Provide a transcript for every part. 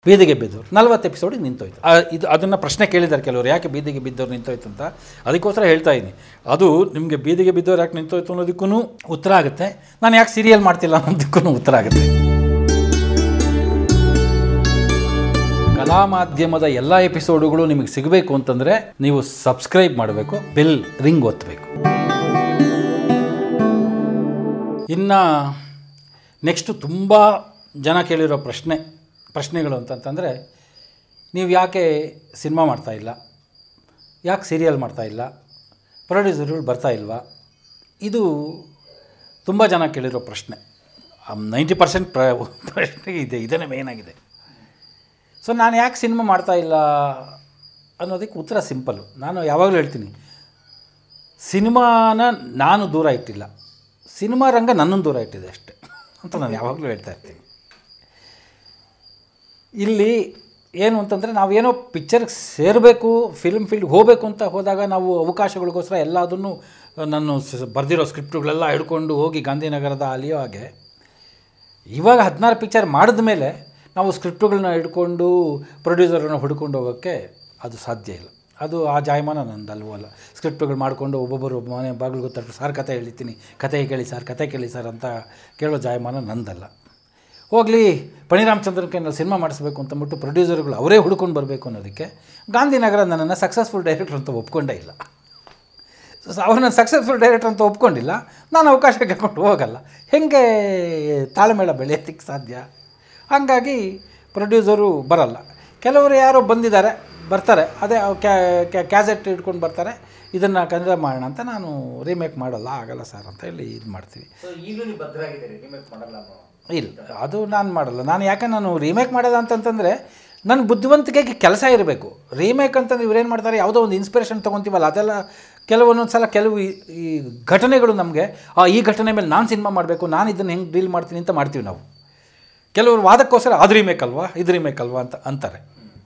ಬೀದಿಗೆ ಬಿದ್ದವ್ರು ನಲ್ವತ್ತು ಎಪಿಸೋಡಿಗೆ ನಿಂತೋಯ್ತು ಆ, ಇದು ಅದನ್ನು ಪ್ರಶ್ನೆ ಕೇಳಿದ್ದಾರೆ ಕೆಲವರು ಯಾಕೆ ಬೀದಿಗೆ ಬಿದ್ದವ್ರು ನಿಂತೋಯ್ತು ಅಂತ ಅದಕ್ಕೋಸ್ಕರ ಹೇಳ್ತಾ ಇದ್ದೀನಿ ಅದು ನಿಮಗೆ ಬೀದಿಗೆ ಬಿದ್ದವ್ರು ಯಾಕೆ ನಿಂತೋಯ್ತು ಅನ್ನೋದಕ್ಕೂ ಉತ್ತರ ಆಗುತ್ತೆ ನಾನು ಯಾಕೆ ಸೀರಿಯಲ್ ಮಾಡ್ತಿಲ್ಲ ಅನ್ನೋದಕ್ಕೂ ಉತ್ತರ ಆಗುತ್ತೆ ಕಲಾ ಮಾಧ್ಯಮದ ಎಲ್ಲ ಎಪಿಸೋಡುಗಳು ನಿಮಗೆ ಸಿಗಬೇಕು ಅಂತಂದರೆ ನೀವು ಸಬ್ಸ್ಕ್ರೈಬ್ ಮಾಡಬೇಕು ಬೆಲ್ ರಿಂಗ್ ಒತ್ತಬೇಕು ಇನ್ನು ನೆಕ್ಸ್ಟು ತುಂಬ ಜನ ಕೇಳಿರೋ ಪ್ರಶ್ನೆ ಪ್ರಶ್ನೆಗಳು ಅಂತಂತಂದರೆ ನೀವು ಯಾಕೆ ಸಿನಿಮಾ ಮಾಡ್ತಾ ಇಲ್ಲ ಯಾಕೆ ಸೀರಿಯಲ್ ಮಾಡ್ತಾ ಇಲ್ಲ ಪ್ರೊಡ್ಯೂಸರ್ಗಳು ಬರ್ತಾ ಇಲ್ವಾ ಇದು ತುಂಬ ಜನ ಕೇಳಿರೋ ಪ್ರಶ್ನೆ ನೈಂಟಿ ಪರ್ಸೆಂಟ್ ಪ್ರ ಪ್ರಶ್ನೆ ಇದೆ ಇದನ್ನೇ ಮೇನ್ ಆಗಿದೆ ಸೊ ನಾನು ಯಾಕೆ ಸಿನಿಮಾ ಮಾಡ್ತಾ ಇಲ್ಲ ಅನ್ನೋದಕ್ಕೆ ಉತ್ತರ ಸಿಂಪಲ್ಲು ನಾನು ಯಾವಾಗಲೂ ಹೇಳ್ತೀನಿ ಸಿನಿಮಾನ ನಾನು ದೂರ ಇಟ್ಟಿಲ್ಲ ಸಿನಿಮಾ ರಂಗ ನನ್ನನ್ನು ದೂರ ಇಟ್ಟಿದೆ ಅಷ್ಟೆ ಅಂತ ನಾನು ಯಾವಾಗಲೂ ಹೇಳ್ತಾ ಇರ್ತೀನಿ ಇಲ್ಲಿ ಏನು ಅಂತಂದರೆ ನಾವೇನೋ ಪಿಕ್ಚರ್ಗೆ ಸೇರಬೇಕು ಫಿಲ್ಮ್ ಫೀಲ್ಡ್ಗೆ ಹೋಗಬೇಕು ಅಂತ ಹೋದಾಗ ನಾವು ಅವಕಾಶಗಳಿಗೋಸ್ಕರ ಎಲ್ಲದನ್ನು ನಾನು ಸ- ಬರೆದಿರೋ ಸ್ಕ್ರಿಪ್ಟ್ಗಳೆಲ್ಲ ಹಿಡ್ಕೊಂಡು ಹೋಗಿ ಗಾಂಧಿನಗರದ ಅಲಿಯೋ ಹಾಗೆ ಇವಾಗ ಹದಿನಾರು ಪಿಕ್ಚರ್ ಮಾಡಿದ ಮೇಲೆ ನಾವು ಸ್ಕ್ರಿಪ್ಟುಗಳನ್ನ ಹಿಡ್ಕೊಂಡು ಪ್ರೊಡ್ಯೂಸರ್ಗಳನ್ನ ಹುಡ್ಕೊಂಡು ಹೋಗೋಕ್ಕೆ ಅದು ಸಾಧ್ಯ ಇಲ್ಲ ಅದು ಆ ಜಾಯಮಾನ ನಂದು ಅಲ್ವಲ್ಲ ಸ್ಕ್ರಿಪ್ಟ್ಗಳು ಮಾಡಿಕೊಂಡು ಒಬ್ಬೊಬ್ಬರು ಮನೆ ಬಾಗಿಲು ತಟ್ಟು ಸಾರ್ ಕತೆ ಹೇಳ್ತೀನಿ ಕತೆ ಕೇಳಿ ಸರ್ ಕತೆ ಕೇಳಿ ಸರ್ ಅಂತ ಕೇಳೋ ಜಾಯಮಾನ ನಂದಲ್ಲ ಹೋಗಲಿ ಪಣಿರಾಮಚಂದ್ರನ್ ಕೈನಲ್ಲಿ ಸಿನಿಮಾ ಮಾಡಿಸ್ಬೇಕು ಅಂತಂದ್ಬಿಟ್ಟು ಪ್ರೊಡ್ಯೂಸರ್ಗಳು ಅವರೇ ಹುಡ್ಕೊಂಡು ಬರಬೇಕು ಅನ್ನೋದಕ್ಕೆ ಗಾಂಧಿನಗರ ನನ್ನನ್ನು ಸಕ್ಸಸ್ಫುಲ್ ಡೈರೆಕ್ಟರ್ ಅಂತ ಒಪ್ಕೊಂಡೇ ಇಲ್ಲ ಸೊ ಅವ್ರನ್ನ ಸಕ್ಸಸ್ಫುಲ್ ಡೈರೆಕ್ಟರ್ ಅಂತ ಒಪ್ಕೊಂಡಿಲ್ಲ ನಾನು ಅವಕಾಶ ಕೇಳ್ಕೊಂಡು ಹೋಗಲ್ಲ ಹೇಗೆ ತಾಳ್ಮೇಳ ಬೆಳೆಯೋದಕ್ಕೆ ಸಾಧ್ಯ ಹಾಗಾಗಿ ಪ್ರೊಡ್ಯೂಸರು ಬರಲ್ಲ ಕೆಲವರು ಯಾರೋ ಬಂದಿದ್ದಾರೆ ಬರ್ತಾರೆ ಅದೇ ಕ್ಯಾಸೆಟ್ ಇಟ್ಕೊಂಡು ಬರ್ತಾರೆ ಇದನ್ನು ಕನ್ನಡ ಮಾಡೋಣ ಅಂತ ನಾನು ರೀಮೇಕ್ ಮಾಡಲ್ಲ ಆಗಲ್ಲ ಸರ್ ಅಂತ ಹೇಳಿ ಇದು ಮಾಡ್ತೀವಿ ಸೊ ಈಗಲೂ ನೀವು ಭದ್ರಾಗಿದ್ದೀರಿ ರಿಮೇಕ್ ಮಾಡಲ್ಲ ಅನ್ನೋ ಇಲ್ಲ ಅದು ನಾನು ಮಾಡಲ್ಲ ನಾನು ಯಾಕೆ ನಾನು ರೀಮೇಕ್ ಮಾಡೋದು ಅಂತಂತಂದರೆ ನನ್ನ ಬುದ್ಧಿವಂತಿಕೆಗೆ ಕೆಲಸ ಇರಬೇಕು ರೀಮೇಕ್ ಅಂತಂದ್ರೆ ಇವ್ರೇನು ಮಾಡ್ತಾರೆ ಯಾವುದೋ ಒಂದು ಇನ್ಸ್ಪಿರೇಷನ್ ತೊಗೊತೀವಲ್ಲ ಅದೆಲ್ಲ ಕೆಲವೊಂದೊಂದು ಸಲ ಕೆಲವು ಈ- ಈ ಘಟನೆಗಳು ನಮಗೆ ಆ ಈ ಘಟನೆ ಮೇಲೆ ನಾನು ಸಿನಿಮಾ ಮಾಡಬೇಕು ನಾನು ಇದನ್ನು ಹೆಂಗೆ ಡೀಲ್ ಮಾಡ್ತೀನಿ ಅಂತ ಮಾಡ್ತೀವಿ ನಾವು ಕೆಲವರು ವಾದಕ್ಕೋಸ್ಕರ ಅದು ರೀಮೇಕ್ ಅಲ್ವಾ ಇದು ರೀಮೇಕ್ ಅಲ್ವಾ ಅಂತ ಅಂತಾರೆ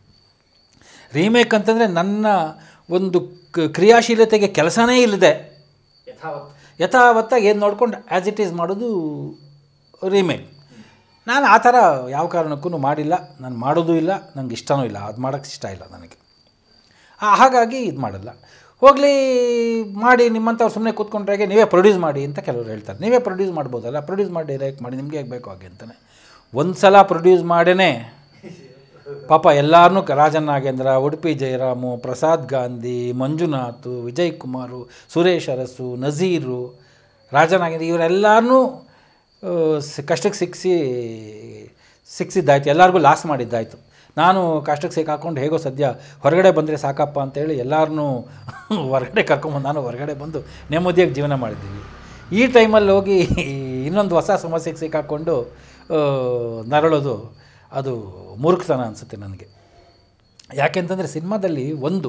ರೀಮೇಕ್ ಅಂತಂದರೆ ನನ್ನ ಒಂದು ಕ- ಕ್ರಿಯಾಶೀಲತೆಗೆ ಕೆಲಸನೇ ಇಲ್ಲದೆ ಯಥಾವತ್ ಯಥಾವತ್ತಾಗಿ ಏನು ನೋಡ್ಕೊಂಡು ಆ್ಯಸ್ ಇಟ್ ಈಸ್ ಮಾಡೋದು ರೀಮೇಕ್ ನಾನು ಆ ಥರ ಯಾವ ಕಾರಣಕ್ಕೂ ಮಾಡಿಲ್ಲ ನಾನು ಮಾಡೋದು ಇಲ್ಲ ನನಗೆ ಇಷ್ಟನೂ ಇಲ್ಲ ಅದು ಮಾಡೋಕ್ಕೆ ಇಷ್ಟ ಇಲ್ಲ ನನಗೆ ಆ- ಹಾಗಾಗಿ ಇದು ಮಾಡಲ್ಲ ಹೋಗಲಿ ಮಾಡಿ ನಿಮ್ಮಂಥವ್ರು ಸುಮ್ಮನೆ ಕೂತ್ಕೊಂಡ್ರಾಗೆ ನೀವೇ ಪ್ರೊಡ್ಯೂಸ್ ಮಾಡಿ ಅಂತ ಕೆಲವರು ಹೇಳ್ತಾರೆ ನೀವೇ ಪ್ರೊಡ್ಯೂಸ್ ಮಾಡ್ಬೋದಲ್ಲ ಪ್ರೊಡ್ಯೂಸ್ ಮಾಡಿ ಡೈರೆಕ್ಟ್ ಮಾಡಿ ನಿಮಗೆ ಹೇಗೆ ಬೇಕು ಹಾಗೆ ಅಂತಲೇ ಒಂದು ಸಲ ಪ್ರೊಡ್ಯೂಸ್ ಮಾಡೇ ಪಾಪ ಎಲ್ಲರನ್ನೂ ರಾಜನ್ ನಾಗೇಂದ್ರ ಉಡುಪಿ ಜಯರಾಮು ಪ್ರಸಾದ್ ಗಾಂಧಿ ಮಂಜುನಾಥ್ ವಿಜಯ್ ಕುಮಾರು ಸುರೇಶ್ ಅರಸು ನಜೀರು ರಾಜನಾಗೇಂದ್ರ ಇವರೆಲ್ಲರನ್ನೂ ಆ, ಸ- ಕಷ್ಟಕ್ಕೆ ಸಿಕ್ಕಿಸಿ ಸಿಕ್ಕಿಸಿದ್ದಾಯ್ತು ಎಲ್ಲರಿಗೂ ಲಾಸ್ ಮಾಡಿದ್ದಾಯಿತು ನಾನು ಕಷ್ಟಕ್ಕೆ ಸಿಕ್ಕಾಕೊಂಡು ಹೇಗೋ ಸದ್ಯ ಹೊರಗಡೆ ಬಂದರೆ ಸಾಕಪ್ಪ ಅಂತೇಳಿ ಎಲ್ಲರನ್ನೂ ಹೊರಗಡೆ ಕರ್ಕೊಂಬಂದು ನಾನು ಹೊರಗಡೆ ಬಂದು ನೆಮ್ಮದಿಯಾಗಿ ಜೀವನ ಮಾಡಿದ್ದೀವಿ ಈ ಟೈಮಲ್ಲಿ ಹೋಗಿ ಇನ್ನೊಂದು ಹೊಸ ಸಮಸ್ಯೆಗೆ ಸಿಕ್ಕಾಕೊಂಡು ಆ, ನರಳೋದು ಅದು ಮೂರ್ಖತನ ಅನಿಸುತ್ತೆ ನನಗೆ ಯಾಕೆಂತಂದರೆ ಸಿನಿಮಾದಲ್ಲಿ ಒಂದು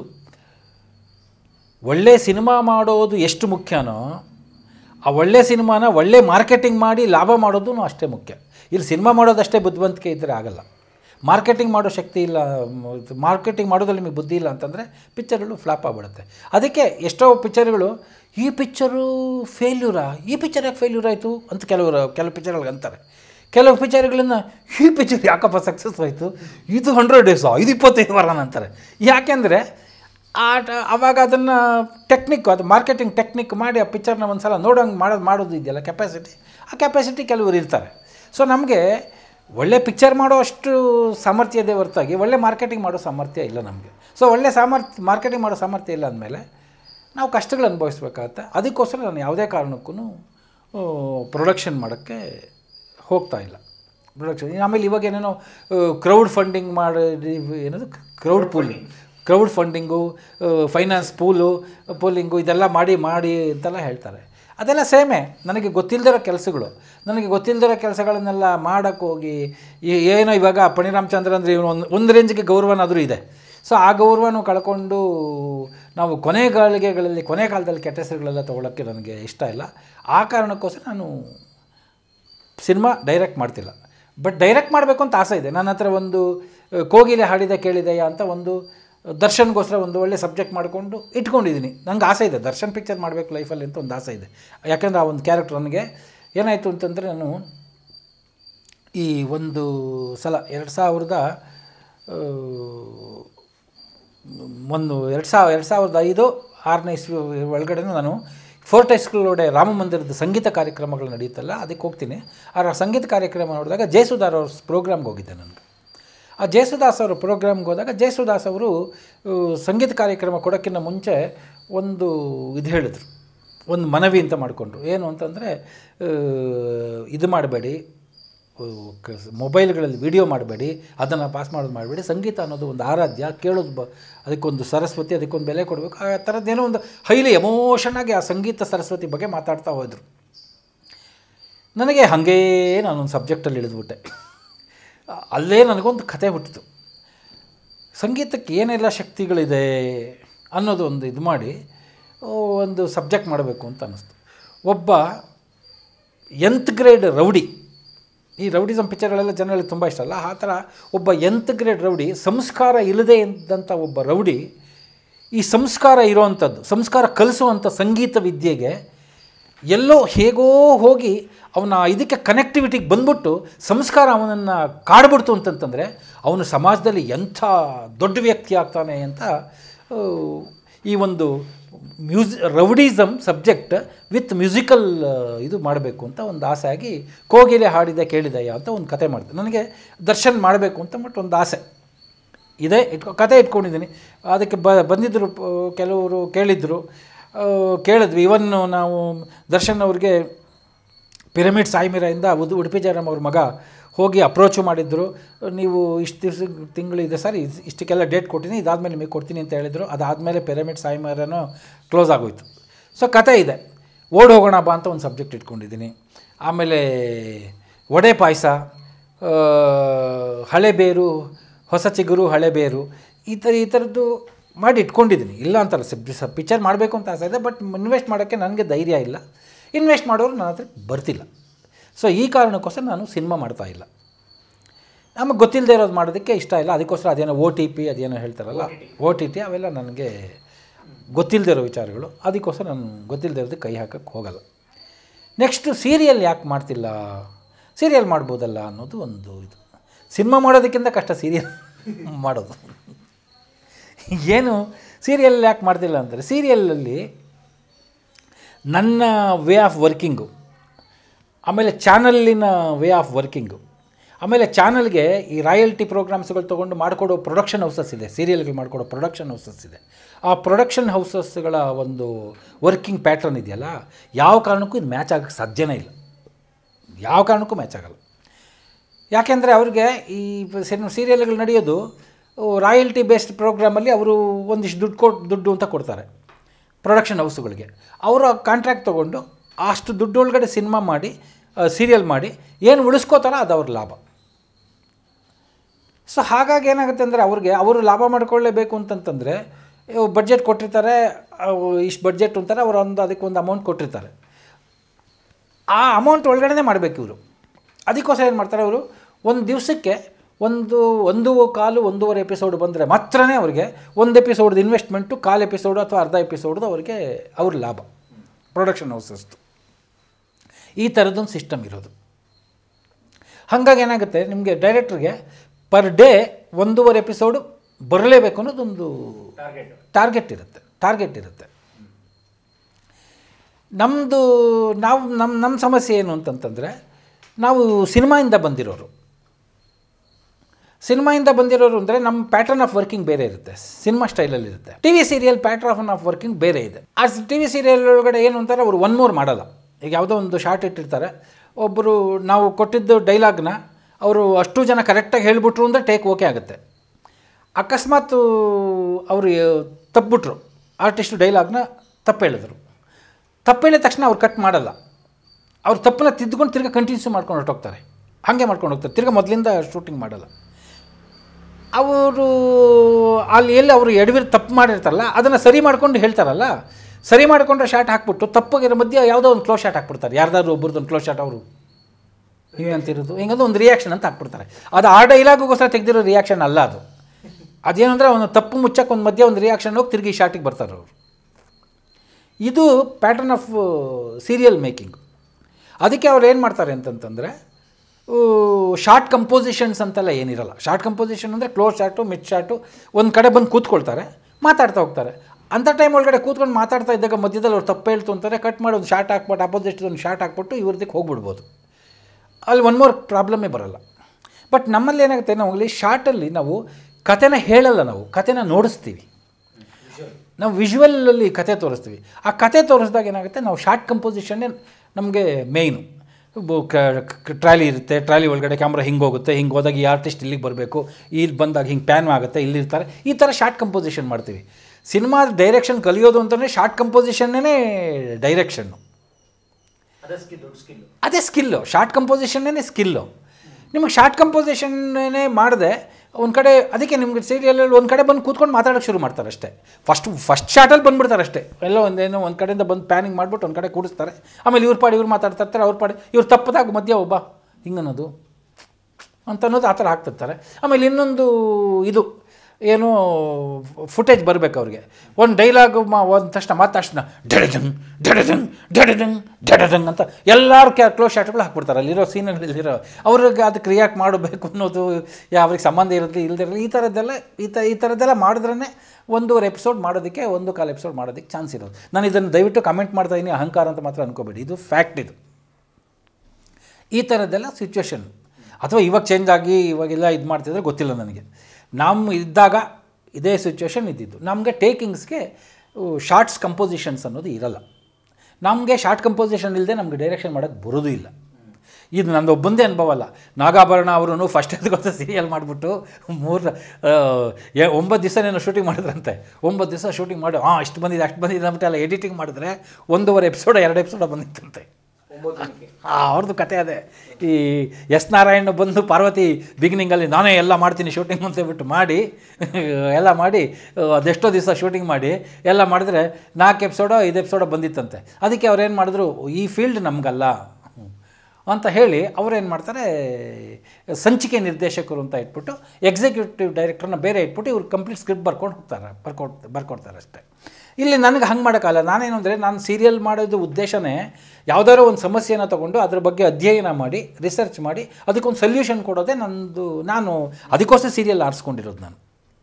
ಒಳ್ಳೆ ಸಿನಿಮಾ ಮಾಡೋದು ಎಷ್ಟು ಮುಖ್ಯನೋ ಆ ಒಳ್ಳೆ ಸಿನಿಮಾನ ಒಳ್ಳೆ ಮಾರ್ಕೆಟಿಂಗ್ ಮಾಡಿ ಲಾಭ ಮಾಡೋದು ಅಷ್ಟೇ ಮುಖ್ಯ ಇಲ್ಲಿ ಸಿನಿಮಾ ಮಾಡೋದಷ್ಟೇ ಬುದ್ಧಿವಂತಿಕೆ ಇದ್ದರೆ ಆಗಲ್ಲ ಮಾರ್ಕೆಟಿಂಗ್ ಮಾಡೋ ಶಕ್ತಿ ಇಲ್ಲ ಮಾರ್ಕೆಟಿಂಗ್ ಮಾಡೋದ್ರಲ್ಲಿ ನಿಮಗೆ ಬುದ್ಧಿ ಇಲ್ಲ ಅಂತಂದರೆ ಪಿಕ್ಚರ್ಗಳು ಫ್ಲಾಪ್ ಆಗಿಬಿಡುತ್ತೆ ಅದಕ್ಕೆ ಎಷ್ಟೋ ಪಿಕ್ಚರ್ಗಳು ಈ ಪಿಕ್ಚರು ಫೇಲ್ಯೂರಾ ಈ ಪಿಕ್ಚರ್ ಯಾಕೆ ಫೇಲ್ಯೂರ್ ಆಯಿತು ಅಂತ ಕೆಲವರು ಕೆಲವು ಪಿಕ್ಚರ್ಗಳಿಗೆ ಅಂತಾರೆ ಕೆಲವು ಪಿಕ್ಚರ್ಗಳನ್ನ ಈ ಪಿಕ್ಚರ್ ಯಾಕಪ್ಪ ಸಕ್ಸಸ್ ಆಯಿತು ಇದು ಹಂಡ್ರೆಡ್ ಡೇಸಾ ಇದು ಇಪ್ಪತ್ತೈದು ವಾರನ ಅಂತಾರೆ ಯಾಕೆಂದರೆ ಆ ಟ- ಅವಾಗ ಅದನ್ನು ಟೆಕ್ನಿಕ್ ಅದು ಮಾರ್ಕೆಟಿಂಗ್ ಟೆಕ್ನಿಕ್ ಮಾಡಿ ಆ ಪಿಕ್ಚರ್ನ ಒಂದು ಸಲ ನೋಡೋಂಗೆ ಮಾಡೋದು ಮಾಡೋದು ಇದೆಯಲ್ಲ ಕೆಪಾಸಿಟಿ ಆ ಕೆಪಾಸಿಟಿ ಕೆಲವರು ಇರ್ತಾರೆ ಸೊ ನಮಗೆ ಒಳ್ಳೆ ಪಿಕ್ಚರ್ ಮಾಡೋ ಅಷ್ಟು ಸಾಮರ್ಥ್ಯ ಇದೆ ಹೊರತಾಗಿ ಒಳ್ಳೆ ಮಾರ್ಕೆಟಿಂಗ್ ಮಾಡೋ ಸಾಮರ್ಥ್ಯ ಇಲ್ಲ ನಮಗೆ ಸೊ ಒಳ್ಳೆ ಸಾಮರ್ಥ್ಯ ಮಾರ್ಕೆಟಿಂಗ್ ಮಾಡೋ ಸಾಮರ್ಥ್ಯ ಇಲ್ಲ ಅಂದಮೇಲೆ ನಾವು ಕಷ್ಟಗಳು ಅನುಭವಿಸ್ಬೇಕಾಗತ್ತೆ ಅದಕ್ಕೋಸ್ಕರ ನಾನು ಯಾವುದೇ ಕಾರಣಕ್ಕೂ ಪ್ರೊಡಕ್ಷನ್ ಮಾಡೋಕ್ಕೆ ಹೋಗ್ತಾ ಇಲ್ಲ ಪ್ರೊಡಕ್ಷನ್ ಆಮೇಲೆ ಇವಾಗ ಏನೇನೋ ಕ್ರೌಡ್ ಫಂಡಿಂಗ್ ಮಾಡಿ ಏನದು crowd pooling crowd funding finance pool pooling ಇದೆಲ್ಲ ಮಾಡಿ ಮಾಡಿ ಅಂತೆಲ್ಲ ಹೇಳ್ತಾರೆ ಅದೆಲ್ಲ ಸೇಮೇ ನನಗೆ ಗೊತ್ತಿಲ್ಲದಿರೋ ಕೆಲಸಗಳು ನನಗೆ ಗೊತ್ತಿಲ್ಲದಿರೋ ಕೆಲಸಗಳನ್ನೆಲ್ಲ ಮಾಡೋಕ್ಕೆ ಹೋಗಿ ಈ- ಏನೋ ಇವಾಗ ಪಣಿರಾಮಚಂದ್ರ ಅಂದರೆ ಇವನು ಒಂದು ಒಂದು ರೇಂಜ್ಗೆ ಗೌರವನಾದರೂ ಇದೆ ಸೊ ಆ ಗೌರವನು ಕಳ್ಕೊಂಡು ನಾವು ಕೊನೆ ಗಳಿಗೆಗಳಲ್ಲಿ ಕೊನೆ ಕಾಲದಲ್ಲಿ ಕೆಟ್ಟ ಹೆಸರುಗಳೆಲ್ಲ ತೊಗೊಳಕ್ಕೆ ನನಗೆ ಇಷ್ಟ ಇಲ್ಲ ಆ ಕಾರಣಕ್ಕೋಸ್ಕರ ನಾನು ಸಿನಿಮಾ ಡೈರೆಕ್ಟ್ ಮಾಡ್ತಿಲ್ಲ ಬಟ್ ಡೈರೆಕ್ಟ್ ಮಾಡಬೇಕು ಅಂತ ಆಸೆ ಇದೆ ನನ್ನ ಹತ್ರ ಒಂದು ಆ, ಕೋಗಿಲೆ ಹಾಡಿದ ಕೇಳಿದೆಯಾ ಅಂತ ಒಂದು ದರ್ಶನ್ಗೋಸ್ಕರ ಒಂದು ಒಳ್ಳೆ ಸಬ್ಜೆಕ್ಟ್ ಮಾಡಿಕೊಂಡು ಇಟ್ಕೊಂಡಿದ್ದೀನಿ ನಂಗೆ ಆಸೆ ಇದೆ ದರ್ಶನ್ ಪಿಕ್ಚರ್ ಮಾಡಬೇಕು ಲೈಫಲ್ಲಿ ಅಂತ ಒಂದು ಆಸೆ ಇದೆ ಯಾಕೆಂದರೆ ಆ ಒಂದು ಕ್ಯಾರೆಕ್ಟರ್ ನನಗೆ ಏನಾಯಿತು ಅಂತಂದರೆ ನಾನು ಈ ಒಂದು ಸಲ ಎರಡು ಸಾವಿರದ ಆ, ಒಂದು ಎರಡು ಸಾವಿರ ಎರಡು ಸಾವಿರದ ಐದು ಆರನೇ ಇಸ್ವಿ ಒಳಗಡೆ ನಾನು ಫೋರ್ಟ್ ಹೈಸ್ಕೂಲ್ ಒಳಗಡೆ ರಾಮ ಮಂದಿರದ ಸಂಗೀತ ಕಾರ್ಯಕ್ರಮಗಳು ನಡೆಯುತ್ತಲ್ಲ ಅದಕ್ಕೆ ಹೋಗ್ತೀನಿ ಆ ಸಂಗೀತ ಕಾರ್ಯಕ್ರಮ ನೋಡಿದಾಗ ಜಯಸುಧಾರ್ ಅವ್ರ ಪ್ರೋಗ್ರಾಮ್ಗೆ ಹೋಗಿದ್ದೆ ನನಗೆ ಆ ಜಯಸುದಾಸ್ ಅವರು ಪ್ರೋಗ್ರಾಮ್ಗೆ ಹೋದಾಗ ಜಯಸುದಾಸ್ ಅವರು ಆ, ಸಂಗೀತ ಕಾರ್ಯಕ್ರಮ ಕೊಡೋಕ್ಕಿಂತ ಮುಂಚೆ ಒಂದು ಇದು ಹೇಳಿದ್ರು ಒಂದು ಮನವಿ ಅಂತ ಮಾಡಿಕೊಂಡ್ರು ಏನು ಅಂತಂದರೆ ಇದು ಮಾಡಬೇಡಿ ಮೊಬೈಲ್ಗಳಲ್ಲಿ ವಿಡಿಯೋ ಮಾಡಬೇಡಿ ಅದನ್ನು ಪಾಸ್ ಮಾಡೋದು ಮಾಡಬೇಡಿ ಸಂಗೀತ ಅನ್ನೋದು ಒಂದು ಆರಾಧ್ಯ ಕೇಳೋದು ಬ ಅದಕ್ಕೊಂದು ಸರಸ್ವತಿ ಅದಕ್ಕೊಂದು ಬೆಲೆ ಕೊಡಬೇಕು ಆ ಥರದ್ದೇನೋ ಒಂದು ಹೈಲಿ ಎಮೋಷನ್ ಆಗಿ ಆ ಸಂಗೀತ ಸರಸ್ವತಿ ಬಗ್ಗೆ ಮಾತಾಡ್ತಾ ಹೋದರು ನನಗೆ ಹಾಗೇ ನಾನೊಂದು ಸಬ್ಜೆಕ್ಟಲ್ಲಿ ಇಳಿದ್ಬಿಟ್ಟೆ ಅಲ್ಲೇ ನನಗೊಂದು ಕತೆ ಹುಟ್ಟಿತು ಸಂಗೀತಕ್ಕೆ ಏನೆಲ್ಲ ಶಕ್ತಿಗಳಿದೆ ಅನ್ನೋದು ಒಂದು ಇದು ಮಾಡಿ ಆ, ಒಂದು ಸಬ್ಜೆಕ್ಟ್ ಮಾಡಬೇಕು ಅಂತ ಅನ್ನಿಸ್ತು ಒಬ್ಬ ಎಂತ್ ಗ್ರೇಡ್ ರೌಡಿ ಈ ರೌಡಿಸಮ್ ಪಿಕ್ಚರ್ಗಳೆಲ್ಲ ಜನರಲ್ಲಿ ತುಂಬ ಇಷ್ಟ ಅಲ್ಲ ಆ ಥರ ಒಬ್ಬ ಎಂತ್ ಗ್ರೇಡ್ ರೌಡಿ ಸಂಸ್ಕಾರ ಇಲ್ಲದೆ ಇದ್ದಂಥ ಒಬ್ಬ ರೌಡಿ ಈ ಸಂಸ್ಕಾರ ಇರೋವಂಥದ್ದು ಸಂಸ್ಕಾರ ಕಲಿಸುವಂಥ ಸಂಗೀತ ವಿದ್ಯೆಗೆ ಎಲ್ಲೋ ಹೇಗೋ ಹೋಗಿ ಅವನ ಇದಕ್ಕೆ ಕನೆಕ್ಟಿವಿಟಿಗೆ ಬಂದ್ಬಿಟ್ಟು ಸಂಸ್ಕಾರ ಅವನನ್ನು ಕಾಡ್ಬಿಡ್ತು ಅಂತಂತಂದರೆ ಅವನು ಸಮಾಜದಲ್ಲಿ ಎಂಥ ದೊಡ್ಡ ವ್ಯಕ್ತಿ ಆಗ್ತಾನೆ ಅಂತ ಆ, ಈ ಒಂದು ಮ್ಯೂಸಿ ರೌಡಿಸಮ್ ಸಬ್ಜೆಕ್ಟ್ ವಿತ್ ಮ್ಯೂಸಿಕಲ್ ಇದು ಮಾಡಬೇಕು ಅಂತ ಒಂದು ಆಸೆ ಆಗಿ ಕೋಗಿಲೆ ಹಾಡಿದೆ ಕೇಳಿದೆಯ ಅಂತ ಒಂದು ಕತೆ ಮಾಡಿದೆ ನನಗೆ ದರ್ಶನ್ ಮಾಡಬೇಕು ಅಂತ ಮಟ್ಟು ಒಂದು ಆಸೆ ಇದೆ ಇಟ್ಕೊ ಕತೆ ಇಟ್ಕೊಂಡಿದ್ದೀನಿ ಅದಕ್ಕೆ ಬ ಬಂದಿದ್ದರು ಪ- ಕೆಲವರು ಕೇಳಿದ್ರು ಆ, ಕೇಳಿದ್ವಿ ಇವನ್ನು ನಾವು ದರ್ಶನ್ ಅವ್ರಿಗೆ ಪಿರಮಿಡ್ ಸಾಯಿಮಿರಾಯಿಂದ ಉದು ಉಡುಪಿ ಜಯರಾಮ್ ಅವ್ರ ಮಗ ಹೋಗಿ ಅಪ್ರೋಚು ಮಾಡಿದ್ರು ನೀವು ಇಷ್ಟು ದಿವಸ ತಿಂಗಳಿದೆ ಸರ್ ಇಸ್- ಇಷ್ಟಕ್ಕೆಲ್ಲ ಡೇಟ್ ಕೊಟ್ಟಿದ್ದೀನಿ ಇದಾದಮೇಲೆ ನಿಮಗೆ ಕೊಡ್ತೀನಿ ಅಂತ ಹೇಳಿದರು ಅದಾದಮೇಲೆ ಪಿರಮಿಡ್ ಸಾಯಿಮಿರಾನು ಕ್ಲೋಸ್ ಆಗೋಯ್ತು ಸೊ ಕತೆ ಇದೆ ಓಡ್ ಹೋಗೋಣ ಬಾ ಅಂತ ಒಂದು ಸಬ್ಜೆಕ್ಟ್ ಇಟ್ಕೊಂಡಿದ್ದೀನಿ ಆಮೇಲೆ ವಡೆ ಪಾಯಸ ಹಳೆ ಬೇರು ಹೊಸ ಚಿಗುರು ಹಳೆ ಬೇರು ಈ ಥರ ಈ ಥರದ್ದು ಮಾಡಿ ಇಟ್ಕೊಂಡಿದ್ದೀನಿ ಇಲ್ಲ ಅಂತಲ್ಲ ಪಿಕ್ಚರ್ ಮಾಡಬೇಕು ಅಂತ ಆಸೆ ಇದೆ ಬಟ್ ಇನ್ವೆಸ್ಟ್ ಮಾಡೋಕ್ಕೆ ನನಗೆ ಧೈರ್ಯ ಇಲ್ಲ ಇನ್ವೆಸ್ಟ್ ಮಾಡೋರು ನನ್ನ ಹತ್ರ ಬರ್ತಿಲ್ಲ ಸೊ ಈ ಕಾರಣಕ್ಕೋಸ್ಕರ ನಾನು ಸಿನಿಮಾ ಮಾಡ್ತಾ ಇಲ್ಲ ನಮಗೆ ಗೊತ್ತಿಲ್ಲದೆ ಇರೋದು ಮಾಡೋದಕ್ಕೆ ಇಷ್ಟ ಇಲ್ಲ ಅದಕ್ಕೋಸ್ಕರ ಅದೇನೋ ಓ ಟಿ ಪಿ ಅದೇನೋ ಹೇಳ್ತಾರಲ್ಲ ಓ ಟಿ ಟಿ ಅವೆಲ್ಲ ನನಗೆ ಗೊತ್ತಿಲ್ಲದೆ ಇರೋ ವಿಚಾರಗಳು ಅದಕ್ಕೋಸ್ಕರ ನಾನು ಗೊತ್ತಿಲ್ಲದೆ ಇರೋದಕ್ಕೆ ಕೈ ಹಾಕಕ್ಕೆ ಹೋಗಲ್ಲ ನೆಕ್ಸ್ಟು ಸೀರಿಯಲ್ ಯಾಕೆ ಮಾಡ್ತಿಲ್ಲ ಸೀರಿಯಲ್ ಮಾಡ್ಬೋದಲ್ಲ ಅನ್ನೋದು ಒಂದು ಇದು ಸಿನಿಮಾ ಮಾಡೋದಕ್ಕಿಂತ ಕಷ್ಟ ಸೀರಿಯಲ್ ಮಾಡೋದು ಏನು ಸೀರಿಯಲ್ ಯಾಕೆ ಮಾಡ್ತಿಲ್ಲ ಅಂದರೆ ಸೀರಿಯಲಲ್ಲಿ ನನ್ನ ವೇ ಆಫ್ ವರ್ಕಿಂಗು ಆಮೇಲೆ ಚಾನಲ್ಲಿನ ವೇ ಆಫ್ ವರ್ಕಿಂಗು ಆಮೇಲೆ ಚಾನಲ್ಗೆ ಈ ರಾಯಲ್ಟಿ ಪ್ರೋಗ್ರಾಮ್ಸ್ಗಳು ತೊಗೊಂಡು ಮಾಡಿಕೊಡೋ ಪ್ರೊಡಕ್ಷನ್ ಹೌಸಸ್ ಇದೆ ಸೀರಿಯಲ್ಗಳು ಮಾಡಿಕೊಡೋ ಪ್ರೊಡಕ್ಷನ್ ಹೌಸಸ್ ಇದೆ ಆ ಪ್ರೊಡಕ್ಷನ್ ಹೌಸಸ್ಗಳ ಒಂದು ವರ್ಕಿಂಗ್ ಪ್ಯಾಟ್ರನ್ ಇದೆಯಲ್ಲ ಯಾವ ಕಾರಣಕ್ಕೂ ಇದು ಮ್ಯಾಚ್ ಆಗೋಕ್ಕೆ ಸಾಧ್ಯನೇ ಇಲ್ಲ ಯಾವ ಕಾರಣಕ್ಕೂ ಮ್ಯಾಚ್ ಆಗಲ್ಲ ಯಾಕೆಂದರೆ ಅವ್ರಿಗೆ ಈ ಸಿನಿಮಾ ಸೀರಿಯಲ್ಗಳು ನಡೆಯೋದು ರಾಯಲ್ಟಿ ಬೇಸ್ಡ್ ಪ್ರೋಗ್ರಾಮಲ್ಲಿ ಅವರು ಒಂದಿಷ್ಟು ದುಡ್ಡು ಕೊಟ್ಟು ದುಡ್ಡು ಅಂತ ಕೊಡ್ತಾರೆ ಪ್ರೊಡಕ್ಷನ್ ಹೌಸ್ಗಳಿಗೆ ಅವರು ಕಾಂಟ್ರಾಕ್ಟ್ ತೊಗೊಂಡು ಅಷ್ಟು ದುಡ್ಡು ಒಳಗಡೆ ಸಿನಿಮಾ ಮಾಡಿ ಸೀರಿಯಲ್ ಮಾಡಿ ಏನು ಉಳಿಸ್ಕೋತಾರೋ ಅದು ಅವ್ರ ಲಾಭ ಸೊ ಹಾಗಾಗಿ ಏನಾಗುತ್ತೆ ಅಂದರೆ ಅವ್ರಿಗೆ ಅವರು ಲಾಭ ಮಾಡ್ಕೊಳ್ಳೇಬೇಕು ಅಂತಂತಂದರೆ ಬಡ್ಜೆಟ್ ಕೊಟ್ಟಿರ್ತಾರೆ ಇಷ್ಟು ಬಡ್ಜೆಟ್ ಅಂತಾರೆ ಅವರು ಒಂದು ಅದಕ್ಕೆ ಒಂದು ಅಮೌಂಟ್ ಕೊಟ್ಟಿರ್ತಾರೆ ಆ ಅಮೌಂಟ್ ಒಳಗಡೆ ಮಾಡಬೇಕು ಇವರು ಅದಕ್ಕೋಸ್ಕರ ಏನು ಮಾಡ್ತಾರೆ ಅವರು ಒಂದು ದಿವಸಕ್ಕೆ ಒಂದು ಒಂದು ಕಾಲು ಒಂದೂವರೆ ಎಪಿಸೋಡ್ ಬಂದರೆ ಮಾತ್ರನೇ ಅವರಿಗೆ ಒಂದು ಎಪಿಸೋಡ್ದು ಇನ್ವೆಸ್ಟ್ಮೆಂಟು ಕಾಲು ಎಪಿಸೋಡು ಅಥವಾ ಅರ್ಧ ಎಪಿಸೋಡ್ದು ಅವರಿಗೆ ಅವ್ರ ಲಾಭ ಪ್ರೊಡಕ್ಷನ್ ಹೌಸಸ್ದು ಈ ಥರದ್ದೊಂದು ಸಿಸ್ಟಮ್ ಇರೋದು ಹಾಗಾಗಿ ಏನಾಗುತ್ತೆ ನಿಮಗೆ ಡೈರೆಕ್ಟ್ರಿಗೆ ಪರ್ ಡೇ ಒಂದೂವರೆ ಎಪಿಸೋಡು ಬರಲೇಬೇಕು ಅನ್ನೋದೊಂದು ಟಾರ್ಗೆಟ್ ಟಾರ್ಗೆಟ್ ಇರುತ್ತೆ ಟಾರ್ಗೆಟ್ ಇರುತ್ತೆ ನಮ್ಮದು ನಾವು ನಮ್ಮ ನಮ್ಮ ಸಮಸ್ಯೆ ಏನು ಅಂತಂತಂದರೆ ನಾವು ಸಿನಿಮಾಯಿಂದ ಬಂದಿರೋರು ಸಿನಿಮಾಯಿಂದ ಬಂದಿರೋರು ಅಂದರೆ ನಮ್ಮ ಪ್ಯಾಟರ್ನ್ ಆಫ್ ವರ್ಕಿಂಗ್ ಬೇರೆ ಇರುತ್ತೆ ಸಿನಿಮಾ ಸ್ಟೈಲಲ್ಲಿ ಇರುತ್ತೆ T V serial pattern of working ಬೇರೆ ಇದೆ ಆ ಟಿ ವಿ ಸೀರಿಯಲ್ ಒಳಗಡೆ ಏನು ಅಂತಾರೆ ಅವರು ಒನ್ ಮೋರ್ ಮಾಡಲ್ಲ ಈಗ ಯಾವುದೋ ಒಂದು ಶಾರ್ಟ್ ಇಟ್ಟಿರ್ತಾರೆ ಒಬ್ಬರು ನಾವು ಕೊಟ್ಟಿದ್ದು ಡೈಲಾಗ್ನ ಅವರು ಅಷ್ಟು ಜನ ಕರೆಕ್ಟಾಗಿ ಹೇಳಿಬಿಟ್ರು ಅಂದರೆ ಟೇಕ್ ಓಕೆ ಆಗುತ್ತೆ ಅಕಸ್ಮಾತ್ ಅವರು ತಪ್ಪಿಬಿಟ್ರು ಆರ್ಟಿಸ್ಟು ಡೈಲಾಗ್ನ ತಪ್ಪು ಹೇಳಿದ್ರು ತಪ್ಪು ಹೇಳಿದ ತಕ್ಷಣ ಅವ್ರು ಕಟ್ ಮಾಡಲ್ಲ ಅವ್ರು ತಪ್ಪನ್ನ ತಿದ್ದುಕೊಂಡು ತಿರ್ಗಿ ಕಂಟಿನ್ಯೂ ಮಾಡ್ಕೊಂಡು ಹೊರಟೋಗ್ತಾರೆ ಹಾಗೆ ಮಾಡ್ಕೊಂಡು ಹೋಗ್ತಾರೆ ತಿರ್ಗಿ ಮೊದಲಿಂದ ಶೂಟಿಂಗ್ ಮಾಡಲ್ಲ ಅವರು ಅಲ್ಲಿ ಎಲ್ಲಿ ಅವರು ಎಡವಿರ್ ತಪ್ಪು ಮಾಡಿರ್ತಾರಲ್ಲ ಅದನ್ನು ಸರಿ ಮಾಡ್ಕೊಂಡು ಹೇಳ್ತಾರಲ್ಲ ಸರಿ ಮಾಡಿಕೊಂಡ್ರೆ ಶಾರ್ಟ್ ಹಾಕ್ಬಿಟ್ಟು ತಪ್ಪಾಗಿರೋ ಮಧ್ಯೆ ಯಾವುದೋ ಒಂದು ಕ್ಲೋ ಶಾಟ್ ಹಾಕ್ಬಿಡ್ತಾರೆ ಯಾರ್ದಾದ್ರು ಒಬ್ರದ್ದು ಒಂದು ಕ್ಲೋ ಶಾಟ್ ಅವರು ಹಿಂಗಂತಿರೋದು ಹಿಂಗಂದು ಒಂದು ರಿಯಾಕ್ಷನ್ ಅಂತ ಹಾಕ್ಬಿಡ್ತಾರೆ ಅದು ಆ ಡೈಲಾಗೋಸ್ಕರ ತೆಗೆದಿರೋ ರಿಯಾಕ್ಷನ್ ಅಲ್ಲ ಅದು ಅದೇನಂದರೆ ಅವನು ತಪ್ಪು ಮುಚ್ಚಕ್ಕೆ ಒಂದು ಮಧ್ಯೆ ಒಂದು ರಿಯಾಕ್ಷನ್ ಹೋಗಿ ತಿರುಗಿ ಶಾರ್ಟಿಗೆ ಬರ್ತಾರೆ ಅವರು ಇದು ಪ್ಯಾಟರ್ನ್ ಆಫ್ ಸೀರಿಯಲ್ ಮೇಕಿಂಗ್ ಅದಕ್ಕೆ ಅವ್ರು ಏನು ಮಾಡ್ತಾರೆ ಅಂತಂತಂದರೆ ಶಾರ್ಟ್ ಕಂಪೋಸಿಷನ್ಸ್ ಅಂತೆಲ್ಲ ಏನಿರಲ್ಲ ಶಾರ್ಟ್ ಕಂಪೋಸಿಷನ್ ಅಂದರೆ ಕ್ಲೋಸ್ ಶಾರ್ಟು ಮಿಡ್ ಶಾರ್ಟು ಒಂದು ಕಡೆ ಬಂದು ಕೂತ್ಕೊಳ್ತಾರೆ ಮಾತಾಡ್ತಾ ಹೋಗ್ತಾರೆ ಅಂಥ ಟೈಮ್ ಒಳಗಡೆ ಕೂತ್ಕೊಂಡು ಮಾತಾಡ್ತಾ ಇದ್ದಾಗ ಮಧ್ಯದಲ್ಲಿ ಅವ್ರು ತಪ್ಪು ಹೇಳ್ತು ಅಂತಾರೆ ಕಟ್ ಮಾಡಿ ಒಂದು ಶಾರ್ಟ್ ಹಾಕ್ಬಿಟ್ಟು ಅಪೋಸಿಟ್ ಒಂದು ಶಾರ್ಟ್ ಹಾಕ್ಬಿಟ್ಟು ಇವ್ರದಕ್ಕೆ ಹೋಗ್ಬಿಡ್ಬೋದು ಅಲ್ಲಿ ಒನ್ ಮೋರ್ ಪ್ರಾಬ್ಲಮ್ಮೇ ಬರಲ್ಲ ಬಟ್ ನಮ್ಮಲ್ಲಿ ಏನಾಗುತ್ತೆ ನಾವು ಅಲ್ಲಿ ಶಾರ್ಟಲ್ಲಿ ನಾವು ಕತೆನ ಹೇಳಲ್ಲ ನಾವು ಕತೆನ ನೋಡಿಸ್ತೀವಿ ನಾವು ವಿಜುವಲಲ್ಲಿ ಕತೆ ತೋರಿಸ್ತೀವಿ ಆ ಕತೆ ತೋರಿಸಿದಾಗ ಏನಾಗುತ್ತೆ ನಾವು ಶಾರ್ಟ್ ಕಂಪೋಸಿಷನ್ನೇ ನಮಗೆ ಮೇಯ್ನು ಟ್ರಾಲಿ ಇರುತ್ತೆ ಟ್ರಾಲಿ ಒಳಗಡೆ ಕ್ಯಾಮ್ರಾ ಹಿಂಗೆ ಹೋಗುತ್ತೆ ಹಿಂಗೆ ಹೋದಾಗ ಈ ಆರ್ಟಿಸ್ಟ್ ಇಲ್ಲಿಗೆ ಬರಬೇಕು ಇಲ್ಲಿ ಬಂದಾಗ ಹಿಂಗೆ ಪ್ಯಾನ್ ಆಗುತ್ತೆ ಇಲ್ಲಿರ್ತಾರೆ ಈ ಥರ ಶಾರ್ಟ್ ಕಂಪೋಸಿಷನ್ ಮಾಡ್ತೀವಿ ಸಿನಿಮಾ ಡೈರೆಕ್ಷನ್ ಕಲಿಯೋದು ಅಂತಂದರೆ ಶಾರ್ಟ್ ಕಂಪೋಸಿಷನ್ನೇ ಡೈರೆಕ್ಷನ್ನು ಅದೇ ಸ್ಕಿಲ್ ದೊಡ್ಡ ಸ್ಕಿಲ್ ಅದೇ ಸ್ಕಿಲ್ಲು ಶಾರ್ಟ್ ಕಂಪೋಸಿಷನ್ನೇ ಸ್ಕಿಲ್ಲು ನಿಮಗೆ ಶಾರ್ಟ್ ಕಂಪೋಸಿಷನ್ನೇ ಮಾಡಿದೆ ಒಂದು ಕಡೆ ಅದಕ್ಕೆ ನಿಮ್ಗೆ ಸೀರಿಯಲಲ್ಲಿ ಒಂದು ಕಡೆ ಬಂದು ಕೂತ್ಕೊಂಡು ಮಾತಾಡೋಕ್ಕೆ ಶುರು ಮಾಡ್ತಾರೆ ಅಷ್ಟೇ ಫಸ್ಟ್ ಫಸ್ಟ್ ಶಾರ್ಟಲ್ಲಿ ಬಂದುಬಿಡ್ತಾರೆ ಅಷ್ಟೇ ಎಲ್ಲ ಒಂದೇನೋ ಒಂದು ಕಡೆಯಿಂದ ಬಂದು ಪ್ಯಾನಿಂಗ್ ಮಾಡಿಬಿಟ್ಟು ಒಂದು ಕಡೆ ಕೂಡಿಸ್ತಾರೆ ಆಮೇಲೆ ಇವ್ರ ಪಾಡಿ ಇವ್ರು ಮಾತಾಡ್ತಾ ಇರ್ತಾರೆ ಅವ್ರ ಪಾಡಿ ಇವ್ರು ತಪ್ಪದಾಗ ಮಧ್ಯ ಒಬ್ಬ ಹಿಂಗನ್ನೋದು ಅಂತ ಅನ್ನೋದು ಆ ಥರ ಹಾಕ್ತಿರ್ತಾರೆ ಆಮೇಲೆ ಇನ್ನೊಂದು ಇದು ಏನು ಫುಟೇಜ್ ಬರಬೇಕು ಅವ್ರಿಗೆ ಒಂದು ಡೈಲಾಗ್ ಮಾ ಒಂದು ತಕ್ಷಣ ಮಾತು ತಕ್ಷಣ ಡಡದಂಗ್ ಡಡದಂಗ್ ಡಡದಂಗ್ ಡಡದಂಗ್ ಅಂತ ಎಲ್ಲರೂ ಕ್ಯಾ ಕ್ಲೋಸ್ ಶಾಟ್ಗಳು ಹಾಕ್ಬಿಡ್ತಾರೆ ಅಲ್ಲಿರೋ ಸೀನಲ್ಲಿರೋ ಅವ್ರಿಗೆ ಅದಕ್ಕೆ ರಿಯಾಕ್ಟ್ ಮಾಡಬೇಕು ಅನ್ನೋದು ಯಾ- ಅವ್ರಿಗೆ ಸಂಬಂಧ ಇರುತ್ತೆ ಇಲ್ಲದೆ ಇರಲಿ ಈ ಥರದ್ದೆಲ್ಲ ಈ ಥ ಈ ಥರದ್ದೆಲ್ಲ ಮಾಡಿದ್ರೇ ಒಂದೂವರೆ ಎಪಿಸೋಡ್ ಮಾಡೋದಕ್ಕೆ ಒಂದು ಕಾಲು ಎಪಿಸೋಡ್ ಮಾಡೋದಕ್ಕೆ ಚಾನ್ಸ್ ಇರೋದು ನಾನು ಇದನ್ನು ದಯವಿಟ್ಟು ಕಮೆಂಟ್ ಮಾಡ್ತಾ ಇದ್ದೀನಿ ಅಹಂಕಾರ ಅಂತ ಮಾತ್ರ ಅನ್ಕೋಬೇಡಿ ಇದು ಫ್ಯಾಕ್ಟ್ ಇದು ಈ ಥರದ್ದೆಲ್ಲ ಸಿಚುವೇಶನ್ ಅಥವಾ ಇವಾಗ ಚೇಂಜ್ ಆಗಿ ಇವಾಗೆಲ್ಲ ಇದು ಮಾಡ್ತಿದ್ರೆ ಗೊತ್ತಿಲ್ಲ ನನಗೆ ನಮ್ಮ ಇದ್ದಾಗ ಇದೇ ಸಿಚುವೇಶನ್ ಇದ್ದಿದ್ದು ನಮಗೆ ಟೇಕಿಂಗ್ಸ್ಗೆ ಶಾರ್ಟ್ಸ್ ಕಂಪೋಸಿಷನ್ಸ್ ಅನ್ನೋದು ಇರಲ್ಲ ನಮಗೆ ಶಾರ್ಟ್ ಕಂಪೋಸಿಷನ್ ಇಲ್ಲದೆ ನಮಗೆ ಡೈರೆಕ್ಷನ್ ಮಾಡೋಕ್ಕೆ ಬರೋದು ಇಲ್ಲ ಇದು ನಂದು ಒಬ್ಬಂದೇ ಅನುಭವ ಅಲ್ಲ ನಾಗಾಭರಣ ಅವರು ಫಸ್ಟ್ ಎದ್ಗೊತ್ತ ಸೀರಿಯಲ್ ಮಾಡಿಬಿಟ್ಟು ಮೂರು ಎ ಒಂಬತ್ತು ದಿವಸನೇನೋ ಶೂಟಿಂಗ್ ಮಾಡಿದ್ರಂತೆ ಒಂಬತ್ತು ದಿವಸ ಶೂಟಿಂಗ್ ಮಾಡಿ ಹಾಂ ಇಷ್ಟು ಬಂದಿದೆ ಅಷ್ಟು ಬಂದಿದೆ ಅಂದ್ಬಿಟ್ಟು ಎಲ್ಲ ಎಡಿಟಿಂಗ್ ಮಾಡಿದ್ರೆ ಒಂದೂವರೆ ಎಪಿಸೋಡ್ ಎರಡು ಎಪಿಸೋಡ್ ಬಂದಿತ್ತಂತೆ ಒಂಬತ್ತು ದಿನಕ್ಕೆ ಆ, ಅವ್ರದ್ದು ಕತೆ ಅದೇ ಈ ಎಸ್ ನಾರಾಯಣ ಬಂದು ಪಾರ್ವತಿ ಬಿಗಿನಿಂಗಲ್ಲಿ ನಾನೇ ಎಲ್ಲ ಮಾಡ್ತೀನಿ ಶೂಟಿಂಗ್ ಅಂತ ಹೇಳ್ಬಿಟ್ಟು ಮಾಡಿ ಎಲ್ಲ ಮಾಡಿ ಅದೆಷ್ಟೋ ದಿವಸ ಶೂಟಿಂಗ್ ಮಾಡಿ ಎಲ್ಲ ಮಾಡಿದ್ರೆ ನಾಲ್ಕು ಎಪಿಸೋಡೋ ಐದು ಎಪಿಸೋಡೋ ಬಂದಿತ್ತಂತೆ ಅದಕ್ಕೆ ಅವ್ರೇನು ಮಾಡಿದ್ರು ಈ ಫೀಲ್ಡ್ ನಮಗಲ್ಲ ಅಂತ ಹೇಳಿ ಅವ್ರೇನು ಮಾಡ್ತಾರೆ ಸಂಚಿಕೆ ನಿರ್ದೇಶಕರು ಅಂತ ಇಟ್ಬಿಟ್ಟು ಎಕ್ಸಿಕ್ಯೂಟಿವ್ ಡೈರೆಕ್ಟರ್ನ ಬೇರೆ ಇಟ್ಬಿಟ್ಟು ಇವ್ರು ಕಂಪ್ಲೀಟ್ ಸ್ಕ್ರಿಪ್ಟ್ ಬರ್ಕೊಂಡು ಹೋಗ್ತಾರೆ ಬರ್ಕೊಡ್ ಬರ್ಕೊಡ್ತಾರೆ ಅಷ್ಟೇ ಇಲ್ಲಿ ನನಗೆ ಹಂಗೆ ಮಾಡೋಕ್ಕಲ್ಲ ನಾನೇನು ಅಂದರೆ ನಾನು ಸೀರಿಯಲ್ ಮಾಡೋದು ಉದ್ದೇಶನೇ ಯಾವುದಾದ್ರು ಒಂದು ಸಮಸ್ಯೆನ ತೊಗೊಂಡು ಅದ್ರ ಬಗ್ಗೆ ಅಧ್ಯಯನ ಮಾಡಿ ರಿಸರ್ಚ್ ಮಾಡಿ ಅದಕ್ಕೊಂದು ಸೊಲ್ಯೂಷನ್ ಕೊಡೋದೇ ನಂದು ನಾನು ಅದಕ್ಕೋಸ್ಕರ ಸೀರಿಯಲ್ ಆರಿಸ್ಕೊಂಡಿರೋದು ನಾನು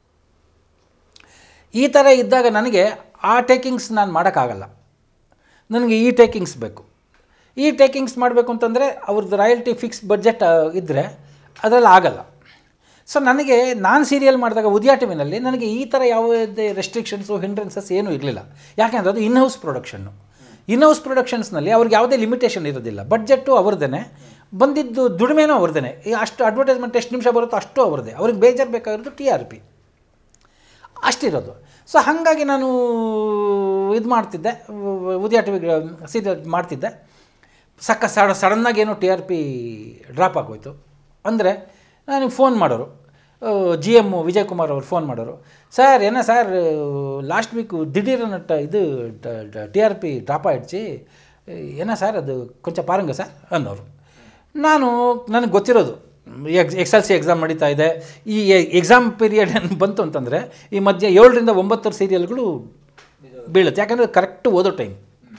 ಈ ಥರ ಇದ್ದಾಗ ನನಗೆ ಆ ಟೇಕಿಂಗ್ಸ್ ನಾನು ಮಾಡೋಕ್ಕಾಗಲ್ಲ ನನಗೆ ಈ ಟೇಕಿಂಗ್ಸ್ ಬೇಕು ಈ ಟೇಕಿಂಗ್ಸ್ ಮಾಡಬೇಕು ಅಂತಂದರೆ ಅವ್ರದ್ದು ರಾಯಲ್ಟಿ ಫಿಕ್ಸ್ ಬಡ್ಜೆಟ್ ಇದ್ದರೆ ಅದರಲ್ಲಿ ಆಗಲ್ಲ ಸೊ ನನಗೆ ನಾನು ಸೀರಿಯಲ್ ಮಾಡಿದಾಗ ಉದಯ ಟಿವಿನಲ್ಲಿ ನನಗೆ ಈ ಥರ ಯಾವುದೇ ರೆಸ್ಟ್ರಿಕ್ಷನ್ಸು ಹಿಂಡ್ರೆನ್ಸಸ್ ಏನೂ ಇರಲಿಲ್ಲ ಯಾಕೆಂದರೆ ಅದು ಇನ್ಹೌಸ್ ಪ್ರೊಡಕ್ಷನ್ನು ಇನ್ಹೌಸ್ ಪ್ರೊಡಕ್ಷನ್ಸ್ನಲ್ಲಿ ಅವ್ರಿಗೆ ಯಾವುದೇ ಲಿಮಿಟೇಷನ್ ಇರೋದಿಲ್ಲ ಬಡ್ಜೆಟ್ಟು ಅವ್ರದ್ದೇ ಬಂದಿದ್ದು ದುಡಿಮೆನೂ ಅವ್ರದ್ದೇ ಈ ಅಷ್ಟು ಅಡ್ವರ್ಟೈಸ್ಮೆಂಟ್ ಎಷ್ಟು ನಿಮಿಷ ಬರುತ್ತೋ ಅಷ್ಟು ಅವ್ರದ್ದೇ ಅವ್ರಿಗೆ ಬೇಜಾರು ಬೇಕಾಗಿರೋದು ಟಿ ಆರ್ ಪಿ ಅಷ್ಟಿರೋದು ಸೊ ಹಾಗಾಗಿ ನಾನು ಇದು ಮಾಡ್ತಿದ್ದೆ ಉದಯ ಟಿ ವಿ ಸೀರಿಯಲ್ ಮಾಡ್ತಿದ್ದೆ ಸಕ್ಕ ಸಡ ಸಡನ್ನಾಗಿ ಏನೋ ಟಿ ಆರ್ ಪಿ ಡ್ರಾಪ್ ಆಗೋಯ್ತು ಅಂದರೆ ನನಗೆ ಫೋನ್ ಮಾಡೋರು ಜಿ ಎಮ್ಮು ವಿಜಯ್ ಕುಮಾರ್ ಅವರು ಫೋನ್ ಮಾಡೋರು ಸರ್ ಏನ ಸರ್ ಲಾಸ್ಟ್ ವೀಕ್ ದಿಢೀರನ ಟ ಇದು ಟಿ ಆರ್ ಪಿ ಡ್ರಾಪ್ ಆಯಿಡ್ಸಿ ಏನ ಸರ್ ಅದು ಕೊಂಚ ಪಾರಂಗ ಸರ್ ಅನ್ನೋರು ನಾನು ನನಗೆ ಗೊತ್ತಿರೋದು X X L C exam ನಡೀತಾ ಇದೆ ಈ ಎಕ್ಸಾಮ್ ಪೀರಿಯಡ್ ಏನು ಬಂತು ಅಂತಂದರೆ ಈ ಮಧ್ಯೆ ಏಳರಿಂದ ಒಂಬತ್ತರ ಸೀರಿಯಲ್ಗಳು ಬೀಳುತ್ತೆ ಯಾಕಂದರೆ ಕರೆಕ್ಟ್ ಓದೋ ಟೈಮ್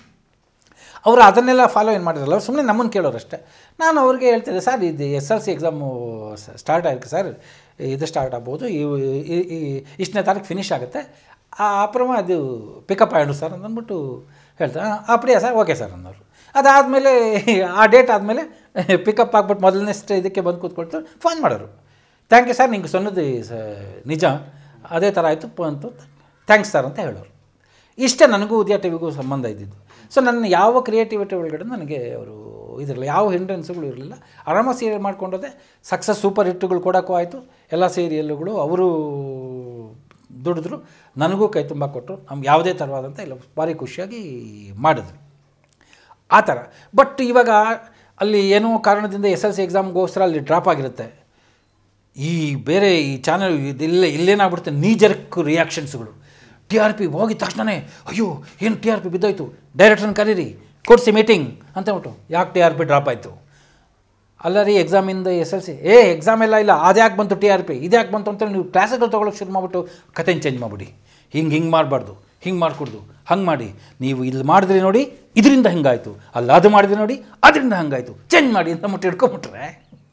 ಅವರು ಅದನ್ನೆಲ್ಲ ಫಾಲೋ ಏನು ಮಾಡಿರಲ್ಲ ಅವ್ರು ಸುಮ್ಮನೆ ನಮ್ಮನ್ನು ಕೇಳೋರಷ್ಟೇ ನಾನು ಅವ್ರಿಗೆ ಹೇಳ್ತಿದ್ದೆ ಸರ್ ಇದು S L C exam start ಆಯ್ತು ಸರ್ ಇದು ಸ್ಟಾರ್ಟ್ ಆಗ್ಬೋದು ಈ ಇಷ್ಟನೇ ತಾರೀಕು ಫಿನಿಶ್ ಆಗುತ್ತೆ ಆ ಅಪ್ರಮ ಅದು ಪಿಕಪ್ ಆಯಿಡು ಸರ್ ಅಂತ ಅಂದ್ಬಿಟ್ಟು ಹೇಳ್ತಾರೆ ಅಪ್ಡಿಯಾ ಸರ್ ಓಕೆ ಸರ್ ಅನ್ನೋರು ಅದಾದಮೇಲೆ ಆ ಡೇಟ್ ಆದಮೇಲೆ ಪಿಕಪ್ ಆಗ್ಬಿಟ್ಟು ಮೊದಲನೇ ಸ್ಟೇ ಇದಕ್ಕೆ ಬಂದು ಕೂತ್ಕೊಳ್ತಾರೆ ಫೋನ್ ಮಾಡೋರು ಥ್ಯಾಂಕ್ ಯು ಸರ್ ನಿಂಗೆ ಸೊನ್ನದು ಸ ನಿಜ ಅದೇ ಥರ ಆಯಿತು ಅಂತ ಥ್ಯಾಂಕ್ಸ್ ಸರ್ ಅಂತ ಹೇಳೋರು ಇಷ್ಟೇ ನನಗೂ ಉದಯ ಟಿವಿಗೂ ಸಂಬಂಧ ಇದ್ದಿದ್ದು ಸೊ ನನ್ನ ಯಾವ ಕ್ರಿಯೇಟಿವಿಟಿ ಒಳಗಡೆ ನನಗೆ ಅವರು ಇದಿರಲಿಲ್ಲ ಯಾವ ಹಿಂಡ್ರೆನ್ಸ್ಗಳು ಇರಲಿಲ್ಲ ಆರಾಮಾಗಿ ಸೀರಿಯಲ್ ಮಾಡ್ಕೊಂಡೋದೆ ಸಕ್ಸಸ್ ಸೂಪರ್ ಹಿಟ್ಟುಗಳು ಕೊಡೋಕ್ಕೂ ಆಯಿತು ಎಲ್ಲ ಸೀರಿಯಲ್ಗಳು ಅವರು ದುಡಿದ್ರು ನನಗೂ ಕೈ ತುಂಬ ಕೊಟ್ಟರು ನಮ್ಗೆ ಯಾವುದೇ ಥರವಾದಂಥ ಎಲ್ಲ ಭಾರಿ ಖುಷಿಯಾಗಿ ಮಾಡಿದ್ವಿ ಆ ಥರ ಬಟ್ ಇವಾಗ ಅಲ್ಲಿ ಏನೋ ಕಾರಣದಿಂದ ಎಸ್ ಎಲ್ ಸಿ ಎಕ್ಸಾಮ್ಗೋಸ್ಕರ ಅಲ್ಲಿ ಡ್ರಾಪ್ ಆಗಿರುತ್ತೆ ಈ ಬೇರೆ ಈ ಚಾನಲ್ ಇದಿಲ್ಲ ಇಲ್ಲೇನಾಗ್ಬಿಡುತ್ತೆ ನೀಜರ್ಕ್ ರಿಯಾಕ್ಷನ್ಸ್ಗಳು ಟಿ ಆರ್ ಪಿ ಹೋಗಿದ ತಕ್ಷಣವೇ ಅಯ್ಯೋ ಏನು ಟಿ ಆರ್ ಪಿ ಬಿದ್ದೋಯ್ತು ಡೈರೆಕ್ಟ್ರನ್ನ ಕರೀರಿ ಕೊಡಿಸಿ ಮೀಟಿಂಗ್ ಅಂತ ಹೇಳ್ಬಿಟ್ಟು ಯಾಕೆ ಟಿ ಆರ್ ಪಿ ಡ್ರಾಪ್ ಆಯಿತು ಅಲ್ಲ ರೀ ಎಕ್ಸಾಮಿಂದ ಎಸ್ ಎಲ್ ಸಿ ಏ ಎಕ್ಸಾಮ್ ಎಲ್ಲ ಇಲ್ಲ ಅದು ಯಾಕೆ ಬಂತು ಟಿ ಆರ್ ಪಿ ಇದು ಯಾಕೆ ಬಂತು ಅಂತೇಳಿ ನೀವು ಕ್ಲಾಸ್ಗಳು ತೊಗೊಳಕ್ಕೆ ಶುರು ಮಾಡಿಬಿಟ್ಟು ಕಥೆನ ಚೇಂಜ್ ಮಾಡಿಬಿಡಿ ಹಿಂಗೆ ಹಿಂಗೆ ಮಾಡಬಾರ್ದು ಹಿಂಗೆ ಮಾಡಿಕೊಡ್ದು ಹಂಗೆ ಮಾಡಿ ನೀವು ಇಲ್ಲಿ ಮಾಡಿದ್ರಿ ನೋಡಿ ಇದರಿಂದ ಹಿಂಗಾಯಿತು ಅಲ್ಲ ಅದು ಮಾಡಿದ್ರಿ ನೋಡಿ ಅದರಿಂದ ಹಂಗಾಯಿತು ಚೇಂಜ್ ಮಾಡಿ ಅಂತ ಮುಟ್ಟು ಹಿಡ್ಕೊಂಬಿಟ್ರೆ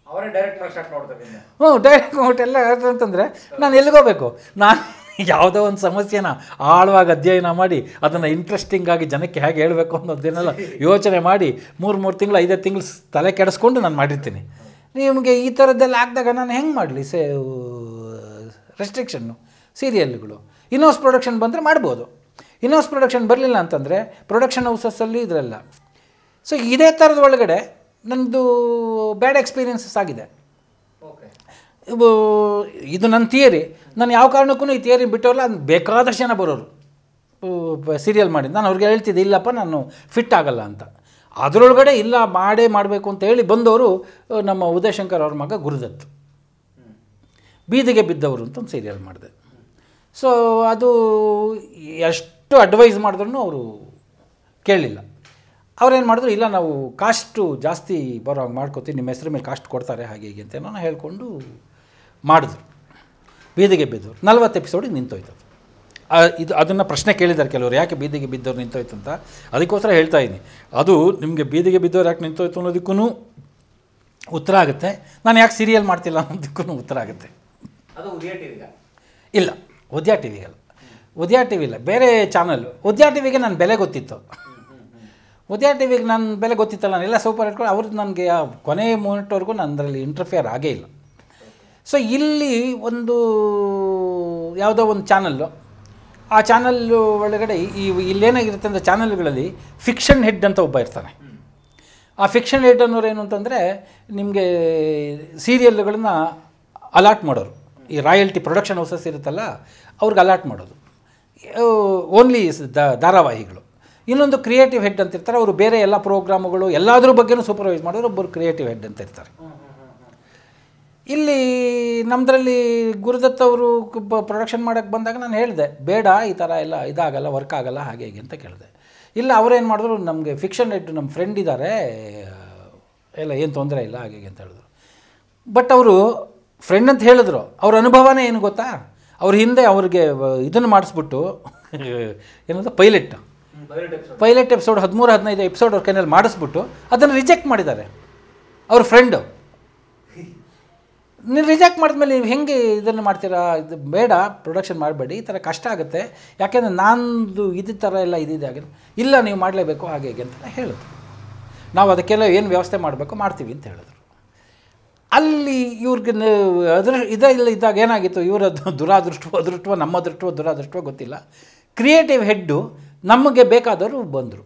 ಅವರೇ ಡೈರೆಕ್ಟ್ ಮಾಡಿ ಸ್ಟಾರ್ಟ್ ಮಾಡ್ತಾರೆ ಇನ್ನು ಹ್ಞೂ ಡೈರೆಕ್ಟ್ ಔಟ್ ಎಲ್ಲ ಅಂತಂದರೆ ನಾನು ಎಲ್ಲಿಗೋಬೇಕು ನಾನು ಯಾವುದೋ ಒಂದು ಸಮಸ್ಯೆನ ಆಳವಾಗಿ ಅಧ್ಯಯನ ಮಾಡಿ ಅದನ್ನು ಇಂಟ್ರೆಸ್ಟಿಂಗ್ ಆಗಿ ಜನಕ್ಕೆ ಹೇಗೆ ಹೇಳಬೇಕು ಅನ್ನೋದನ್ನೆಲ್ಲ ಯೋಚನೆ ಮಾಡಿ ಮೂರು ಮೂರು ತಿಂಗಳು ಐದೈದು ತಿಂಗಳು ತಲೆ ಕೆಡಿಸ್ಕೊಂಡು ನಾನು ಮಾಡಿರ್ತೀನಿ ನಿಮಗೆ ಈ ಥರದ್ದೆಲ್ಲ ಆಗಿದಾಗ ನಾನು ಹೆಂಗೆ ಮಾಡಲಿ ಸೇ ರೆಸ್ಟ್ರಿಕ್ಷನ್ನು ಸೀರಿಯಲ್ಗಳು ಇನೋಸ್ ಪ್ರೊಡಕ್ಷನ್ ಬಂದರೆ ಮಾಡ್ಬೋದು ಇನೋಸ್ ಪ್ರೊಡಕ್ಷನ್ ಬರಲಿಲ್ಲ ಅಂತಂದರೆ ಪ್ರೊಡಕ್ಷನ್ ಹೌಸಸ್ಸಲ್ಲಿ ಇದರೆಲ್ಲ ಸೊ ಇದೇ ಥರದ ಒಳಗಡೆ ನನ್ನದು ಬ್ಯಾಡ್ ಎಕ್ಸ್ಪೀರಿಯನ್ಸಸ್ ಆಗಿದೆ ಓಕೆ ಇವು ಇದು ನನ್ನ ಥಿಯರಿ ನಾನು ಯಾವ ಕಾರಣಕ್ಕೂ ಈ ಥಿಯರಿ ಬಿಟ್ಟವಲ್ಲ ಅದು ಬೇಕಾದಷ್ಟು ಜನ ಬರೋರು ಸೀರಿಯಲ್ ಮಾಡಿ ನಾನು ಅವ್ರಿಗೆ ಹೇಳ್ತಿದ್ದೆ ಇಲ್ಲಪ್ಪ ನಾನು ಫಿಟ್ ಆಗಲ್ಲ ಅಂತ ಅದರೊಳಗಡೆ ಇಲ್ಲ ಮಾಡೇ ಮಾಡಬೇಕು ಅಂತ ಹೇಳಿ ಬಂದವರು ಆ, ನಮ್ಮ ಉದಯಶಂಕರ್ ಅವ್ರ ಮಗ ಗುರುದತ್ ಬೀದಿಗೆ ಬಿದ್ದವರು ಅಂತ ಒಂದು ಸೀರಿಯಲ್ ಮಾಡಿದೆ ಸೊ ಅದು ಎಷ್ಟು ಅಡ್ವೈಸ್ ಮಾಡಿದ್ರು ಅವರು ಕೇಳಲಿಲ್ಲ ಅವ್ರೇನು ಮಾಡಿದ್ರು ಇಲ್ಲ ನಾವು ಕಾಸ್ಟು ಜಾಸ್ತಿ ಬರೋ ಹಾಗೆ ಮಾಡ್ಕೋತೀವಿ ನಿಮ್ಮ ಹೆಸರು ಮೇಲೆ ಕಾಸ್ಟ್ ಕೊಡ್ತಾರೆ ಹಾಗೆ ಹೀಗೆ ಅಂತ ನಾನು ಹೇಳ್ಕೊಂಡು ಮಾಡಿದ್ರು ಬೀದಿಗೆ ಬಿದ್ದವರು ನಲ್ವತ್ತು ಎಪಿಸೋಡಿಗೆ ನಿಂತೋಯ್ತು ಅದು. ಆ, ಇದು ಅದನ್ನು ಪ್ರಶ್ನೆ ಕೇಳಿದ್ದಾರೆ ಕೆಲವರು ಯಾಕೆ ಬೀದಿಗೆ ಬಿದ್ದವ್ರು ನಿಂತೋಯ್ತು ಅಂತ ಅದಕ್ಕೋಸ್ಕರ ಹೇಳ್ತಾ ಇದ್ದೀನಿ ಅದು ನಿಮಗೆ ಬೀದಿಗೆ ಬಿದ್ದವ್ರು ಯಾಕೆ ನಿಂತೋಯ್ತು ಅನ್ನೋದಕ್ಕೂ ಉತ್ತರ ಆಗುತ್ತೆ ನಾನು ಯಾಕೆ ಸೀರಿಯಲ್ ಮಾಡ್ತಿಲ್ಲ ಅನ್ನೋದಕ್ಕೂ ಉತ್ತರ ಆಗುತ್ತೆ ಅದು ಉದಯ ಟಿವಿಗ ಇಲ್ಲ ಉದ್ಯಾ ಟಿ ವಿಗಲ್ಲ ಉದ್ಯಾ ಟಿ ವಿ ಇಲ್ಲ ಬೇರೆ ಚಾನಲ್ಲು ಉದ್ಯಾ ಟಿ ವಿಗೆ ನನ್ನ ಬೆಲೆ ಗೊತ್ತಿತ್ತು ಉದ್ಯಾ ಟಿ ವಿಗೆ ನನ್ನ ಬೆಲೆ ಗೊತ್ತಿತ್ತಲ್ಲ ನಾನೆಲ್ಲ ಸೂಪರ್ ಇಟ್ಕೊಂಡು ಅವ್ರದ್ದು ನನಗೆ ಆ ಕೊನೆ ಮೂಮೆಂಟ್ವರೆಗೂ ನಾನು ಅದರಲ್ಲಿ ಇಂಟರ್ಫಿಯರ್ ಆಗೇ ಇಲ್ಲ ಸೊ ಇಲ್ಲಿ ಒಂದು ಯಾವುದೋ ಒಂದು ಚಾನಲ್ಲು ಆ ಚಾನಲ್ಲು ಒಳಗಡೆ ಈ ಇಲ್ಲೇನಾಗಿರುತ್ತೆ ಅಂದರೆ ಚಾನಲ್ಗಳಲ್ಲಿ ಫಿಕ್ಷನ್ ಹೆಡ್ ಅಂತ ಒಬ್ಬ ಇರ್ತಾನೆ ಆ ಫಿಕ್ಷನ್ ಹೆಡ್ ಅನ್ನೋರು ಏನು ಅಂತಂದರೆ ನಿಮಗೆ ಸೀರಿಯಲ್ಗಳನ್ನ ಅಲಾಟ್ ಮಾಡೋರು ಈ ರಾಯಲ್ಟಿ ಪ್ರೊಡಕ್ಷನ್ ಹೌಸಸ್ ಇರುತ್ತಲ್ಲ ಅವ್ರಿಗೆ ಅಲಾಟ್ ಮಾಡೋದು ಓನ್ಲಿ ಧಾರಾವಾಹಿಗಳು ಇನ್ನೊಂದು ಕ್ರಿಯೇಟಿವ್ ಹೆಡ್ ಅಂತ ಇರ್ತಾರೆ ಅವರು ಬೇರೆ ಎಲ್ಲ ಪ್ರೋಗ್ರಾಮ್ಗಳು ಎಲ್ಲದ್ರ ಬಗ್ಗೆನೂ ಸೂಪರ್ವೈಸ್ ಮಾಡೋರು ಒಬ್ಬರು ಕ್ರಿಯೇಟಿವ್ ಹೆಡ್ ಅಂತ ಇರ್ತಾರೆ ಇಲ್ಲಿ ನಮ್ಮದ್ರಲ್ಲಿ ಗುರುದತ್ ಅವರು ಪ್ರೊಡಕ್ಷನ್ ಮಾಡೋಕ್ಕೆ ಬಂದಾಗ ನಾನು ಹೇಳಿದೆ ಬೇಡ ಈ ಥರ ಎಲ್ಲ ಇದಾಗಲ್ಲ ವರ್ಕ್ ಆಗಲ್ಲ ಹಾಗೆ ಹೀಗೆ ಅಂತ ಕೇಳಿದೆ ಇಲ್ಲ ಅವರೇನು ಮಾಡಿದ್ರು ನಮಗೆ ಫಿಕ್ಷನ್ ಹೆಡ್ ನಮ್ಮ ಫ್ರೆಂಡ್ ಇದ್ದಾರೆ ಎಲ್ಲ ಏನು ತೊಂದರೆ ಇಲ್ಲ ಹಾಗೆ ಹೀಗೆ ಅಂತ ಹೇಳಿದ್ರು ಬಟ್ ಅವರು ಫ್ರೆಂಡ್ ಅಂತ ಹೇಳಿದ್ರು ಅವ್ರ ಅನುಭವನೇ ಏನು ಗೊತ್ತಾ ಅವ್ರ ಹಿಂದೆ ಅವ್ರಿಗೆ ಇದನ್ನು ಮಾಡಿಸ್ಬಿಟ್ಟು ಏನಂತ ಪೈಲಟ್ ಬೈಲೆಟ್ ಎಪಿಸೋಡ್ ಪೈಲಟ್ ಎಪಿಸೋಡ್ ಹದಿಮೂರು ಹದಿನೈದು ಎಪಿಸೋಡ್ ಅವ್ರ ಕೈನಲ್ಲಿ ಮಾಡಿಸ್ಬಿಟ್ಟು ಅದನ್ನು ರಿಜೆಕ್ಟ್ ಮಾಡಿದ್ದಾರೆ ಅವ್ರ ಫ್ರೆಂಡು ನೀವು ರಿಜೆಕ್ಟ್ ಮಾಡಿದ್ಮೇಲೆ ನೀವು ಹೆಂಗೆ ಇದನ್ನು ಮಾಡ್ತೀರಾ ಇದು ಬೇಡ ಪ್ರೊಡಕ್ಷನ್ ಮಾಡಬೇಡಿ ಈ ಥರ ಕಷ್ಟ ಆಗುತ್ತೆ ಯಾಕೆಂದರೆ ನಂದು ಇದೇ ಥರ ಎಲ್ಲ ಇದಿದೆ ಹಾಗೆ ಇಲ್ಲ ನೀವು ಮಾಡಲೇಬೇಕು ಹಾಗೆ ಹೀಗೆ ಅಂತ ಹೇಳಿದ್ರು ನಾವು ಅದಕ್ಕೆಲ್ಲ ಏನು ವ್ಯವಸ್ಥೆ ಮಾಡಬೇಕು ಮಾಡ್ತೀವಿ ಅಂತ ಹೇಳಿದ್ರು ಅಲ್ಲಿ ಇವ್ರಿಗೆ ನ- ಅದ್ರ ಇದೇ ಇಲ್ಲ ಇದ್ದಾಗ ಏನಾಗಿತ್ತು ಇವರ ದುರಾದೃಷ್ಟವೋ ಅದೃಷ್ಟವೋ ನಮ್ಮ ಅದೃಷ್ಟವೋ ದುರಾದೃಷ್ಟವೋ ಗೊತ್ತಿಲ್ಲ ಕ್ರಿಯೇಟಿವ್ ಹೆಡ್ಡು ನಮಗೆ ಬೇಕಾದವರು ಬಂದರು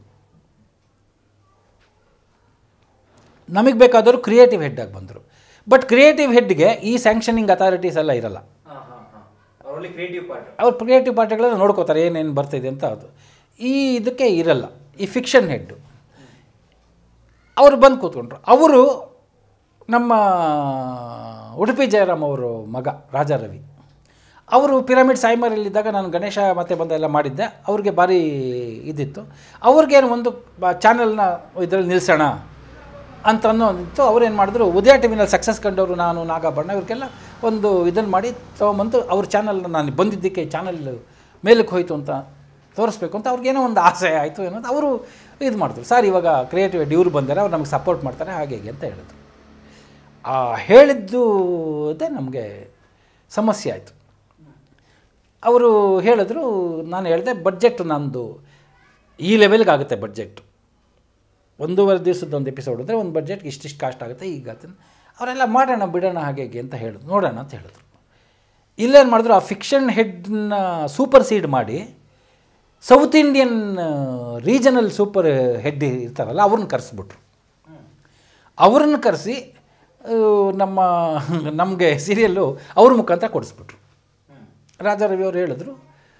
ನಮಗೆ ಬೇಕಾದವರು ಕ್ರಿಯೇಟಿವ್ ಹೆಡ್ಡಾಗಿ ಬಂದರು ಬಟ್ ಕ್ರಿಯೇಟಿವ್ ಹೆಡ್ಗೆ ಈ ಸ್ಯಾಂಕ್ಷನಿಂಗ್ ಅಥಾರಿಟೀಸ್ ಎಲ್ಲ ಇರಲ್ಲ ಹಾಂ ಹಾಂ ಹಾಂ ಅವರಲ್ಲಿ ಕ್ರಿಯೇಟಿವ್ ಪಾರ್ಟ್ ಅವ್ರು ಕ್ರಿಯೇಟಿವ್ ಪಾರ್ಟಿಗಳೆಲ್ಲ ನೋಡ್ಕೋತಾರೆ ಏನೇನು ಬರ್ತಿದೆ ಅಂತ ಅದು ಈ ಇದಕ್ಕೆ ಇರಲ್ಲ ಈ ಫಿಕ್ಷನ್ ಹೆಡ್ಡು ಅವರು ಬಂದು ಕೂತ್ಕೊಂಡ್ರು ಅವರು ನಮ್ಮ ಉಡುಪಿ ಜಯರಾಮ್ ಅವರು ಮಗ ರಾಜಾ ರವಿ ಅವರು ಪಿರಮಿಡ್ ಸಾಯಿಮರಲ್ಲಿದ್ದಾಗ ನಾನು ಗಣೇಶ ಮತ್ತೆ ಬಂದ ಎಲ್ಲ ಮಾಡಿದ್ದೆ ಅವ್ರಿಗೆ ಭಾರಿ ಇದಿತ್ತು ಅವ್ರಿಗೇನು ಒಂದು ಚಾನಲ್ನ ಇದರಲ್ಲಿ ನಿಲ್ಲಿಸೋಣ ಅಂತ ಅನ್ನೋದಿತ್ತು ಅವ್ರೇನು ಮಾಡಿದ್ರು ಉದಯ ಟಿ ವಿನಲ್ಲಿ ಸಕ್ಸಸ್ ಕಂಡವರು ನಾನು ನಾಗಾಭರಣ ಇವ್ರಿಗೆಲ್ಲ ಒಂದು ಇದನ್ನು ಮಾಡಿ ತೊಗೊಂಬಂದು ಅವ್ರ ಚಾನಲ್ನ ನಾನು ಬಂದಿದ್ದಕ್ಕೆ ಚಾನಲ್ ಮೇಲಕ್ಕೆ ಹೋಯ್ತು ಅಂತ ತೋರಿಸ್ಬೇಕು ಅಂತ ಅವ್ರಿಗೇನೋ ಒಂದು ಆಸೆ ಆಯಿತು ಏನೋ ಅಂತ ಅವರು ಇದು ಮಾಡಿದ್ರು ಸರ್ ಇವಾಗ ಕ್ರಿಯೇಟಿವ್ ಇವ್ರು ಬಂದರೆ ಅವ್ರು ನಮಗೆ ಸಪೋರ್ಟ್ ಮಾಡ್ತಾರೆ ಹಾಗೆ ಹೀಗೆ ಅಂತ ಹೇಳಿದ್ರು ಆ ಹೇಳಿದ್ದು ಅದೇ ನಮಗೆ ಸಮಸ್ಯೆ ಆಯಿತು ಅವರು ಹೇಳಿದ್ರು ನಾನು ಹೇಳಿದೆ ಬಡ್ಜೆಟ್ ನಂದು ಈ ಲೆವೆಲ್ಗೆ ಆಗುತ್ತೆ ಬಡ್ಜೆಟ್ ಒಂದೂವರೆ ದಿವಸದ ಒಂದು ಎಪಿಸೋಡ್ ಅಂದರೆ ಒಂದು ಬಡ್ಜೆಟ್ಗೆ ಇಷ್ಟಿಷ್ಟು ಕಾಸ್ಟ್ ಆಗುತ್ತೆ ಈಗ ಆಗುತ್ತೆ ಅವರೆಲ್ಲ ಮಾಡೋಣ ಬಿಡೋಣ ಹಾಗೆ ಹೀಗೆ ಅಂತ ಹೇಳಿದ್ರು ನೋಡೋಣ ಅಂತ ಹೇಳಿದ್ರು ಇಲ್ಲೇನು ಮಾಡಿದ್ರು ಆ ಫಿಕ್ಷನ್ ಹೆಡ್ನ ಸೂಪರ್ ಸೀಡ್ ಮಾಡಿ South Indian regional super head ಇರ್ತಾರಲ್ಲ ಅವ್ರನ್ನ ಕರೆಸ್ಬಿಟ್ರು ಅವ್ರನ್ನ ಕರೆಸಿ ನಮ್ಮ ನಮಗೆ ಸೀರಿಯಲ್ಲು ಅವ್ರ ಮುಖಾಂತರ ಕೊಡಿಸ್ಬಿಟ್ರು ರಾಜಾರವಿ ಅವರು ಹೇಳಿದ್ರು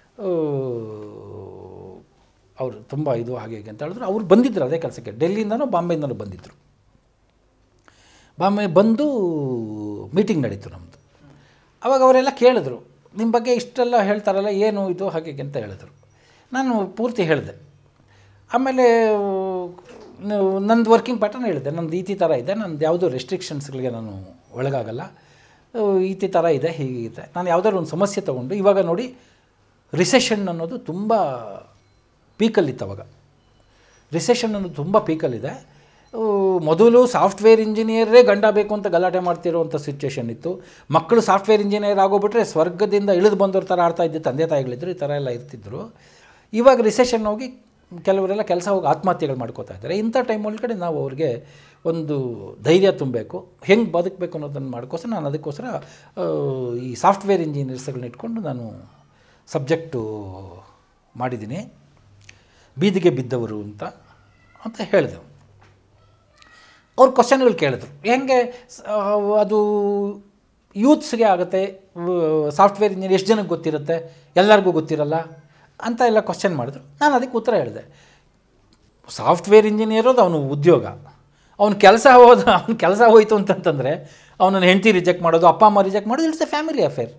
ಅವರು ತುಂಬ ಇದು ಹಾಗೆ ಹೀಗೆ ಅಂತ ಹೇಳಿದ್ರು ಅವ್ರು ಬಂದಿದ್ದರು ಅದೇ ಕೆಲಸಕ್ಕೆ ಡೆಲ್ಲಿಯಿಂದನೂ ಬಾಂಬೆಯಿಂದನೂ ಬಂದಿದ್ದರು ಬಾಂಬೆ ಬಂದು ಮೀಟಿಂಗ್ ನಡೀತು ನಮ್ಮದು ಅವಾಗ ಅವರೆಲ್ಲ ಕೇಳಿದ್ರು ನಿಮ್ಮ ಬಗ್ಗೆ ಇಷ್ಟೆಲ್ಲ ಹೇಳ್ತಾರಲ್ಲ ಏನು ಇದು ಹಾಗೆ ಹೀಗೆ ಅಂತ ಹೇಳಿದ್ರು ನಾನು ಪೂರ್ತಿ ಹೇಳಿದೆ ಆಮೇಲೆ ನೀವು ನಂದು ವರ್ಕಿಂಗ್ ಪ್ಯಾಟರ್ನ್ ಹೇಳಿದೆ ನಂದು ಈತಿ ಥರ ಇದೆ ನಂದು ಯಾವುದೋ ರೆಸ್ಟ್ರಿಕ್ಷನ್ಸ್ಗಳಿಗೆ ನಾನು ಒಳಗಾಗಲ್ಲ ಈತಿ ಥರ ಇದೆ ಹೀಗಿದೆ ನಾನು ಯಾವುದಾದ್ರು ಒಂದು ಸಮಸ್ಯೆ ತೊಗೊಂಡು ಇವಾಗ ನೋಡಿ ರಿಸೆಷನ್ ಅನ್ನೋದು ತುಂಬ ಪೀಕಲ್ಲಿತ್ತು ಅವಾಗ ರಿಸೆಷನ್ ಅನ್ನೋದು ತುಂಬ ಪೀಕಲ್ಲಿದೆ ಆ, ಮೊದಲು ಸಾಫ್ಟ್ವೇರ್ ಇಂಜಿನಿಯರೇ ಗಂಡ ಬೇಕು ಅಂತ ಗಲಾಟೆ ಮಾಡ್ತಿರೋವಂಥ ಸಿಚುವೇಶನ್ ಇತ್ತು ಮಕ್ಕಳು ಸಾಫ್ಟ್ವೇರ್ ಇಂಜಿನಿಯರ್ ಆಗೋಗ್ಬಿಟ್ರೆ ಸ್ವರ್ಗದಿಂದ ಇಳಿದು ಬಂದವ್ರ ಥರ ಆಡ್ತಾ ಇದ್ದು ತಂದೆ ತಾಯಿಗಳಿದ್ರು ಈ ಥರ ಎಲ್ಲ ಇರ್ತಿದ್ರು ಇವಾಗ ರಿಸೆಷನ್ ಹೋಗಿ ಕೆಲವರೆಲ್ಲ ಕೆಲಸ ಹೋಗಿ ಆತ್ಮಹತ್ಯೆಗಳು ಮಾಡ್ಕೋತಾ ಇದ್ದಾರೆ ಇಂಥ ಟೈಮ್ ಒಳಗಡೆ ನಾವು ಅವ್ರಿಗೆ ಒಂದು ಧೈರ್ಯ ತುಂಬಬೇಕು ಹೆಂಗೆ ಬದುಕಬೇಕು ಅನ್ನೋದನ್ನು ಮಾಡ್ಕೋಸ್ಕರ ನಾನು ಅದಕ್ಕೋಸ್ಕರ ಆ, ಈ ಸಾಫ್ಟ್ವೇರ್ ಇಂಜಿನಿಯರ್ಸ್ಗಳನ್ನ ಇಟ್ಕೊಂಡು ನಾನು ಸಬ್ಜೆಕ್ಟು ಮಾಡಿದ್ದೀನಿ ಬೀದಿಗೆ ಬಿದ್ದವರು ಅಂತ ಅಂತ ಹೇಳಿದೆ ಅವ್ರು ಕ್ವಶನ್ಗಳು ಕೇಳಿದ್ರು ಹೆಂಗೆ ಸ- ಅದು ಯೂತ್ಸ್ಗೆ ಆಗುತ್ತೆ ಸಾಫ್ಟ್ವೇರ್ ಇಂಜಿನಿಯರ್ ಎಷ್ಟು ಜನಕ್ಕೆ ಗೊತ್ತಿರುತ್ತೆ ಎಲ್ಲರಿಗೂ ಗೊತ್ತಿರಲ್ಲ ಅಂತ ಎಲ್ಲ ಕ್ವಶನ್ ಮಾಡಿದ್ರು ನಾನು ಅದಕ್ಕೆ ಉತ್ತರ ಹೇಳಿದೆ ಸಾಫ್ಟ್ವೇರ್ ಇಂಜಿನಿಯರ್ ಅದು ಅವನು ಉದ್ಯೋಗ ಅವ್ನ ಕೆಲಸ ಹೋದ ಅವ್ನ ಕೆಲಸ ಹೋಯ್ತು ಅಂತಂತಂದರೆ ಅವನನ್ನು ಹೆಂಡತಿ ರಿಜೆಕ್ಟ್ ಮಾಡೋದು ಅಪ್ಪ ಅಮ್ಮ ರಿಜೆಕ್ಟ್ ಮಾಡೋದು it's a family affair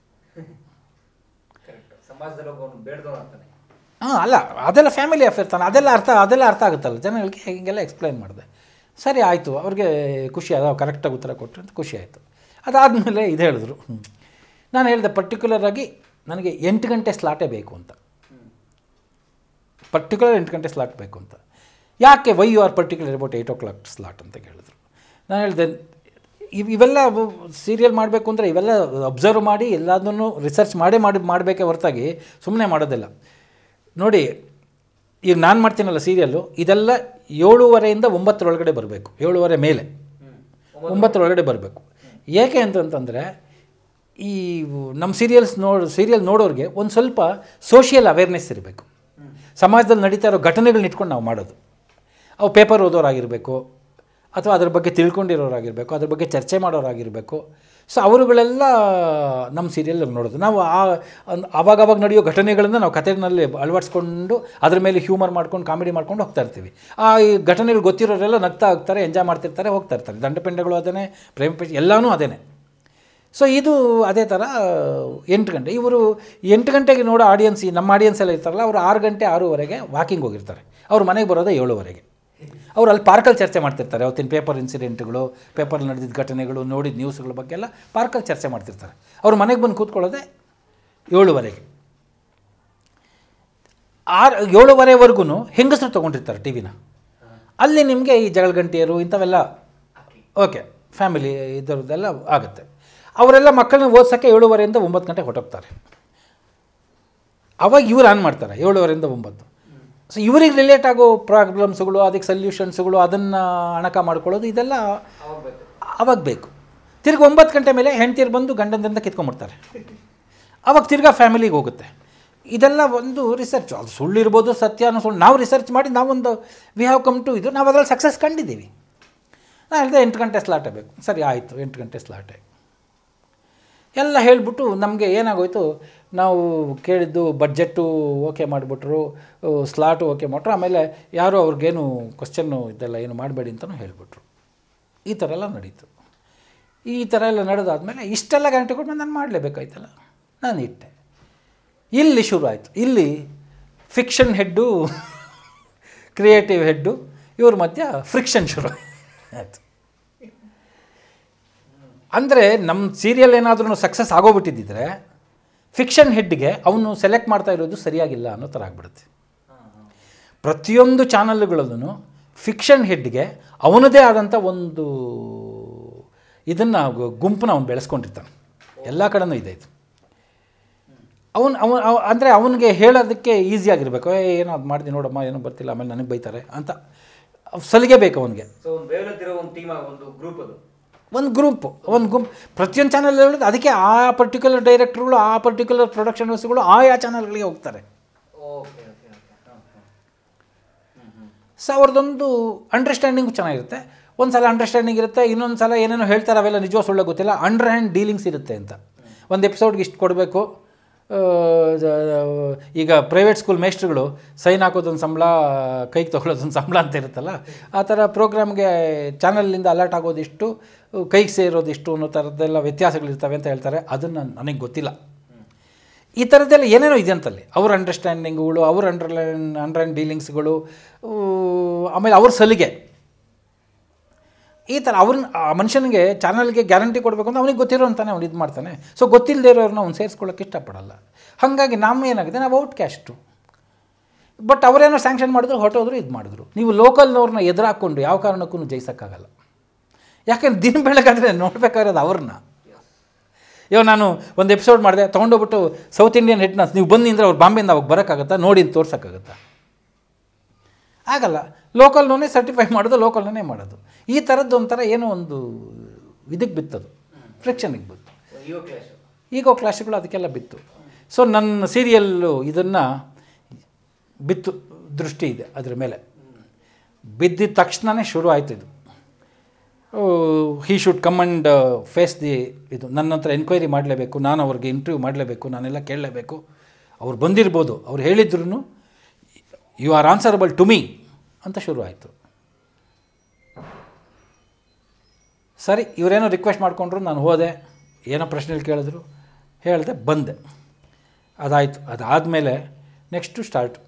correct ಸಮಾಜದಲ್ಲಿ ಒಬ್ಬನು ಬೇಡ್ದವನು ಅಂತಾನೆ ಹಾಂ ಅಲ್ಲ ಅದೆಲ್ಲ ಫ್ಯಾಮಿಲಿ ಅಫೇರ್ ತಾನೆ ಅದೆಲ್ಲ ಅರ್ಥ ಅದೆಲ್ಲ ಅರ್ಥ ಆಗುತ್ತಲ್ಲ ಜನಗಳಿಗೆ ಹೀಗೆಲ್ಲ ಎಕ್ಸ್ಪ್ಲೈನ್ ಮಾಡಿದೆ ಸರಿ ಆಯಿತು ಅವ್ರಿಗೆ ಖುಷಿ ಅದ ಕರೆಕ್ಟಾಗಿ ಉತ್ತರ ಕೊಟ್ಟರು ಅಂತ ಖುಷಿ ಆಯಿತು ಅದಾದಮೇಲೆ ಇದು ಹೇಳಿದ್ರು ಹ್ಮ್. ನಾನು ಹೇಳಿದೆ ಪರ್ಟಿಕ್ಯುಲರಾಗಿ ನನಗೆ ಎಂಟು ಗಂಟೆ ಸ್ಲಾಟೇ ಬೇಕು ಅಂತ ಪರ್ಟಿಕ್ಯುಲರ್ ಎಂಟು ಗಂಟೆ ಸ್ಲಾಟ್ ಬೇಕು ಅಂತ ಯಾಕೆ why you are particular about eight o'clock slot ಅಂತ ಕೇಳಿದ್ರು ನಾನು ಹೇಳಿದೆ ಇವ್ ಇವೆಲ್ಲ ಸೀರಿಯಲ್ ಮಾಡಬೇಕು ಅಂದರೆ ಇವೆಲ್ಲ ಅಬ್ಸರ್ವ್ ಮಾಡಿ ಎಲ್ಲದನ್ನು ರಿಸರ್ಚ್ ಮಾಡೇ ಮಾಡಿ ಮಾಡಬೇಕೇ ಹೊರತಾಗಿ ಸುಮ್ಮನೆ ಮಾಡೋದಿಲ್ಲ ನೋಡಿ ಈಗ ನಾನು ಮಾಡ್ತೀನಲ್ಲ ಸೀರಿಯಲ್ಲು ಇದೆಲ್ಲ ಏಳುವರೆಯಿಂದ ಒಂಬತ್ತರೊಳಗಡೆ ಬರಬೇಕು ಏಳುವರೆ ಮೇಲೆ ಒಂಬತ್ತರೊಳಗಡೆ ಬರಬೇಕು ಏಕೆ ಅಂತಂತಂದರೆ ಈ ನಮ್ಮ ಸೀರಿಯಲ್ಸ್ ನೋಡ್ ಸೀರಿಯಲ್ ನೋಡೋರಿಗೆ ಒಂದು ಸ್ವಲ್ಪ ಸೋಷಿಯಲ್ ಅವೇರ್ನೆಸ್ ಇರಬೇಕು ಸಮಾಜದಲ್ಲಿ ನಡೀತಾ ಇರೋ ಘಟನೆಗಳನ್ನ ಇಟ್ಕೊಂಡು ನಾವು ಮಾಡೋದು ಅವು ಪೇಪರ್ ಓದೋರಾಗಿರಬೇಕು ಅಥವಾ ಅದ್ರ ಬಗ್ಗೆ ತಿಳ್ಕೊಂಡಿರೋರಾಗಿರಬೇಕು ಅದ್ರ ಬಗ್ಗೆ ಚರ್ಚೆ ಮಾಡೋರಾಗಿರಬೇಕು ಸೊ ಅವರುಗಳೆಲ್ಲ ನಮ್ಮ ಸೀರಿಯಲ್ ನೋಡೋದು ನಾವು ಆ ಒಂದ್- ಆವಾಗವಾಗ ನಡೆಯೋ ಘಟನೆಗಳನ್ನು ನಾವು ಕಥೆನಲ್ಲಿ ಅಳವಡಿಸ್ಕೊಂಡು ಅದ್ರ ಮೇಲೆ ಹ್ಯೂಮರ್ ಮಾಡ್ಕೊಂಡು ಕಾಮಿಡಿ ಮಾಡ್ಕೊಂಡು ಹೋಗ್ತಾ ಇರ್ತೀವಿ ಆ ಈ ಘಟನೆಗಳು ಗೊತ್ತಿರೋರೆಲ್ಲ ನಗ್ತಾ ಹೋಗ್ತಾರೆ ಎಂಜಾಯ್ ಮಾಡ್ತಿರ್ತಾರೆ ಹೋಗ್ತಾ ಇರ್ತಾರೆ ದಂಡಪಿಂಡಗಳು ಅದೇನೆ ಪ್ರೇಮ ಪೇಜ್ ಎಲ್ಲನೂ ಅದೇನೆ ಸೊ ಇದು ಅದೇ ಥರ ಎಂಟು ಗಂಟೆ ಇವರು ಎಂಟು ಗಂಟೆಗೆ ನೋಡೋ ಆಡಿಯನ್ಸ್ ಈ ನಮ್ಮ ಆಡಿಯನ್ಸ್ ಎಲ್ಲ ಇರ್ತಾರಲ್ಲ ಅವರು ಆರು ಗಂಟೆ ಆರೂವರೆಗೆ ವಾಕಿಂಗ್ ಹೋಗಿರ್ತಾರೆ ಅವ್ರ ಮನೆಗೆ ಬರೋದೇ ಏಳುವರೆಗೆ ಅವ್ರು ಅಲ್ಲಿ ಪಾರ್ಕಲ್ಲಿ ಚರ್ಚೆ ಮಾಡ್ತಿರ್ತಾರೆ ಅವತ್ತಿನ ಪೇಪರ್ ಇನ್ಸಿಡೆಂಟ್ಗಳು ಪೇಪರ್ ನಡೆದಿದ್ದ ಘಟನೆಗಳು ನೋಡಿದ ನ್ಯೂಸ್ಗಳ ಬಗ್ಗೆ ಎಲ್ಲ ಪಾರ್ಕಲ್ಲಿ ಚರ್ಚೆ ಮಾಡ್ತಿರ್ತಾರೆ ಅವ್ರ ಮನೆಗೆ ಬಂದು ಕೂತ್ಕೊಳ್ಳೋದೇ ಏಳುವರೆಗೆ ಆರು ಏಳುವರೆವರೆಗೂ ಹೆಂಗಸರು ತೊಗೊಂಡಿರ್ತಾರೆ ಟಿ ವಿನ ಅಲ್ಲಿ ನಿಮಗೆ ಈ ಜಗಳ ಗಂಟೆಯರು ಇಂಥವೆಲ್ಲ ಓಕೆ ಫ್ಯಾಮಿಲಿ ಇದರದ್ದೆಲ್ಲ ಆಗುತ್ತೆ ಅವರೆಲ್ಲ ಮಕ್ಕಳನ್ನ ಓದ್ಸೋಕ್ಕೆ ಏಳುವರೆಯಿಂದ ಒಂಬತ್ತು ಗಂಟೆ ಹೊರಟೋಗ್ತಾರೆ ಅವಾಗ ಇವ್ರು ಆನ್ ಮಾಡ್ತಾರೆ ಏಳುವರೆಯಿಂದ ಒಂಬತ್ತು ಸೊ ಇವರಿಗೆ ರಿಲೇಟ್ ಆಗೋ ಪ್ರಾಬ್ಲಮ್ಸ್ಗಳು ಅದಕ್ಕೆ ಸೊಲ್ಯೂಷನ್ಸ್ಗಳು ಅದನ್ನು ಅಣಕ ಮಾಡ್ಕೊಳ್ಳೋದು ಇದೆಲ್ಲ ಅವಾಗ ಬೇಕು ಅವಾಗ ಬೇಕು ತಿರ್ಗಿ ಒಂಬತ್ತು ಗಂಟೆ ಮೇಲೆ ಹೆಂಡ್ತೀರು ಬಂದು ಗಂಡಂದಿಂದ ಕಿತ್ಕೊಂಡ್ಬಿಡ್ತಾರೆ ಅವಾಗ ತಿರ್ಗಾ ಫ್ಯಾಮಿಲಿಗೆ ಹೋಗುತ್ತೆ ಇದೆಲ್ಲ ಒಂದು ರಿಸರ್ಚ್ ಅದು ಸುಳ್ಳಿರ್ಬೋದು ಸತ್ಯ ಅನ್ನೋ ಸುಳ್ಳು ನಾವು ರಿಸರ್ಚ್ ಮಾಡಿ ನಾವೊಂದು ವಿ ಹ್ಯಾವ್ ಕಮ್ ಟು ಇದು ನಾವು ಅದರಲ್ಲಿ ಸಕ್ಸಸ್ ಕಂಡಿದ್ದೀವಿ ನಾನು ಹೇಳಿದೆ ಎಂಟು ಗಂಟೆ ಸ್ಲಾಟೇ ಬೇಕು ಸರಿ ಆಯಿತು ಎಂಟು ಗಂಟೆ ಸ್ಲಾಟೇ ಎಲ್ಲ ಹೇಳಿಬಿಟ್ಟು ನಮಗೆ ಏನಾಗೋಯ್ತು ನಾವು ಕೇಳಿದ್ದು ಬಡ್ಜೆಟ್ಟು ಓಕೆ ಮಾಡಿಬಿಟ್ರು ಸ್ಲಾಟು ಓಕೆ ಮಾಡ್ರು ಆಮೇಲೆ ಯಾರು ಅವ್ರಿಗೇನು ಕ್ವಶನ್ನು ಇದೆಲ್ಲ ಏನು ಮಾಡಬೇಡಿ ಅಂತಲೂ ಹೇಳಿಬಿಟ್ರು ಈ ಥರ ಎಲ್ಲ ನಡೀತು ಈ ಥರ ಎಲ್ಲ ನಡೆದಾದ್ಮೇಲೆ ಇಷ್ಟೆಲ್ಲ ಗಂಟೆ ಕೊಟ್ಟು ನಾನು ಮಾಡಲೇಬೇಕಾಯ್ತಲ್ಲ ನಾನು ಇಟ್ಟೆ ಇಲ್ಲಿ ಶುರು ಆಯಿತು ಇಲ್ಲಿ ಫಿಕ್ಷನ್ ಹೆಡ್ಡು ಕ್ರಿಯೇಟಿವ್ ಹೆಡ್ಡು ಇವ್ರ ಮಧ್ಯ ಫ್ರಿಕ್ಷನ್ ಶುರು ಆಯಿತು ಅಂದರೆ ನಮ್ಮ ಸೀರಿಯಲ್ ಏನಾದ್ರೂ ಸಕ್ಸಸ್ ಆಗೋಗ್ಬಿಟ್ಟಿದ್ದಿದ್ರೆ ಫಿಕ್ಷನ್ ಹೆಡ್ಗೆ ಅವನು ಸೆಲೆಕ್ಟ್ ಮಾಡ್ತಾ ಇರೋದು ಸರಿಯಾಗಿಲ್ಲ ಅನ್ನೋ ಥರ ಆಗ್ಬಿಡುತ್ತೆ ಪ್ರತಿಯೊಂದು ಚಾನಲ್ಗಳಲ್ಲೂ ಫಿಕ್ಷನ್ ಹೆಡ್ಗೆ ಅವನದೇ ಆದಂಥ ಒಂದು ಇದನ್ನು ಗುಂಪನ್ನ ಅವನು ಬೆಳೆಸ್ಕೊಂಡಿರ್ತಾನೆ ಎಲ್ಲ ಕಡೆನೂ ಇದೆ ಇದು ಅವನು ಅವನು ಅಂದರೆ ಅವನಿಗೆ ಹೇಳೋದಕ್ಕೆ ಈಸಿಯಾಗಿರ್ಬೇಕು ಏ ಏನೋ ಅದು ಮಾಡ್ತೀನಿ ನೋಡಮ್ಮ ಏನೋ ಬರ್ತಿಲ್ಲ ಆಮೇಲೆ ನನಗೆ ಬೈತಾರೆ ಅಂತ ಸಲಿಗೆ ಬೇಕು ಅವನಿಗೆ ಸೊ ಒಂದು ವೇವ್ಲೆಂತ್ ಒಂದು ಟೀಮ್ ಒಂದು ಗ್ರೂಪ್ ಅದು ಒಂದು ಗ್ರೂಪ್ ಒಂದು ಗುಂಪು ಪ್ರತಿಯೊಂದು ಚಾನಲ್ ಹೇಳೋದು ಅದಕ್ಕೆ ಆ ಪರ್ಟಿಕ್ಯುಲರ್ ಡೈರೆಕ್ಟ್ರುಗಳು ಆ ಪರ್ಟಿಕ್ಯುಲರ್ ಪ್ರೊಡಕ್ಷನ್ ಹೌಸ್ಗಳು ಆಯಾ ಚಾನಲ್ಗಳಿಗೆ ಹೋಗ್ತಾರೆ ಓಕೆ ಓಕೆ ಓಕೆ ಹಾಂ ಹಾಂ ಹ್ಞೂ ಹ್ಞೂ ಸೊ ಅವ್ರದ್ದೊಂದು ಅಂಡರ್ಸ್ಟ್ಯಾಂಡಿಂಗು ಚೆನ್ನಾಗಿರುತ್ತೆ ಒಂದು ಸಲ ಅಂಡರ್ಸ್ಟ್ಯಾಂಡಿಂಗ್ ಇರುತ್ತೆ ಇನ್ನೊಂದು ಸಲ ಏನೇನೋ ಹೇಳ್ತಾರೆ ಅವೆಲ್ಲ ನಿಜವೋ ಸುಳ್ಳು ಗೊತ್ತಿಲ್ಲ ಅಂಡರ್ ಹ್ಯಾಂಡ್ ಡೀಲಿಂಗ್ಸ್ ಇರುತ್ತೆ ಅಂತ ಒಂದು ಎಪಿಸೋಡ್ಗೆ ಇಷ್ಟು ಕೊಡಬೇಕು ಈಗ ಪ್ರೈವೇಟ್ ಸ್ಕೂಲ್ ಮೇಸ್ಟ್ರುಗಳು ಸೈನ್ ಹಾಕೋದೊಂದು ಸಂಬಳ ಕೈಗೆ ತೊಗೊಳೋದೊಂದು ಸಂಬಳ ಅಂತ ಇರುತ್ತಲ್ಲ ಆ ಥರ ಪ್ರೋಗ್ರಾಮ್ಗೆ ಚಾನಲಿಂದ ಅಲರ್ಟ್ ಆಗೋದಿಷ್ಟು ಕೈಗೆ ಸೇರೋದಿಷ್ಟು ಅನ್ನೋ ಥರದ್ದೆಲ್ಲ ವ್ಯತ್ಯಾಸಗಳಿರ್ತವೆ ಅಂತ ಹೇಳ್ತಾರೆ ಅದನ್ನು ನನಗೆ ಗೊತ್ತಿಲ್ಲ ಈ ಥರದ್ದೆಲ್ಲ ಏನೇನೋ ಇದೆ ಅಂತಲ್ಲಿ ಅವ್ರ ಅಂಡರ್ಸ್ಟ್ಯಾಂಡಿಂಗ್ಗಳು ಅವ್ರ ಅಂಡರ್ಲೈನ್ ಅಂಡರ್ ಡೀಲಿಂಗ್ಸ್ಗಳು ಆಮೇಲೆ ಅವ್ರ ಸಲಿಗೆ ಈ ಥರ ಅವ್ರನ್ನ ಆ ಮನುಷ್ಯನಿಗೆ ಚಾನಲ್ಗೆ ಗ್ಯಾರಂಟಿ ಕೊಡಬೇಕು ಅಂತ ಅವನಿಗೆ ಗೊತ್ತಿರೋ ಅಂತಾನೆ ಅವ್ನು ಇದು ಮಾಡ್ತಾನೆ ಸೊ ಗೊತ್ತಿಲ್ಲದೆ ಇರೋರನ್ನ ಅವ್ನು ಸೇರಿಸ್ಕೊಳ್ಳೋಕೆ ಇಷ್ಟಪಡಲ್ಲ ಹಾಗಾಗಿ ನಮ್ಮ ಏನಾಗಿದೆ ನಾವು ಔಟ್ ಕ್ಯಾಸ್ಟು ಬಟ್ ಅವರೇನೋ ಸ್ಯಾಂಕ್ಷನ್ ಮಾಡಿದ್ರು ಹೊರಟೋದ್ರು ಇದು ಮಾಡಿದ್ರು ನೀವು ಲೋಕಲ್ನವ್ರನ್ನ ಎದುರಾಕೊಂಡು ಯಾವ ಕಾರಣಕ್ಕೂ ಜಯಿಸೋಕ್ಕಾಗಲ್ಲ ಯಾಕೆಂದ್ರೆ ದಿನ ಬೆಳಗಾದ್ರೆ ನೋಡ್ಬೇಕಾಗಿರೋದು ಅವ್ರನ್ನ ಇವಾಗ ನಾನು ಒಂದು ಎಪಿಸೋಡ್ ಮಾಡಿದೆ ತೊಗೊಂಡೋಗ್ಬಿಟ್ಟು ಸೌತ್ ಇಂಡಿಯನ್ ಹಿಟ್ನ ನೀವು ಬಂದು ನಿಂದ್ರೆ ಅವ್ರು ಬಾಂಬೆಯಿಂದ ಅವಾಗ ಬರೋಕ್ಕಾಗತ್ತಾ ನೋಡಿ ತೋರ್ಸೋಕ್ಕಾಗತ್ತಾ ಆಗಲ್ಲ ಲೋಕಲ್ನೇ ಸರ್ಟಿಫೈ ಮಾಡೋದು ಲೋಕಲ್ನೇ ಮಾಡೋದು ಈ ಥರದ್ದು ಒಂಥರ ಏನೋ ಒಂದು ಇದಕ್ಕೆ ಬಿತ್ತದು ಫ್ರಿಕ್ಷನಿಗೆ ಬಿತ್ತು ಇಯೋ ಕ್ಲಾಶ್ ಈಗೋ ಕ್ಲಾಸ್ಗಳು ಅದಕ್ಕೆಲ್ಲ ಬಿತ್ತು ಸೊ ನನ್ನ ಸೀರಿಯಲ್ಲು ಇದನ್ನು ಬಿತ್ತು ದೃಷ್ಟಿ ಇದೆ ಅದ್ರ ಮೇಲೆ ಬಿದ್ದಿದ ತಕ್ಷಣವೇ ಶುರು ಆಯ್ತು ಇದು he should come and face the ಇದು ನನ್ನ ಹತ್ರ ಎನ್ಕ್ವೈರಿ ಮಾಡಲೇಬೇಕು ನಾನು ಅವ್ರಿಗೆ ಇಂಟರ್ವ್ಯೂ ಮಾಡಲೇಬೇಕು ನಾನೆಲ್ಲ ಕೇಳಲೇಬೇಕು ಅವ್ರು ಬಂದಿರ್ಬೋದು ಅವ್ರು ಹೇಳಿದ್ರು you are answerable to me ಅಂತ ಶುರು ಆಯಿತು ಸರಿ ಇವರೇನೋ ರಿಕ್ವೆಸ್ಟ್ ಮಾಡಿಕೊಂಡ್ರು ನಾನು ಹೋದೆ ಏನೋ ಪ್ರಶ್ನೆಗಳು ಕೇಳಿದ್ರು ಹೇಳಿದೆ ಬಂದೆ ಅದಾಯಿತು ಅದಾದಮೇಲೆ ನೆಕ್ಸ್ಟು ಸ್ಟಾರ್ಟ್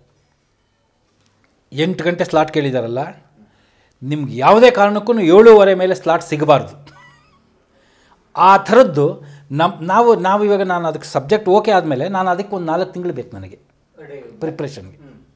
ಎಂಟು ಗಂಟೆ ಸ್ಲಾಟ್ ಕೇಳಿದಾರಲ್ಲ ನಿಮ್ಗೆ ಯಾವುದೇ ಕಾರಣಕ್ಕೂ ಏಳೂವರೆ ಮೇಲೆ ಸ್ಲಾಟ್ ಸಿಗಬಾರ್ದು ಆ ಥರದ್ದು ನಮ್ಮ ನಾವು ನಾವು ಇವಾಗ ನಾನು ಅದಕ್ಕೆ ಸಬ್ಜೆಕ್ಟ್ ಓಕೆ ಆದಮೇಲೆ ನಾನು ಅದಕ್ಕೆ ಒಂದು ನಾಲ್ಕು ತಿಂಗಳು ಬೇಕು ನನಗೆ ಪ್ರಿಪ್ರೇಷನ್ಗೆ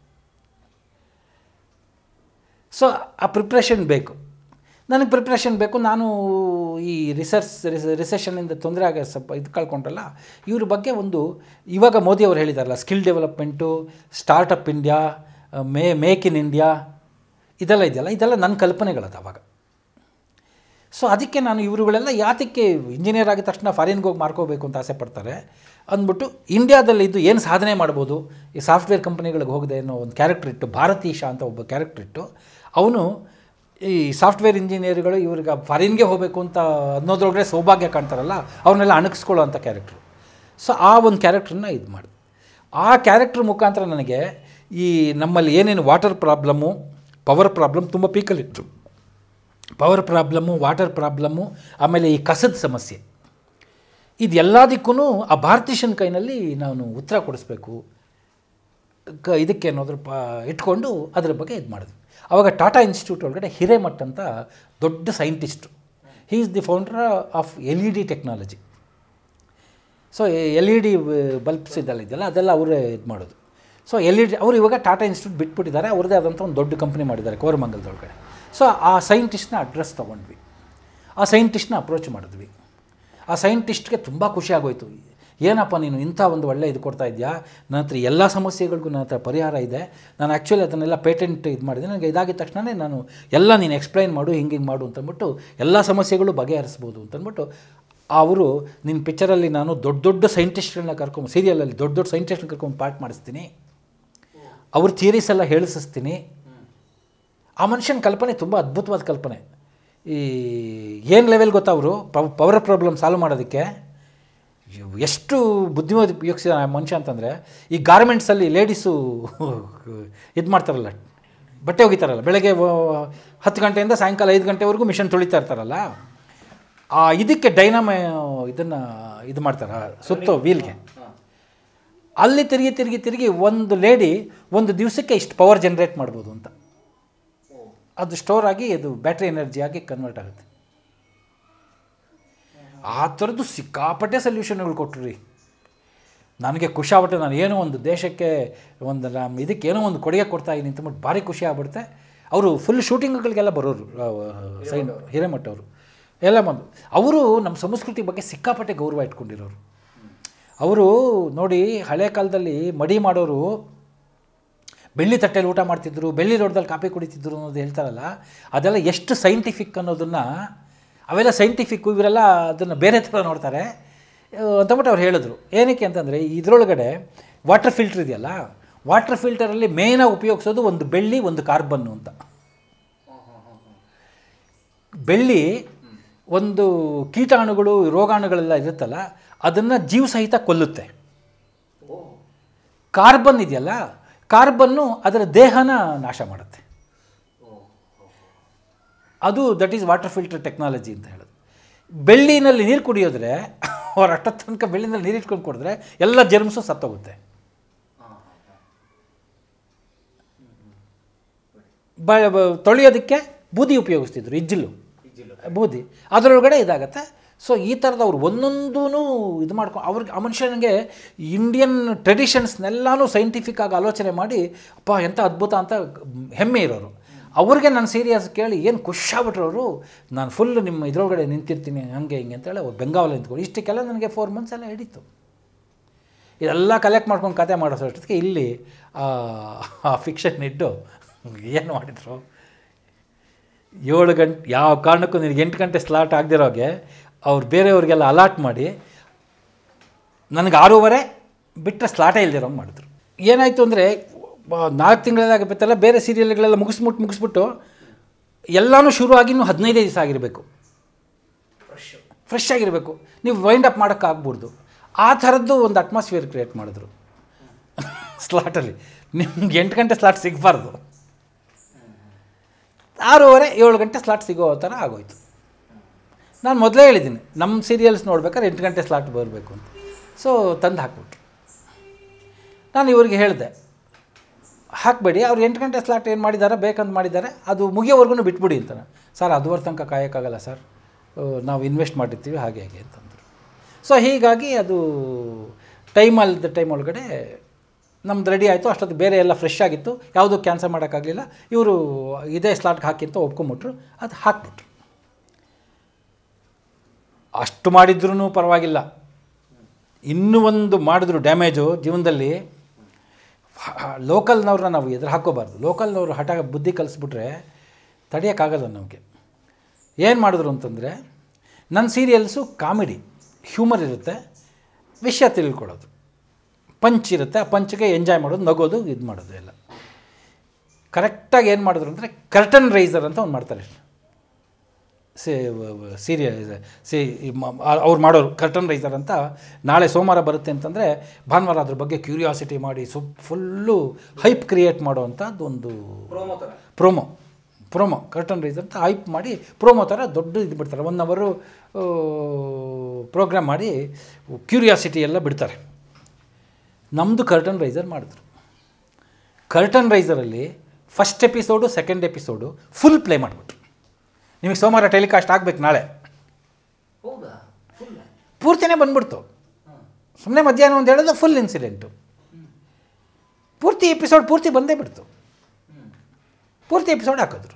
ಸೊ ಆ ಪ್ರಿಪ್ರೇಷನ್ ಬೇಕು ನನಗೆ ಪ್ರಿಪ್ರೇಷನ್ ಬೇಕು ನಾನು ಈ ರಿಸರ್ಚ್ ರಿಸೆಷನಿಂದ ತೊಂದರೆ ಆಗ ಸ್ವಲ್ಪ ಇದು ಕಳ್ಕೊಂಡ್ರಲ್ಲ ಇವ್ರ ಬಗ್ಗೆ ಒಂದು ಇವಾಗ ಮೋದಿ ಅವರು ಹೇಳಿದಾರಲ್ಲ skill development startup India may make in India ಇದೆಲ್ಲ ಇದೆಯಲ್ಲ ಇದೆಲ್ಲ ನನ್ನ ಕಲ್ಪನೆಗಳದು ಅವಾಗ ಸೊ ಅದಕ್ಕೆ ನಾನು ಇವರುಗಳೆಲ್ಲ ಯಾತಕ್ಕೆ ಇಂಜಿನಿಯರ್ ಆಗಿದ ತಕ್ಷಣ ಫಾರಿನ್ಗೆ ಹೋಗಿ ಮಾರ್ಕೋಬೇಕು ಅಂತ ಆಸೆ ಪಡ್ತಾರೆ ಅಂದ್ಬಿಟ್ಟು ಇಂಡಿಯಾದಲ್ಲಿ ಇದು ಏನು ಸಾಧನೆ ಮಾಡ್ಬೋದು ಈ ಸಾಫ್ಟ್ವೇರ್ ಕಂಪ್ನಿಗಳಿಗೆ ಹೋಗದೆ ಅನ್ನೋ ಒಂದು ಕ್ಯಾರೆಕ್ಟರ್ ಇಟ್ಟು ಭಾರತೀಶ ಅಂತ ಒಬ್ಬ ಕ್ಯಾರೆಕ್ಟರ್ ಇಟ್ಟು ಅವನು ಈ ಸಾಫ್ಟ್ವೇರ್ ಇಂಜಿನಿಯರ್ಗಳು ಇವ್ರಿಗೆ ಫಾರಿನ್ಗೆ ಹೋಗಬೇಕು ಅಂತ ಅನ್ನೋದ್ರೊಳಗಡೆ ಸೌಭಾಗ್ಯ ಕಾಣ್ತಾರಲ್ಲ ಅವ್ರನ್ನೆಲ್ಲ ಅಣಗಿಸ್ಕೊಳ್ಳೋ ಅಂಥ ಕ್ಯಾರೆಕ್ಟ್ರು ಸೊ ಆ ಒಂದು ಕ್ಯಾರೆಕ್ಟ್ರನ್ನ ಇದು ಮಾಡಿ ಆ ಕ್ಯಾರೆಕ್ಟ್ರ್ ಮುಖಾಂತರ ನನಗೆ ಈ ನಮ್ಮಲ್ಲಿ ಏನೇನು ವಾಟರ್ ಪ್ರಾಬ್ಲಮ್ಮು ಪವರ್ ಪ್ರಾಬ್ಲಮ್ ತುಂಬ ಪೀಕಲ್ಲಿತ್ತು ಪವರ್ ಪ್ರಾಬ್ಲಮ್ಮು ವಾಟರ್ ಪ್ರಾಬ್ಲಮ್ಮು ಆಮೇಲೆ ಈ ಕಸದ ಸಮಸ್ಯೆ ಇದೆಲ್ಲದಕ್ಕೂ ಆ ಭಾರತೀಶನ್ ಕೈನಲ್ಲಿ ನಾನು ಉತ್ತರ ಕೊಡಿಸ್ಬೇಕು ಕ ಇದಕ್ಕೆ ಅನ್ನೋದ್ರ ಪ ಇಟ್ಕೊಂಡು ಅದ್ರ ಬಗ್ಗೆ ಇದು ಮಾಡಿದ್ವಿ ಆವಾಗ ಟಾಟಾ ಇನ್ಸ್ಟಿಟ್ಯೂಟ್ ಒಳಗಡೆ ಹಿರೇಮಠ್ ಅಂತ ದೊಡ್ಡ scientist he is the founder of L E D technology so L E D bulbs ಇದೆಲ್ಲ ಇದೆಯಲ್ಲ ಅದೆಲ್ಲ ಅವರೇ ಇದು ಮಾಡೋದು ಸೊ ಎಲ್ ಇ ಡಿ ಅವರು ಇವಾಗ ಟಾಟಾ ಇನ್ಸ್ಟಿಟ್ಯೂಟ್ ಬಿಟ್ಬಿಟ್ಟಿದ್ದಾರೆ ಅವ್ರದ್ದೇ ಆದಂಥ ಒಂದು ದೊಡ್ಡ ಕಂಪ್ನಿ ಮಾಡಿದ್ದಾರೆ ಕೋರಮಂಗಲದೊಳಗಡೆ ಸೊ ಆ ಸೈಂಟಿಸ್ಟ್ನ ಅಡ್ರೆಸ್ ತೊಗೊಂಡ್ವಿ ಆ ಸೈಂಟಿಸ್ಟ್ನ ಅಪ್ರೋಚ್ ಮಾಡಿದ್ವಿ ಆ ಸೈಂಟಿಸ್ಟ್ಗೆ ತುಂಬ ಖುಷಿ ಆಗೋಯ್ತು ಏನಪ್ಪ ನೀನು ಇಂಥ ಒಂದು ಒಳ್ಳೆ ಇದು ಕೊಡ್ತಾ ಇದೆಯಾ ನನ್ನ ಹತ್ರ ಎಲ್ಲ ಸಮಸ್ಯೆಗಳಿಗೂ ನನ್ನ ಹತ್ರ ಪರಿಹಾರ ಇದೆ ನಾನು ಆ್ಯಕ್ಚುಲಿ ಅದನ್ನೆಲ್ಲ ಪೇಟೆಂಟ್ ಇದು ಮಾಡಿದೆ ನನಗೆ ಇದಾಗಿದ ತಕ್ಷಣವೇ ನಾನು ಎಲ್ಲ ನೀನು ಎಕ್ಸ್ಪ್ಲೈನ್ ಮಾಡು ಹಿಂಗೆ ಹಿಂಗೆ ಮಾಡು ಅಂತಂದ್ಬಿಟ್ಟು ಎಲ್ಲ ಸಮಸ್ಯೆಗಳು ಬಗೆಹರಿಸ್ಬೋದು ಅಂತಂದ್ಬಿಟ್ಟು ಅವರು ನಿನ್ನ ಪಿಕ್ಚರಲ್ಲಿ ನಾನು ದೊಡ್ಡ ದೊಡ್ಡ ಸೈಂಟಿಸ್ಟ್ಗಳನ್ನ ಕರ್ಕೊಂಡು ಸೀರಿಯಲಲ್ಲಿ ದೊಡ್ಡ ದೊಡ್ಡ ಸೈಂಟಿಸ್ಟ್ನ ಕರ್ಕೊಂಡು ಪಾರ್ಟ್ ಮಾಡಿಸ್ತೀನಿ ಅವ್ರ ಥಿಯರೀಸ್ ಎಲ್ಲ ಹೇಳಿಸ್ತೀನಿ ಆ ಮನುಷ್ಯನ ಕಲ್ಪನೆ ತುಂಬ ಅದ್ಭುತವಾದ ಕಲ್ಪನೆ ಈ ಏನು ಲೆವೆಲ್ ಗೊತ್ತಾ ಅವರು ಪವರ್ ಪ್ರಾಬ್ಲಮ್ ಸಾಲ್ವ್ ಮಾಡೋದಕ್ಕೆ ಎಷ್ಟು ಬುದ್ಧಿಮತ್ ಉಪಯೋಗಿಸಿದ ಆ ಮನುಷ್ಯ ಅಂತಂದರೆ ಈ ಗಾರ್ಮೆಂಟ್ಸಲ್ಲಿ ಲೇಡೀಸು ಇದು ಮಾಡ್ತಾರಲ್ಲ ಬಟ್ಟೆ ಒಗಿತಾರಲ್ಲ ಬೆಳಗ್ಗೆ ವ- ಹತ್ತು ಗಂಟೆಯಿಂದ ಸಾಯಂಕಾಲ ಐದು ಗಂಟೆವರೆಗೂ ಮಿಷನ್ ತೊಳಿತಾ ಇರ್ತಾರಲ್ಲ ಆ ಇದಕ್ಕೆ ಡೈನಾಮ ಇದನ್ನು ಇದು ಮಾಡ್ತಾರೆ ಸುತ್ತೋ ವೀಲ್ಗೆ ಅಲ್ಲಿ ತಿರುಗಿ ತಿರುಗಿ ತಿರುಗಿ ಒಂದು ಲೇಡಿ ಒಂದು ದಿವಸಕ್ಕೆ ಇಷ್ಟು ಪವರ್ ಜನ್ರೇಟ್ ಮಾಡ್ಬೋದು ಅಂತ ಅದು ಸ್ಟೋರ್ ಆಗಿ ಅದು ಬ್ಯಾಟ್ರಿ ಎನರ್ಜಿ ಆಗಿ ಕನ್ವರ್ಟ್ ಆಗುತ್ತೆ ಆ ಥರದ್ದು ಸಿಕ್ಕಾಪಟ್ಟೆ ಸೊಲ್ಯೂಷನ್ಗಳು ಕೊಟ್ಟರು ರೀ ನನಗೆ ಖುಷಿ ಆಗ್ಬಿಟ್ಟು ನಾನು ಏನೋ ಒಂದು ದೇಶಕ್ಕೆ ಒಂದು ನಮ್ಮ ಇದಕ್ಕೆ ಏನೋ ಒಂದು ಕೊಡುಗೆ ಕೊಡ್ತಾ ಇದ್ದೀನಿ ಅಂತಂದ್ಬಿಟ್ಟು ಭಾರಿ ಖುಷಿ ಆಗ್ಬಿಡುತ್ತೆ ಅವರು ಫುಲ್ ಶೂಟಿಂಗ್ಗಳಿಗೆಲ್ಲ ಬರೋರು ಸೈನ್ ಹಿರೇಮಠ ಅವರು ಎಲ್ಲ ಬಂದು ಅವರು ನಮ್ಮ ಸಂಸ್ಕೃತಿ ಬಗ್ಗೆ ಸಿಕ್ಕಾಪಟ್ಟೆ ಗೌರವ ಇಟ್ಕೊಂಡಿರೋರು ಅವರು ನೋಡಿ ಹಳೆ ಕಾಲದಲ್ಲಿ ಮಡಿ ಮಾಡೋರು ಬೆಳ್ಳಿ ತಟ್ಟೆಯಲ್ಲಿ ಊಟ ಮಾಡ್ತಿದ್ರು ಬೆಳ್ಳಿ ರೋಡ್ದಲ್ಲಿ ಕಾಫಿ ಕುಡಿತಿದ್ರು ಅನ್ನೋದು ಹೇಳ್ತಾರಲ್ಲ ಅದೆಲ್ಲ ಎಷ್ಟು ಸೈಂಟಿಫಿಕ್ ಅನ್ನೋದನ್ನು ಅವೆಲ್ಲ ಸೈಂಟಿಫಿಕ್ಕು ಇವರೆಲ್ಲ ಅದನ್ನು ಬೇರೆ ಥರ ನೋಡ್ತಾರೆ ಆ, ಅಂತಂದ್ಬಿಟ್ಟು ಅವ್ರು ಹೇಳಿದ್ರು ಏನಕ್ಕೆ ಅಂತಂದರೆ ಇದರೊಳಗಡೆ ವಾಟರ್ ಫಿಲ್ಟರ್ ಇದೆಯಲ್ಲ ವಾಟರ್ ಫಿಲ್ಟರಲ್ಲಿ ಮೇಯ್ನಾಗಿ ಉಪಯೋಗಿಸೋದು ಒಂದು ಬೆಳ್ಳಿ ಒಂದು ಕಾರ್ಬನ್ನು ಅಂತ ಬೆಳ್ಳಿ ಒಂದು ಕೀಟಾಣುಗಳು ರೋಗಾಣುಗಳೆಲ್ಲ ಇರುತ್ತಲ್ಲ ಅದನ್ನು ಜೀವ ಸಹಿತ ಕೊಲ್ಲುತ್ತೆ ಕಾರ್ಬನ್ ಇದೆಯಲ್ಲ ಕಾರ್ಬನ್ನು ಅದರ ದೇಹನ ನಾಶ ಮಾಡುತ್ತೆ ಅದು that is water filter technology ಅಂತ ಹೇಳೋದು ಬೆಳ್ಳಿನಲ್ಲಿ ನೀರು ಕುಡಿಯೋದ್ರೆ ಅವ್ರು ಅಷ್ಟೊತ್ತು ತನಕ ಬೆಳ್ಳಿನಲ್ಲಿ ನೀರು ಇಟ್ಕೊಂಡು ಕುಡಿದ್ರೆ ಎಲ್ಲ ಜರ್ಮ್ಸು ಸತ್ತೋಗುತ್ತೆ ಬ ಬ- ತೊಳೆಯೋದಕ್ಕೆ ಬೂದಿ ಉಪಯೋಗಿಸ್ತಿದ್ರು ಇಜ್ಜಿಲು ಬೂದಿ ಅದರೊಳಗಡೆ ಇದಾಗತ್ತೆ ಸೊ ಈ ಥರದವ್ರು ಒಂದೊಂದೂ ಇದು ಮಾಡ್ಕೊಂಡು ಅವ್ರಿಗೆ ಆ ಮನುಷ್ಯನಿಗೆ ಇಂಡಿಯನ್ ಟ್ರೆಡಿಷನ್ಸ್ನೆಲ್ಲನೂ ಸೈಂಟಿಫಿಕ್ ಆಗಿ ಆಲೋಚನೆ ಮಾಡಿ ಅಪ್ಪ ಎಂಥ ಅದ್ಭುತ ಅಂತ ಹೆಮ್ಮೆ ಇರೋರು ಅವ್ರಿಗೆ ನಾನು ಸೀರಿಯಸ್ ಕೇಳಿ ಏನು ಖುಷಿಯಾಗ್ಬಿಟ್ರು ಅವರು ನಾನು ಫುಲ್ ನಿಮ್ಮ ಇದ್ರೊಳಗಡೆ ನಿಂತಿರ್ತೀನಿ ಹಂಗೆ ಹಿಂಗೆ ಅಂತೇಳಿ ಅವ್ರು ಬೆಂಗಾವಲ್ಲಿ ನಿಂತ್ಕೊಂಡು ಇಷ್ಟಕ್ಕೆಲ್ಲ ನನಗೆ ಫೋರ್ ಮಂತ್ಸ್ ಎಲ್ಲ ಹಿಡಿತು ಇದೆಲ್ಲ ಕಲೆಕ್ಟ್ ಮಾಡ್ಕೊಂಡು ಕತೆ ಮಾಡೋಷ್ಟೊತ್ತಿಗೆ ಇಲ್ಲಿ ಆ ಫಿಕ್ಷನ್ ಇಟ್ಟು ಏನು ಮಾಡಿದ್ರು ಏಳು ಗಂಟೆ ಯಾವ ಕಾರಣಕ್ಕೂ ನಿನಗೆ ಎಂಟು ಗಂಟೆ ಸ್ಲಾಟ್ ಆಗದಿರೋಗೆ ಅವ್ರು ಬೇರೆಯವ್ರಿಗೆಲ್ಲ ಅಲಾಟ್ ಮಾಡಿ ನನಗೆ ಆರೂವರೆ ಬಿಟ್ಟರೆ ಸ್ಲಾಟೇ ಇಲ್ದಿರೋಂಗೆ ಮಾಡಿದ್ರು ಏನಾಯಿತು ಅಂದರೆ ನಾಲ್ಕು ತಿಂಗಳದಾಗ ಬೇತಲ್ಲ ಬೇರೆ ಸೀರಿಯಲ್ಗಳೆಲ್ಲ ಮುಗಿಸ್ಬಿಟ್ಟು ಮುಗಿಸ್ಬಿಟ್ಟು ಎಲ್ಲನೂ ಶುರು ಆಗಿ ಇನ್ನೂ ಹದಿನೈದೇ ದಿವಸ ಆಗಿರಬೇಕು ಫ್ರೆಶ್ ಫ್ರೆಶ್ ಆಗಿರಬೇಕು ನೀವು ವೈಂಡ್ ಅಪ್ ಮಾಡೋಕ್ಕಾಗ್ಬಾರ್ದು ಆ ಥರದ್ದು ಒಂದು ಅಟ್ಮಾಸ್ಫಿಯರ್ ಕ್ರಿಯೇಟ್ ಮಾಡಿದ್ರು ಸ್ಲಾಟಲ್ಲಿ ನಿಮ್ಗೆ ಎಂಟು ಗಂಟೆ ಸ್ಲಾಟ್ ಸಿಗಬಾರ್ದು ಆರೂವರೆ ಏಳು ಗಂಟೆ ಸ್ಲಾಟ್ ಸಿಗೋ ಥರ ಆಗೋಯ್ತು ನಾನು ಮೊದಲೇ ಹೇಳಿದ್ದೀನಿ ನಮ್ಮ ಸೀರಿಯಲ್ಸ್ ನೋಡ್ಬೇಕಾದ್ರೆ ಎಂಟು ಗಂಟೆ ಸ್ಲಾಟ್ ಬರಬೇಕು ಅಂತ ಸೊ ತಂದು ಹಾಕ್ಬಿಟ್ರು ನಾನು ಇವ್ರಿಗೆ ಹೇಳಿದೆ ಹಾಕಬೇಡಿ ಅವ್ರು ಎಂಟು ಗಂಟೆ ಸ್ಲಾಟ್ ಏನು ಮಾಡಿದ್ದಾರೆ ಬೇಕಂತ ಮಾಡಿದ್ದಾರೆ ಅದು ಮುಗಿಯೋವರೆಗೂ ಬಿಟ್ಬಿಡಿ ಅಂತಾನೆ ಸರ್ ಅದುವರೆ ತನಕ ಕಾಯೋಕ್ಕಾಗಲ್ಲ ಸರ್ ಅಹ್, ನಾವು ಇನ್ವೆಸ್ಟ್ ಮಾಡಿರ್ತೀವಿ ಹಾಗೆ ಹಾಗೆ ಅಂತಂದರು ಸೊ ಹೀಗಾಗಿ ಅದು ಟೈಮ್ ಅಲ್ದ ಟೈಮ್ ಒಳಗಡೆ ನಮ್ದು ರೆಡಿ ಆಯಿತು ಅಷ್ಟೊತ್ತು ಬೇರೆ ಎಲ್ಲ ಫ್ರೆಶ್ ಆಗಿತ್ತು ಯಾವುದೂ ಕ್ಯಾನ್ಸಲ್ ಮಾಡೋಕ್ಕಾಗಲಿಲ್ಲ ಇವರು ಇದೇ ಸ್ಲಾಟ್ಗೆ ಹಾಕಿ ಅಂತ ಒಪ್ಕೊಂಬಿಟ್ರು ಅದು ಹಾಕ್ಬಿಟ್ರು ಅಷ್ಟು ಮಾಡಿದ್ರೂ ಪರವಾಗಿಲ್ಲ ಇನ್ನೂ ಒಂದು ಮಾಡಿದ್ರು ಡ್ಯಾಮೇಜು ಜೀವನದಲ್ಲಿ ಲೋಕಲ್ನವ್ರನ್ನ ನಾವು ಎದುರು ಹಾಕೋಬಾರ್ದು ಲೋಕಲ್ನವ್ರು ಹಠ ಬುದ್ಧಿ ಕಲಿಸ್ಬಿಟ್ರೆ ತಡೆಯೋಕ್ಕಾಗಲ್ಲ ನಮಗೆ ಏನು ಮಾಡಿದ್ರು ಅಂತಂದರೆ ನನ್ನ ಸೀರಿಯಲ್ಸು ಕಾಮಿಡಿ ಹ್ಯೂಮರ್ ಇರುತ್ತೆ ವಿಷಯ ತಿಳ್ಕೊಳ್ಳೋದು ಪಂಚ್ ಇರುತ್ತೆ ಆ ಪಂಚ್ಗೆ ಎಂಜಾಯ್ ಮಾಡೋದು ನಗೋದು ಇದು ಮಾಡೋದು ಎಲ್ಲ ಕರೆಕ್ಟಾಗಿ ಏನು ಮಾಡಿದ್ರು ಅಂದರೆ ಕರ್ಟನ್ ರೈಸರ್ ಅಂತ ಒಂದು ಮಾಡ್ತಾರೆ ಸೀರಿಯಲ್ ಸಿ ಅವ್ರು ಮಾಡೋರು ಕರ್ಟನ್ ರೈಸರ್ ಅಂತ ನಾಳೆ ಸೋಮವಾರ ಬರುತ್ತೆ ಅಂತಂದರೆ ಭಾನುವಾರ ಅದ್ರ ಬಗ್ಗೆ ಕ್ಯೂರಿಯಾಸಿಟಿ ಮಾಡಿ ಸು ಫುಲ್ಲು ಹೈಪ್ ಕ್ರಿಯೇಟ್ ಮಾಡೋ ಅಂಥದ್ದು ಒಂದು ಪ್ರೋಮೋ ಥರ ಪ್ರೋಮೋ ಪ್ರೋಮೋ ಕರ್ಟನ್ ರೈಸ್ ಅಂತ ಹೈಪ್ ಮಾಡಿ ಪ್ರೋಮೋ ಥರ ದೊಡ್ಡ ಇದು ಬಿಡ್ತಾರೆ ಒನ್ ಅವರು ಪ್ರೋಗ್ರಾಮ್ ಮಾಡಿ ಕ್ಯೂರಿಯಾಸಿಟಿ ಎಲ್ಲ ಬಿಡ್ತಾರೆ ನಮ್ಮದು ಕರ್ಟನ್ ರೈಸರ್ ಮಾಡಿದ್ರು ಕರ್ಟನ್ ರೈಸರಲ್ಲಿ first episode second episode full play ಮಾಡಿಬಿಟ್ರು ನಿಮಗೆ ಸೋಮವಾರ ಟೆಲಿಕಾಸ್ಟ್ ಆಗಬೇಕು ನಾಳೆ ಹೌದಾ ಫುಲ್ ಪೂರ್ತಿನೇ ಬಂದ್ಬಿಡ್ತು ಸುಮ್ಮನೆ ಮಧ್ಯಾಹ್ನ ಒಂದು ಹೇಳೋದು ಫುಲ್ ಇನ್ಸಿಡೆಂಟು ಪೂರ್ತಿ ಎಪಿಸೋಡ್ ಪೂರ್ತಿ ಬಂದೇ ಬಿಡ್ತು ಪೂರ್ತಿ ಎಪಿಸೋಡ್ ಹಾಕಿದ್ರು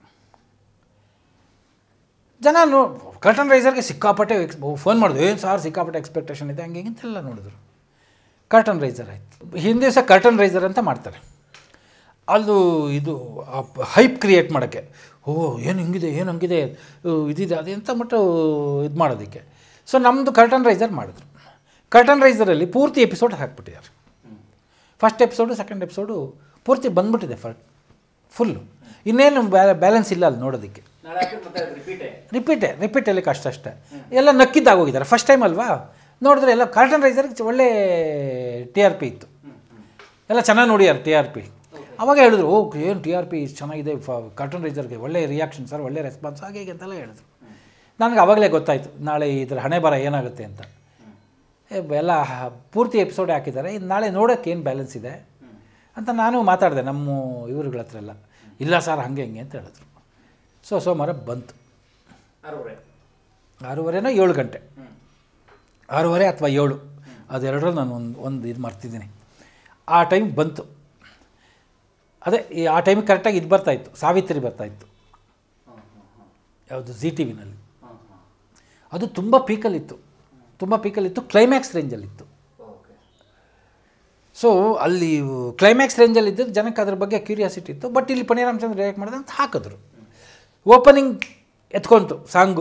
ಜನ ನೋ ಕರ್ಟನ್ ರೈಸರ್ಗೆ ಸಿಕ್ಕಾಪಟ್ಟೆ ಎಕ್ಸ್ ಫೋನ್ ಮಾಡಿದ್ರು ಏನು ಸಾರ್ ಸಿಕ್ಕಾಪಟ್ಟೆ ಎಕ್ಸ್ಪೆಕ್ಟೇಷನ್ ಇದೆ ಹಂಗೆ ಹಿಂಗೆ ಅಂತೆಲ್ಲ ನೋಡಿದ್ರು ಕರ್ಟನ್ ರೈಸರ್ ಆಯಿತು ಹಿಂದೆ ದಿವಸ ಕರ್ಟನ್ ರೈಸರ್ ಅಂತ ಮಾಡ್ತಾರೆ ಅದು ಇದು ಹೈಪ್ ಕ್ರಿಯೇಟ್ ಮಾಡೋಕ್ಕೆ ಓ ಏನು ಹಿಂಗಿದೆ ಏನು ಹಂಗಿದೆ ಓ, ಇದಿದೆ ಅದೇ ಅಂತ ಮಟ್ಟ ಇದು ಮಾಡೋದಕ್ಕೆ ಸೊ ನಮ್ಮದು ಕರ್ಟನ್ ರೈಸರ್ ಮಾಡಿದ್ರು ಕರ್ಟನ್ ರೈಸರಲ್ಲಿ ಪೂರ್ತಿ ಎಪಿಸೋಡ್ ಹಾಕ್ಬಿಟ್ಟಿದ್ದಾರೆ ಫಸ್ಟ್ ಎಪಿಸೋಡು ಸೆಕೆಂಡ್ ಎಪಿಸೋಡು ಪೂರ್ತಿ ಬಂದ್ಬಿಟ್ಟಿದೆ ಫರ್ ಫುಲ್ಲು ಇನ್ನೇನು ಬ್ಯಾಲೆನ್ಸ್ ಇಲ್ಲ ಅಲ್ಲಿ ನೋಡೋದಕ್ಕೆ ನಾಳೆ ಹಾಕಿದ್ರೆ ಮತ್ತೆ ರಿಪೀಟೇ ರಿಪೀಟೇ ರಿಪೀಟಲ್ಲಿ ಕಷ್ಟ ಅಷ್ಟೇ ಎಲ್ಲ ನಕ್ಕಿದ್ದಾಗೋಗಿದ್ದಾರೆ ಫಸ್ಟ್ ಟೈಮ್ ಅಲ್ವಾ ನೋಡಿದ್ರೆ ಎಲ್ಲ ಕಾರ್ಟನ್ ರೈಸರ್ಗೆ ಒಳ್ಳೆ ಟಿ ಆರ್ ಪಿ ಇತ್ತು ಎಲ್ಲ ಚೆನ್ನಾಗಿ ನೋಡಿಯಾರ ಟಿ ಆರ್ ಪಿ ಅವಾಗ ಹೇಳಿದ್ರು ಓ ಏನು ಟಿ ಆರ್ ಪಿ ಚೆನ್ನಾಗಿದೆ ಫ ಕಾರ್ಟೂನ್ ರೈಸರ್ಗೆ ಒಳ್ಳೆ ರಿಯಾಕ್ಷನ್ ಸರ್ ಒಳ್ಳೆ ರೆಸ್ಪಾನ್ಸ್ ಹಾಗೆ ಹೀಗೆ ಅಂತೆಲ್ಲ ಹೇಳಿದ್ರು ನನಗೆ ಆವಾಗಲೇ ಗೊತ್ತಾಯಿತು ನಾಳೆ ಇದ್ರ ಹಣೆ ಬರ ಏನಾಗುತ್ತೆ ಅಂತ ಏ, ಎಲ್ಲ ಹ- ಪೂರ್ತಿ ಎಪಿಸೋಡ್ ಹಾಕಿದ್ದಾರೆ ಇದು ನಾಳೆ ನೋಡೋಕ್ಕೆ ಏನು ಬ್ಯಾಲೆನ್ಸ್ ಇದೆ ಅಂತ ನಾನು ಮಾತಾಡಿದೆ ನಮ್ಮ ಇವ್ರುಗಳ ಹತ್ರ ಎಲ್ಲ ಇಲ್ಲ ಸರ್ ಹಾಗೆ ಹಿಂಗೆ ಅಂತ ಹೇಳಿದ್ರು ಸೊ ಸೋಮವಾರ ಬಂತು ಆರೂವರೆ ಆರೂವರೆನೋ ಏಳು ಗಂಟೆ ಹ್ಞೂ ಆರೂವರೆ ಅಥವಾ ಏಳು ಅದೆರಡರಲ್ಲಿ ನಾನು ಒಂದು ಒಂದು ಇದು ಮಾಡ್ತಿದ್ದೀನಿ ಆ ಟೈಮ್ ಬಂತು ಅದೇ ಈ ಆ ಟೈಮಿಗೆ ಕರೆಕ್ಟಾಗಿ ಇದು ಬರ್ತಾಯಿತ್ತು ಸಾವಿತ್ರಿ ಬರ್ತಾಯಿತ್ತು ಹಾಂ ಹಾಂ ಹಾಂ ಯಾವುದು ಜಿ ಟಿ ವಿನಲ್ಲಿ ಹಾಂ ಹಾಂ ಅದು ತುಂಬ ಪೀಕಲ್ಲಿತ್ತು ತುಂಬ ಪೀಕಲ್ಲಿತ್ತು ಕ್ಲೈಮ್ಯಾಕ್ಸ್ ರೇಂಜಲ್ಲಿತ್ತು ಓಕೆ ಸೊ ಅಲ್ಲಿ ಕ್ಲೈಮ್ಯಾಕ್ಸ್ ರೇಂಜಲ್ಲಿ ಇದ್ದಿದ್ದು ಜನಕ್ಕೆ ಅದ್ರ ಬಗ್ಗೆ ಕ್ಯೂರಿಯಾಸಿಟಿ ಇತ್ತು ಬಟ್ ಇಲ್ಲಿ ಪಣಿ ರಾಮಚಂದ್ರ ರಿಯಾಕ್ಟ್ ಮಾಡಿದೆ ಅಂತ ಹಾಕಿದ್ರು ಓಪನಿಂಗ್ ಎತ್ಕೊಂತು ಸಾಂಗು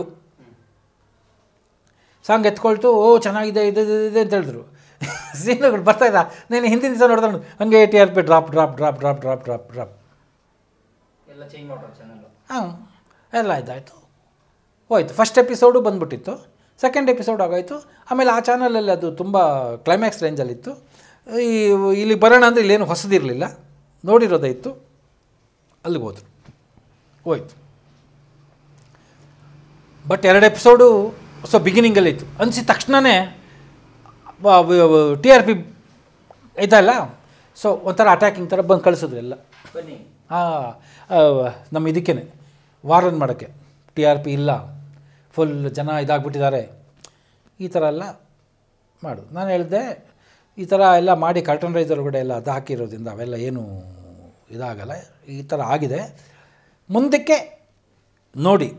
ಸಾಂಗ್ ಎತ್ಕೊಳ್ತು ಓ ಚೆನ್ನಾಗಿದೆ ಇದು ಇದು ಇದೆ ಅಂತ ಹೇಳಿದ್ರು ಸೀನುಗಳು ಬರ್ತಾ ಇದ್ದ ನೀನು ಹಿಂದಿನ ದಿವಸ ನೋಡಿದ್ರು ಹಂಗೆ T R P drop drop drop drop drop drop drop ಎಲ್ಲ ಚೇಂಜ್ ಮಾಡೋರು ಚಾನಲ್ಲು ಹಾಂ ಎಲ್ಲ ಇದಾಯಿತು ಹೋಯ್ತು ಫಸ್ಟ್ ಎಪಿಸೋಡು ಬಂದ್ಬಿಟ್ಟಿತ್ತು ಸೆಕೆಂಡ್ ಎಪಿಸೋಡ್ ಆಗೋಯ್ತು ಆಮೇಲೆ ಆ ಚಾನಲಲ್ಲಿ ಅದು ತುಂಬ ಕ್ಲೈಮ್ಯಾಕ್ಸ್ ರೇಂಜಲ್ಲಿತ್ತು ಈ ಇಲ್ಲಿ ಬರೋಣ ಅಂದರೆ ಇಲ್ಲೇನು ಹೊಸದಿರಲಿಲ್ಲ ನೋಡಿರೋದೇ ಇತ್ತು ಅಲ್ಲಿಗೆ ಹೋದ್ರು ಹೋಯ್ತು ಬಟ್ ಎರಡು ಎಪಿಸೋಡು ಸೊ ಬಿಗಿನಿಂಗಲ್ಲಿ ಇತ್ತು ಅನಿಸಿದ ತಕ್ಷಣವೇ ಟಿ ಆರ್ ಪಿ ಐತಲ್ಲ ಸೊ ಒಂಥರ ಅಟ್ಯಾಕಿಂಗ್ ಥರ ಬಂದು ಕಳಿಸಿದ್ರು ಎಲ್ಲ ಬನ್ನಿ ಹಾಂ ನಮ್ಮ ಇದಕ್ಕೇ ವಾರನ್ ಮಾಡೋಕ್ಕೆ ಟಿ ಆರ್ ಪಿ ಇಲ್ಲ ಫುಲ್ ಜನ ಇದಾಗ್ಬಿಟ್ಟಿದ್ದಾರೆ ಈ ಥರ ಎಲ್ಲ ಮಾಡು ನಾನು ಹೇಳಿದೆ ಈ ಥರ ಎಲ್ಲ ಮಾಡಿ ಕರ್ಟನ್ ರೈಸ್ ಒಳಗಡೆ ಎಲ್ಲ ಅದು ಹಾಕಿರೋದ್ರಿಂದ ಅವೆಲ್ಲ ಏನು ಇದಾಗಲ್ಲ ಈ ಥರ ಆಗಿದೆ ಮುಂದಕ್ಕೆ ನೋಡಿ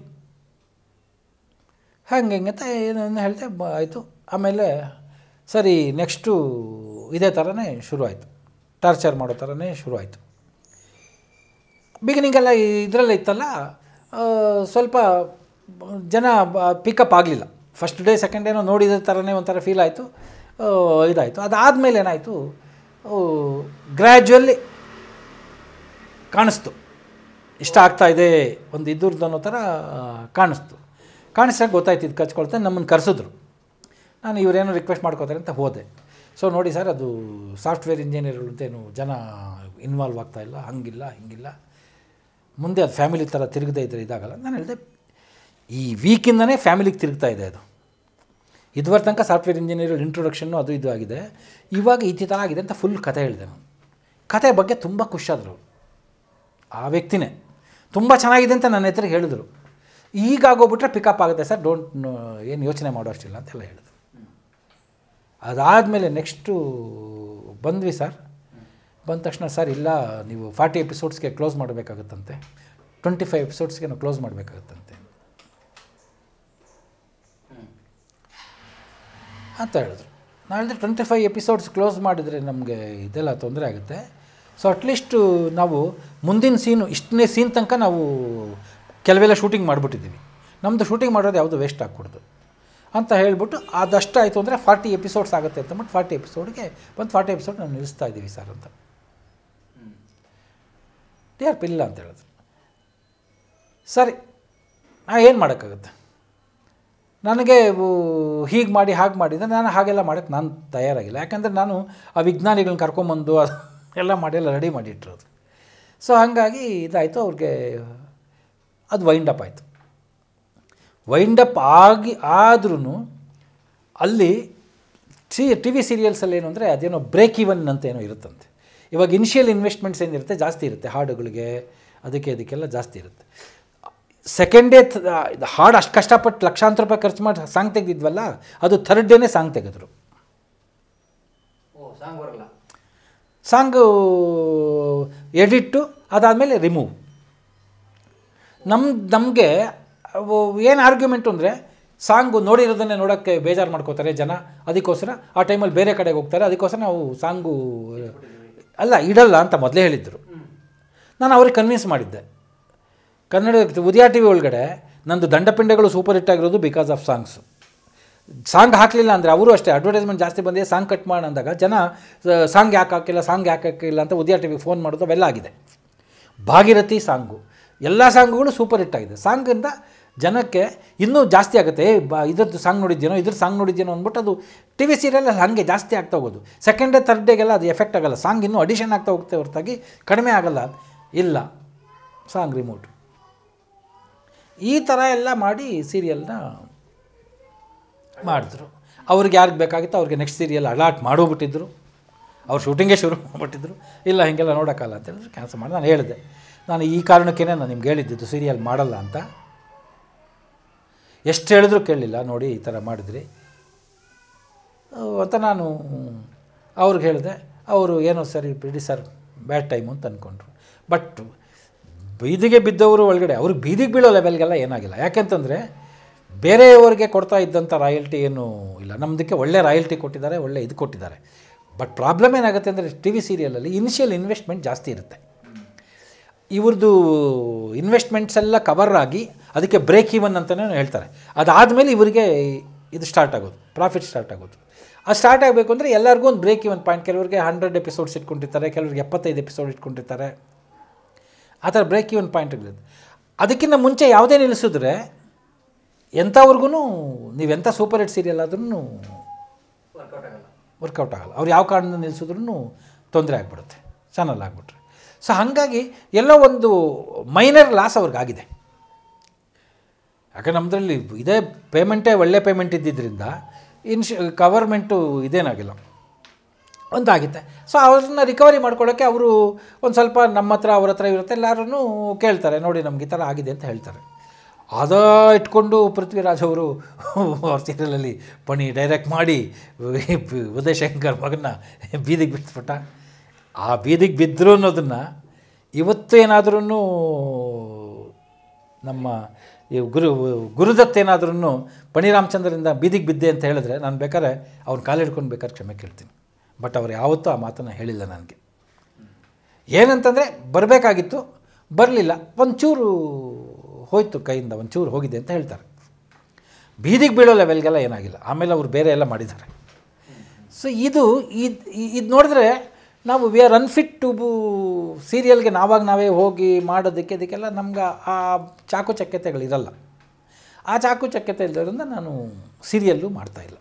ಹಂಗೆ ಹಿಂಗೆ ಅಂತ ಏನೋ ಹೇಳಿದೆ ಬ ಆಯಿತು ಆಮೇಲೆ ಸರಿ ನೆಕ್ಸ್ಟು ಇದೇ ಥರನೇ ಶುರು ಆಯಿತು ಟಾರ್ಚರ್ ಮಾಡೋ ಥರನೇ ಶುರು ಆಯಿತು ಬಿಗಿನಿಂಗೆಲ್ಲ ಇದರಲ್ಲೇ ಇತ್ತಲ್ಲ ಆ, ಸ್ವಲ್ಪ ಜನ ಪಿಕಪ್ ಆಗಲಿಲ್ಲ ಫಸ್ಟ್ ಡೇ ಸೆಕೆಂಡ್ ಡೇನೋ ನೋಡಿದ ಥರನೇ ಒಂಥರ ಫೀಲ್ ಆಯಿತು ಇದಾಯಿತು ಅದಾದಮೇಲೆ ಏನಾಯಿತು ಗ್ರ್ಯಾಜುವಲ್ಲಿ ಕಾಣಿಸ್ತು ಇಷ್ಟ ಆಗ್ತಾ ಇದೆ ಒಂದು ಇದ್ದೂರ್ದು ಅನ್ನೋ ಥರ ಕಾಣಿಸ್ತು ಕಾಣಿಸ್ದಾಗ ಗೊತ್ತಾಯ್ತು ಇದು ಕಚ್ಕೊಳ್ತಾ ನಮ್ಮನ್ನು ಕರೆಸಿದ್ರು ನಾನು ಇವರೇನೋ ರಿಕ್ವೆಸ್ಟ್ ಮಾಡ್ಕೋತಾರೆ ಅಂತ ಹೋದೆ ಸೊ ನೋಡಿ ಸರ್ ಅದು ಸಾಫ್ಟ್ವೇರ್ ಇಂಜಿನಿಯರ್ಗಳು ಅಂತೇನು ಜನ ಇನ್ವಾಲ್ವ್ ಆಗ್ತಾ ಇಲ್ಲ ಹಂಗಿಲ್ಲ ಹಿಂಗಿಲ್ಲ ಮುಂದೆ ಅದು ಫ್ಯಾಮಿಲಿ ಥರ ತಿರುಗದೇ ಇದ್ದರೆ ಇದಾಗಲ್ಲ ನಾನು ಹೇಳಿದೆ ಈ ವೀಕಿಂದನೇ ಫ್ಯಾಮಿಲಿಗೆ ತಿರುಗ್ತಾ ಇದೆ ಅದು ಇದುವರೆ ತನಕ ಸಾಫ್ಟ್ವೇರ್ ಇಂಜಿನಿಯರ್ ಇಂಟ್ರೊಡಕ್ಷನ್ನು ಅದು ಇದು ಆಗಿದೆ ಇವಾಗ ಈ ಥರ ಆಗಿದೆ ಅಂತ ಫುಲ್ ಕತೆ ಹೇಳಿದೆ ನಾನು ಕತೆ ಬಗ್ಗೆ ತುಂಬ ಖುಷಿಯಾದರು ಆ ವ್ಯಕ್ತಿನೇ ತುಂಬ ಚೆನ್ನಾಗಿದೆ ಅಂತ ನನ್ನ ಹೆಸರಿಗೆ ಹೇಳಿದ್ರು ಈಗ ಆಗೋಗ್ಬಿಟ್ರೆ ಪಿಕಪ್ ಆಗುತ್ತೆ ಸರ್ ಡೋಂಟ್ ಏನು ಯೋಚನೆ ಮಾಡೋ ಅಷ್ಟಿಲ್ಲ ಅಂತೆಲ್ಲ ಹೇಳಿದ್ರು ಅದಾದಮೇಲೆ ನೆಕ್ಸ್ಟು ಬಂದ್ವಿ ಸರ್ ಬಂದ ತಕ್ಷಣ ಸರ್ ಇಲ್ಲ ನೀವು ಫಾರ್ಟಿ ಎಪಿಸೋಡ್ಸ್ಗೆ ಕ್ಲೋಸ್ ಮಾಡಬೇಕಾಗುತ್ತಂತೆ ಟ್ವೆಂಟಿ ಫೈವ್ ಎಪಿಸೋಡ್ಸ್ಗೆ ನಾವು ಕ್ಲೋಸ್ ಮಾಡಬೇಕಾಗುತ್ತಂತೆ ಅಂತ ಹೇಳಿದ್ರು ನಾನು ಹೇಳಿದ್ರೆ ಟ್ವೆಂಟಿ ಫೈವ್ ಎಪಿಸೋಡ್ಸ್ ಕ್ಲೋಸ್ ಮಾಡಿದರೆ ನಮಗೆ ಇದೆಲ್ಲ ತೊಂದರೆ ಆಗುತ್ತೆ ಸೊ ಅಟ್ಲೀಸ್ಟು ನಾವು ಮುಂದಿನ ಸೀನು ಇಷ್ಟನೇ ಸೀನ್ ತನಕ ನಾವು ಕೆಲವೆಲ್ಲ ಶೂಟಿಂಗ್ ಮಾಡಿಬಿಟ್ಟಿದ್ದೀವಿ ನಮ್ಮದು ಶೂಟಿಂಗ್ ಮಾಡೋದು ಯಾವುದು ವೇಸ್ಟ್ ಆಗ್ಕೊಡ್ದು ಅಂತ ಹೇಳ್ಬಿಟ್ಟು ಅದಷ್ಟು ಆಯಿತು ಅಂದರೆ ಫಾರ್ಟಿ ಎಪಿಸೋಡ್ಸ್ ಆಗುತ್ತೆ ಅಂತ ಅಂದ್ಬಿಟ್ಟು ಫಾರ್ಟಿ ಎಪಿಸೋಡ್ಗೆ ಒಂದು ಫಾರ್ಟಿ ಎಪಿಸೋಡ್ ನಾವು ನಿಲ್ಲಿಸ್ತಾ ಇದ್ದೀವಿ ಸರ್ ಅಂತ ಟಿ ಆರ್ ಪಿ ಇಲ್ಲ ಅಂತ ಹೇಳಿದ್ರು ಸರಿ ನಾ ಏನು ಮಾಡೋಕ್ಕಾಗುತ್ತೆ ನನಗೆ ಹೀಗೆ ಮಾಡಿ ಹಾಗೆ ಮಾಡಿದರೆ ನಾನು ಹಾಗೆಲ್ಲ ಮಾಡೋಕ್ಕೆ ನಾನು ತಯಾರಾಗಿಲ್ಲ ಯಾಕಂದರೆ ನಾನು ಆ ವಿಜ್ಞಾನಿಗಳನ್ನ ಕರ್ಕೊಂಬಂದು ಅದು ಎಲ್ಲ ಮಾಡಿ ಎಲ್ಲ ರೆಡಿ ಮಾಡಿಟ್ಟಿರೋದು ಸೊ ಹಾಗಾಗಿ ಇದಾಯಿತು ಅವ್ರಿಗೆ ಅದು ವೈಂಡ್ ಅಪ್ ಆಯಿತು ವೈಂಡ್ ಅಪ್ ಆಗಿ ಆದ್ರೂ ಅಲ್ಲಿ ಸಿ ಟಿ ವಿ ಸೀರಿಯಲ್ಸಲ್ಲಿ ಏನು ಅಂದರೆ ಅದೇನೋ ಬ್ರೇಕ್ ಇವನ್ ಅಂತ ಏನೋ ಇರುತ್ತಂತೆ ಇವಾಗ ಇನಿಷಿಯಲ್ ಇನ್ವೆಸ್ಟ್ಮೆಂಟ್ಸ್ ಏನಿರುತ್ತೆ ಜಾಸ್ತಿ ಇರುತ್ತೆ ಹಾಡುಗಳಿಗೆ ಅದಕ್ಕೆ ಅದಕ್ಕೆಲ್ಲ ಜಾಸ್ತಿ ಇರುತ್ತೆ ಸೆಕೆಂಡ್ ಡೇ ಹಾಡು ಅಷ್ಟು ಕಷ್ಟಪಟ್ಟು ಲಕ್ಷಾಂತರ ರೂಪಾಯಿ ಖರ್ಚು ಮಾಡಿ ಸಾಂಗ್ ತೆಗೆದಿದ್ವಲ್ಲ ಅದು ಥರ್ಡ್ ಡೇನೇ ಸಾಂಗ್ ತೆಗೆದ್ರು ಓ ಸಾಂಗ್ ಬರಲ್ಲ ಸಾಂಗು ಎಡಿಟ್ಟು ಅದಾದಮೇಲೆ ರಿಮೂವ್ ನಮ್ಮ ನಮಗೆ ಏನು ಆರ್ಗ್ಯುಮೆಂಟು ಅಂದರೆ ಸಾಂಗು ನೋಡಿರೋದನ್ನೇ ನೋಡೋಕ್ಕೆ ಬೇಜಾರು ಮಾಡ್ಕೋತಾರೆ ಜನ ಅದಕ್ಕೋಸ್ಕರ ಆ ಟೈಮಲ್ಲಿ ಬೇರೆ ಕಡೆಗೆ ಹೋಗ್ತಾರೆ ಅದಕ್ಕೋಸ್ಕರ ನಾವು ಸಾಂಗು ಅಲ್ಲ ಇಡಲ್ಲ ಅಂತ ಮೊದಲೇ ಹೇಳಿದ್ದರು ನಾನು ಅವ್ರಿಗೆ ಕನ್ವಿನ್ಸ್ ಮಾಡಿದ್ದೆ ಕನ್ನಡ ಉದಯ ಟಿ ವಿ ಒಳಗಡೆ ನಂದು ದಂಡಪಿಂಡಗಳು ಸೂಪರ್ ಹಿಟ್ ಆಗಿರೋದು ಬಿಕಾಸ್ ಆಫ್ ಸಾಂಗ್ಸು ಸಾಂಗ್ ಹಾಕಲಿಲ್ಲ ಅಂದರೆ ಅವರು ಅಷ್ಟೇ ಅಡ್ವರ್ಟೈಸ್ಮೆಂಟ್ ಜಾಸ್ತಿ ಬಂದಿದೆ ಸಾಂಗ್ ಕಟ್ ಮಾಡೋಣ ಅಂದಾಗ ಜನ ಸಾಂಗ್ ಯಾಕೆ ಹಾಕಿಲ್ಲ ಸಾಂಗ್ ಯಾಕೆ ಹಾಕಿಲ್ಲ ಅಂತ ಉದಯ ಟಿ ವಿಗೆ ಫೋನ್ ಮಾಡೋದು ಅವೆಲ್ಲ ಆಗಿದೆ ಭಾಗೀರಥಿ ಸಾಂಗು ಎಲ್ಲ ಸಾಂಗುಗಳು ಸೂಪರ್ ಹಿಟ್ ಆಗಿದೆ ಸಾಂಗಿಂದ ಜನಕ್ಕೆ ಇನ್ನೂ ಜಾಸ್ತಿ ಆಗುತ್ತೆ ಏ ಬಾ ಇದ್ರದ್ದು ಸಾಂಗ್ ನೋಡಿದ್ದೇನೋ ಇದ್ರ ಸಾಂಗ್ ನೋಡಿದ್ದೇನೋ ಅಂದ್ಬಿಟ್ಟು ಅದು ಟಿ ವಿ ಸೀರಿಯಲ್ ಹಾಗೆ ಜಾಸ್ತಿ ಆಗ್ತಾ ಹೋಗೋದು ಸೆಕೆಂಡ್ ಡೇ ತರ್ಡ್ ಡೇಗೆಲ್ಲ ಅದು ಎಫೆಕ್ಟ್ ಆಗಲ್ಲ ಸಾಂಗ್ ಇನ್ನೂ ಅಡಿಷನ್ ಆಗ್ತಾ ಹೋಗುತ್ತೆ ಹೊರತಾಗಿ ಕಡಿಮೆ ಆಗಲ್ಲ ಇಲ್ಲ ಸಾಂಗ್ ರಿಮೋಟ್ ಈ ಥರ ಎಲ್ಲ ಮಾಡಿ ಸೀರಿಯಲ್ನ ಮಾಡಿದ್ರು ಅವ್ರಿಗೆ ಯಾರಿಗೆ ಬೇಕಾಗಿತ್ತು ಅವ್ರಿಗೆ ನೆಕ್ಸ್ಟ್ ಸೀರಿಯಲ್ ಅಲಾಟ್ ಮಾಡೋಗ್ಬಿಟ್ಟಿದ್ರು ಅವ್ರು ಶೂಟಿಂಗೇ ಶುರು ಮಾಡಿಬಿಟ್ಟಿದ್ರು ಇಲ್ಲ ಹೀಗೆಲ್ಲ ನೋಡೋಕ್ಕಲ್ಲ ಅಂತ ಹೇಳಿದ್ರು ಕ್ಯಾನ್ಸಲ್ ಮಾಡಿ ನಾನು ಹೇಳಿದೆ ನಾನು ಈ ಕಾರಣಕ್ಕೇ ನಾನು ನಿಮ್ಗೆ ಹೇಳಿದ್ದಿದ್ದು ಸೀರಿಯಲ್ ಮಾಡಲ್ಲ ಅಂತ ಎಷ್ಟು ಹೇಳಿದ್ರು ಕೇಳಲಿಲ್ಲ ನೋಡಿ ಈ ಥರ ಮಾಡಿದ್ರಿ ಆ, ಅಂತ ನಾನು ಅವ್ರಿಗೆ ಹೇಳಿದೆ ಅವರು ಏನೋ ಸರಿ ಬಿಡಿ ಸರ್ ಬ್ಯಾಡ್ ಟೈಮು ಅಂತ ಅಂದ್ಕೊಂಡ್ರು ಬಟ್ ಬೀದಿಗೆ ಬಿದ್ದವರು ಒಳಗಡೆ ಅವ್ರಿಗೆ ಬೀದಿಗೆ ಬೀಳೋ ಲೆವೆಲ್ಗೆಲ್ಲ ಏನಾಗಿಲ್ಲ ಯಾಕೆಂತಂದರೆ ಬೇರೆಯವರಿಗೆ ಕೊಡ್ತಾ ಇದ್ದಂಥ ರಾಯಲ್ಟಿ ಏನೂ ಇಲ್ಲ ನಮ್ಮದಕ್ಕೆ ಒಳ್ಳೆ ರಾಯಲ್ಟಿ ಕೊಟ್ಟಿದ್ದಾರೆ ಒಳ್ಳೆ ಇದು ಕೊಟ್ಟಿದ್ದಾರೆ ಬಟ್ ಪ್ರಾಬ್ಲಮ್ ಏನಾಗುತ್ತೆ ಅಂದರೆ ಟಿ ವಿ ಸೀರಿಯಲಲ್ಲಿ ಇನಿಷಿಯಲ್ ಇನ್ವೆಸ್ಟ್ಮೆಂಟ್ ಜಾಸ್ತಿ ಇರುತ್ತೆ ಇವ್ರದ್ದು ಇನ್ವೆಸ್ಟ್ಮೆಂಟ್ಸ್ ಎಲ್ಲ ಕವರ್ ಆಗಿ ಅದಕ್ಕೆ ಬ್ರೇಕ್ ಇವನ್ ಅಂತಲೇ ಹೇಳ್ತಾರೆ ಅದಾದಮೇಲೆ ಇವರಿಗೆ ಇದು ಸ್ಟಾರ್ಟ್ ಆಗೋದು ಪ್ರಾಫಿಟ್ ಸ್ಟಾರ್ಟ್ ಆಗೋದು ಅದು ಸ್ಟಾರ್ಟ್ ಆಗಬೇಕು ಅಂದರೆ ಎಲ್ಲರಿಗೂ ಒಂದು ಬ್ರೇಕ್ ಇವನ್ ಪಾಯಿಂಟ್ ಕೆಲವರಿಗೆ ಹಂಡ್ರೆಡ್ ಎಪಿಸೋಡ್ಸ್ ಇಟ್ಕೊಂಡಿರ್ತಾರೆ ಕೆಲವರಿಗೆ ಎಪ್ಪತ್ತೈದು ಎಪಿಸೋಡ್ ಇಟ್ಕೊಂಡಿರ್ತಾರೆ ಆ ಥರ ಬ್ರೇಕ್ ಇವನ್ ಪಾಯಿಂಟ್ ಇರ್ತದೆ ಅದಕ್ಕಿಂತ ಮುಂಚೆ ಯಾವುದೇ ನಿಲ್ಲಿಸಿದ್ರೆ ಎಂಥವ್ರಿಗೂ ನೀವೆಂಥ ಸೂಪರ್ ಹಿಟ್ ಸೀರಿಯಲ್ ಆದ್ರೂ ವರ್ಕೌಟ್ ಆಗಲ್ಲ ವರ್ಕೌಟ್ ಆಗಲ್ಲ ಅವ್ರು ಯಾವ ಕಾರಣದಿಂದ ನಿಲ್ಲಿಸಿದ್ರೂ ತೊಂದರೆ ಆಗಿಬಿಡುತ್ತೆ ಚಾನಲ್ ಆಗಿಬಿಟ್ರೆ ಸೊ ಹಾಗಾಗಿ ಎಲ್ಲೋ ಒಂದು ಮೈನರ್ ಲಾಸ್ ಅವ್ರಿಗಾಗಿದೆ ಯಾಕೆ ನಮ್ಮದ್ರಲ್ಲಿ ಇದೇ ಪೇಮೆಂಟೇ ಒಳ್ಳೆ ಪೇಮೆಂಟ್ ಇದ್ದಿದ್ದರಿಂದ ಇನ್ಶ್ ಗವರ್ಮೆಂಟು ಇದೇನಾಗಿಲ್ಲ ಒಂದಾಗಿದೆ ಸೊ ಅವ್ರನ್ನ ರಿಕವರಿ ಮಾಡ್ಕೊಳ್ಳೋಕ್ಕೆ ಅವರು ಒಂದು ಸ್ವಲ್ಪ ನಮ್ಮ ಹತ್ರ ಅವ್ರ ಹತ್ರ ಇರುತ್ತೆ ಎಲ್ಲರೂ ಕೇಳ್ತಾರೆ ನೋಡಿ ನಮ್ಗೆ ಈ ಥರ ಆಗಿದೆ ಅಂತ ಹೇಳ್ತಾರೆ ಅದ ಇಟ್ಕೊಂಡು ಪೃಥ್ವಿರಾಜ್ ಅವರು ಅವ್ರ ಸೀರಿಯಲಲ್ಲಿ ಪಣಿ ಡೈರೆಕ್ಟ್ ಮಾಡಿ ಉದಯಶಂಕರ್ ಮಗನ ಬೀದಿಗೆ ಬಿಟ್ಬಿಟ್ಟ ಆ ಬೀದಿಗೆ ಬಿದ್ದರು ಅನ್ನೋದನ್ನು ಇವತ್ತು ಏನಾದ್ರೂ ನಮ್ಮ ಈ ಗುರು ಗುರುದತ್ ಏನಾದ್ರೂ ಪಣಿ ರಾಮಚಂದ್ರರಿಂದ ಬೀದಿಗೆ ಬಿದ್ದೆ ಅಂತ ಹೇಳಿದ್ರೆ ನಾನು ಬೇಕಾದ್ರೆ ಅವ್ನ ಕಾಲು ಹಿಡ್ಕೊಂಡು ಬೇಕಾದ್ರೆ ಕ್ಷಮೆ ಕೇಳ್ತೀನಿ ಬಟ್ ಅವ್ರು ಯಾವತ್ತೂ ಆ ಮಾತನ್ನು ಹೇಳಿಲ್ಲ ನನಗೆ ಏನಂತಂದರೆ ಬರಬೇಕಾಗಿತ್ತು ಬರಲಿಲ್ಲ ಒಂಚೂರು ಹೋಯ್ತು ಕೈಯಿಂದ ಒಂಚೂರು ಹೋಗಿದೆ ಅಂತ ಹೇಳ್ತಾರೆ ಬೀದಿಗೆ ಬೀಳೋ ಲೆವೆಲ್ಗೆಲ್ಲ ಏನಾಗಿಲ್ಲ ಆಮೇಲೆ ಅವರು ಬೇರೆ ಎಲ್ಲ ಮಾಡಿದ್ದಾರೆ ಸೊ ಇದು ಇದು ಇದು ನೋಡಿದ್ರೆ ನಾವು ವಿ ಆರ್ ಅನ್ಫಿಟ್ ಟು ಸೀರಿಯಲ್ಗೆ ನಾವಾಗ ನಾವೇ ಹೋಗಿ ಮಾಡೋದಕ್ಕೆ ಇದಕ್ಕೆಲ್ಲ ನಮ್ಗೆ ಆ ಚಾಕು ಚಕ್ಯತೆಗಳಿರಲ್ಲ ಆ ಚಾಕು ಚಕ್ಯತೆ ಇಲ್ಲದ್ರಿಂದ ನಾನು ಸೀರಿಯಲ್ಲು ಮಾಡ್ತಾಯಿಲ್ಲ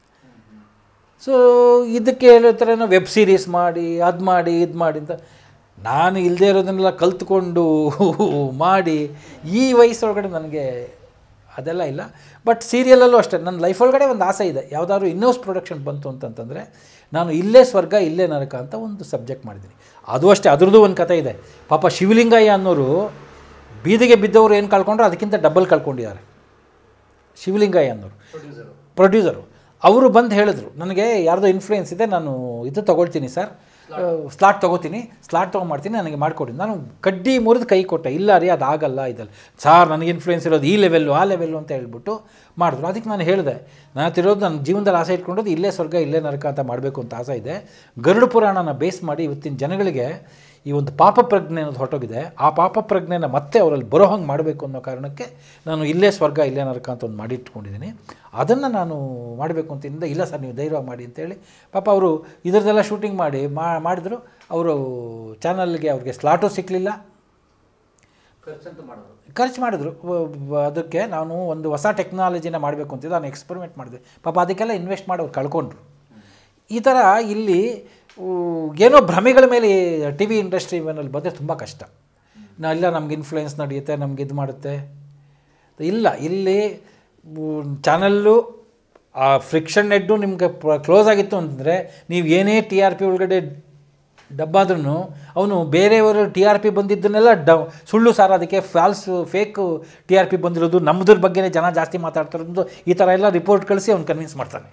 ಸೊ ಇದಕ್ಕೆ ಹೇಳ್ತಾರೆ ವೆಬ್ ಸೀರೀಸ್ ಮಾಡಿ ಅದು ಮಾಡಿ ಇದು ಮಾಡಿ ಅಂತ ನಾನು ಇಲ್ಲದೆ ಇರೋದನ್ನೆಲ್ಲ ಕಲ್ತ್ಕೊಂಡು ಮಾಡಿ ಈ ವಯಸ್ಸೊಳಗಡೆ ನನಗೆ ಅದೆಲ್ಲ ಇಲ್ಲ ಬಟ್ ಸೀರಿಯಲಲ್ಲೂ ಅಷ್ಟೇ ನನ್ನ ಲೈಫ್ ಒಳಗಡೆ ಒಂದು ಆಸೆ ಇದೆ ಯಾವುದಾದ್ರು ಇನ್ನೋಸ್ ಪ್ರೊಡಕ್ಷನ್ ಬಂತು ಅಂತಂತಂದರೆ ನಾನು ಇಲ್ಲೇ ಸ್ವರ್ಗ ಇಲ್ಲೇ ನರಕ ಅಂತ ಒಂದು ಸಬ್ಜೆಕ್ಟ್ ಮಾಡಿದ್ದೀನಿ ಅದು ಅಷ್ಟೇ ಅದ್ರದ್ದು ಒಂದು ಕಥೆ ಇದೆ ಪಾಪ ಶಿವಲಿಂಗಯ್ಯ ಅನ್ನೋರು ಬೀದಿಗೆ ಬಿದ್ದವರು ಏನು ಕಳ್ಕೊಂಡ್ರು ಅದಕ್ಕಿಂತ ಡಬಲ್ ಕಳ್ಕೊಂಡಿದ್ದಾರೆ ಶಿವಲಿಂಗಯ್ಯ ಅನ್ನೋರು ಪ್ರೊಡ್ಯೂಸರು ಪ್ರೊಡ್ಯೂಸರು ಅವರು ಬಂದು ಹೇಳಿದ್ರು ನನಗೆ ಯಾರ್ದೋ ಇನ್ಫ್ಲೂಯೆನ್ಸ್ ಇದೆ ನಾನು ಇದು ತೊಗೊಳ್ತೀನಿ ಸರ್ ಸ್ಲಾಟ್ ತೊಗೋತೀನಿ ಸ್ಲಾಟ್ ತೊಗೊಂಡ್ಮಾಡ್ತೀನಿ ನನಗೆ ಮಾಡಿಕೊಡಿ ನಾನು ಕಡ್ಡಿ ಮುರಿದು ಕೈ ಕೊಟ್ಟೆ ಇಲ್ಲ ರೀ ಅದು ಆಗಲ್ಲ ಇದಲ್ಲ ಸಾರ್ ನನಗೆ ಇನ್ಫ್ಲೂಯೆನ್ಸ್ ಇರೋದು ಈ ಲೆವೆಲ್ಲು ಆ ಲೆವೆಲ್ಲು ಅಂತ ಹೇಳ್ಬಿಟ್ಟು ಮಾಡಿದ್ರು ಅದಕ್ಕೆ ನಾನು ಹೇಳಿದೆ ನಾನು ತಿರೋದು ನನ್ನ ಜೀವನದಲ್ಲಿ ಆಸೆ ಇಟ್ಕೊಂಡದ್ದು ಇಲ್ಲೇ ಸ್ವರ್ಗ ಇಲ್ಲೇ ನರಕ ಅಂತ ಮಾಡಬೇಕು ಅಂತ ಆಸೆ ಇದೆ ಗರುಡ ಪುರಾಣನ ಬೇಸ್ ಮಾಡಿ ಇವತ್ತಿನ ಜನಗಳಿಗೆ ಈ ಒಂದು ಪಾಪ ಪ್ರಜ್ಞೆ ಅನ್ನೋದು ಹೊರಟೋಗಿದೆ ಆ ಪಾಪ ಪ್ರಜ್ಞೆನ ಮತ್ತೆ ಅವರಲ್ಲಿ ಬರೋ ಹಂಗೆ ಮಾಡಬೇಕು ಅನ್ನೋ ಕಾರಣಕ್ಕೆ ನಾನು ಇಲ್ಲೇ ಸ್ವರ್ಗ ಇಲ್ಲೇ ನರಕ ಅಂತ ಒಂದು ಮಾಡಿಟ್ಕೊಂಡಿದ್ದೀನಿ ಅದನ್ನು ನಾನು ಮಾಡಬೇಕು ಅಂತಿಂದ ಇಲ್ಲ ಸರ್ ನೀವು ಧೈರ್ಯ ಮಾಡಿ ಅಂತೇಳಿ ಪಾಪ ಅವರು ಇದರದೆಲ್ಲ ಶೂಟಿಂಗ್ ಮಾಡಿ ಮಾಡಿದ್ರು ಅವರು ಚಾನಲ್ಗೆ ಅವ್ರಿಗೆ ಸ್ಲಾಟು ಸಿಕ್ಕಲಿಲ್ಲ ಖರ್ಚಂತೂ ಮಾಡೋದು ಖರ್ಚು ಮಾಡಿದ್ರು ವ- ವ- ಅದಕ್ಕೆ ನಾನು ಒಂದು ಹೊಸ ಟೆಕ್ನಾಲಜಿನ ಮಾಡಬೇಕು ಅಂತಿದ್ದೆ ನಾನು ಎಕ್ಸ್ಪೆರಿಮೆಂಟ್ ಮಾಡಿದೆ ಪಾಪ ಅದಕ್ಕೆಲ್ಲ ಇನ್ವೆಸ್ಟ್ ಮಾಡಿ ಅವ್ರು ಕಳ್ಕೊಂಡ್ರು ಈ ಥರ ಇಲ್ಲಿ ಊ, ಏನೋ ಭ್ರಮೆಗಳ ಮೇಲೆ ಟಿ ವಿ ಇಂಡಸ್ಟ್ರಿ ಮೇನಲ್ಲಿ ಬಂದರೆ ತುಂಬ ಕಷ್ಟ ನಾ ಇಲ್ಲ ನಮ್ಗೆ ಇನ್ಫ್ಲೂಯೆನ್ಸ್ ನಡೆಯುತ್ತೆ ನಮ್ಗೆ ಇದು ಮಾಡುತ್ತೆ ಇಲ್ಲ ಇಲ್ಲಿ ಚಾನಲ್ಲು ಆ ಫ್ರಿಕ್ಷನ್ ನೆಡ್ಡು ನಿಮಗೆ ಕ್ಲೋಸ್ ಆಗಿತ್ತು ಅಂತಂದರೆ ನೀವು ಏನೇ ಟಿ ಆರ್ ಪಿ ಒಳಗಡೆ ಡಬ್ಬಾದ್ರೂ ಅವನು ಬೇರೆಯವರು ಟಿ ಆರ್ ಪಿ ಬಂದಿದ್ದನ್ನೆಲ್ಲ ಡ ಸುಳ್ಳು ಸಾರ ಅದಕ್ಕೆ false fake T R P ಬಂದಿರೋದು ನಮ್ಮದ್ರ ಬಗ್ಗೆನೇ ಜನ ಜಾಸ್ತಿ ಮಾತಾಡ್ತಿರೋದು ಈ ಥರ ಎಲ್ಲ ರಿಪೋರ್ಟ್ ಕಳಿಸಿ ಅವ್ನು ಕನ್ವಿನ್ಸ್ ಮಾಡ್ತಾನೆ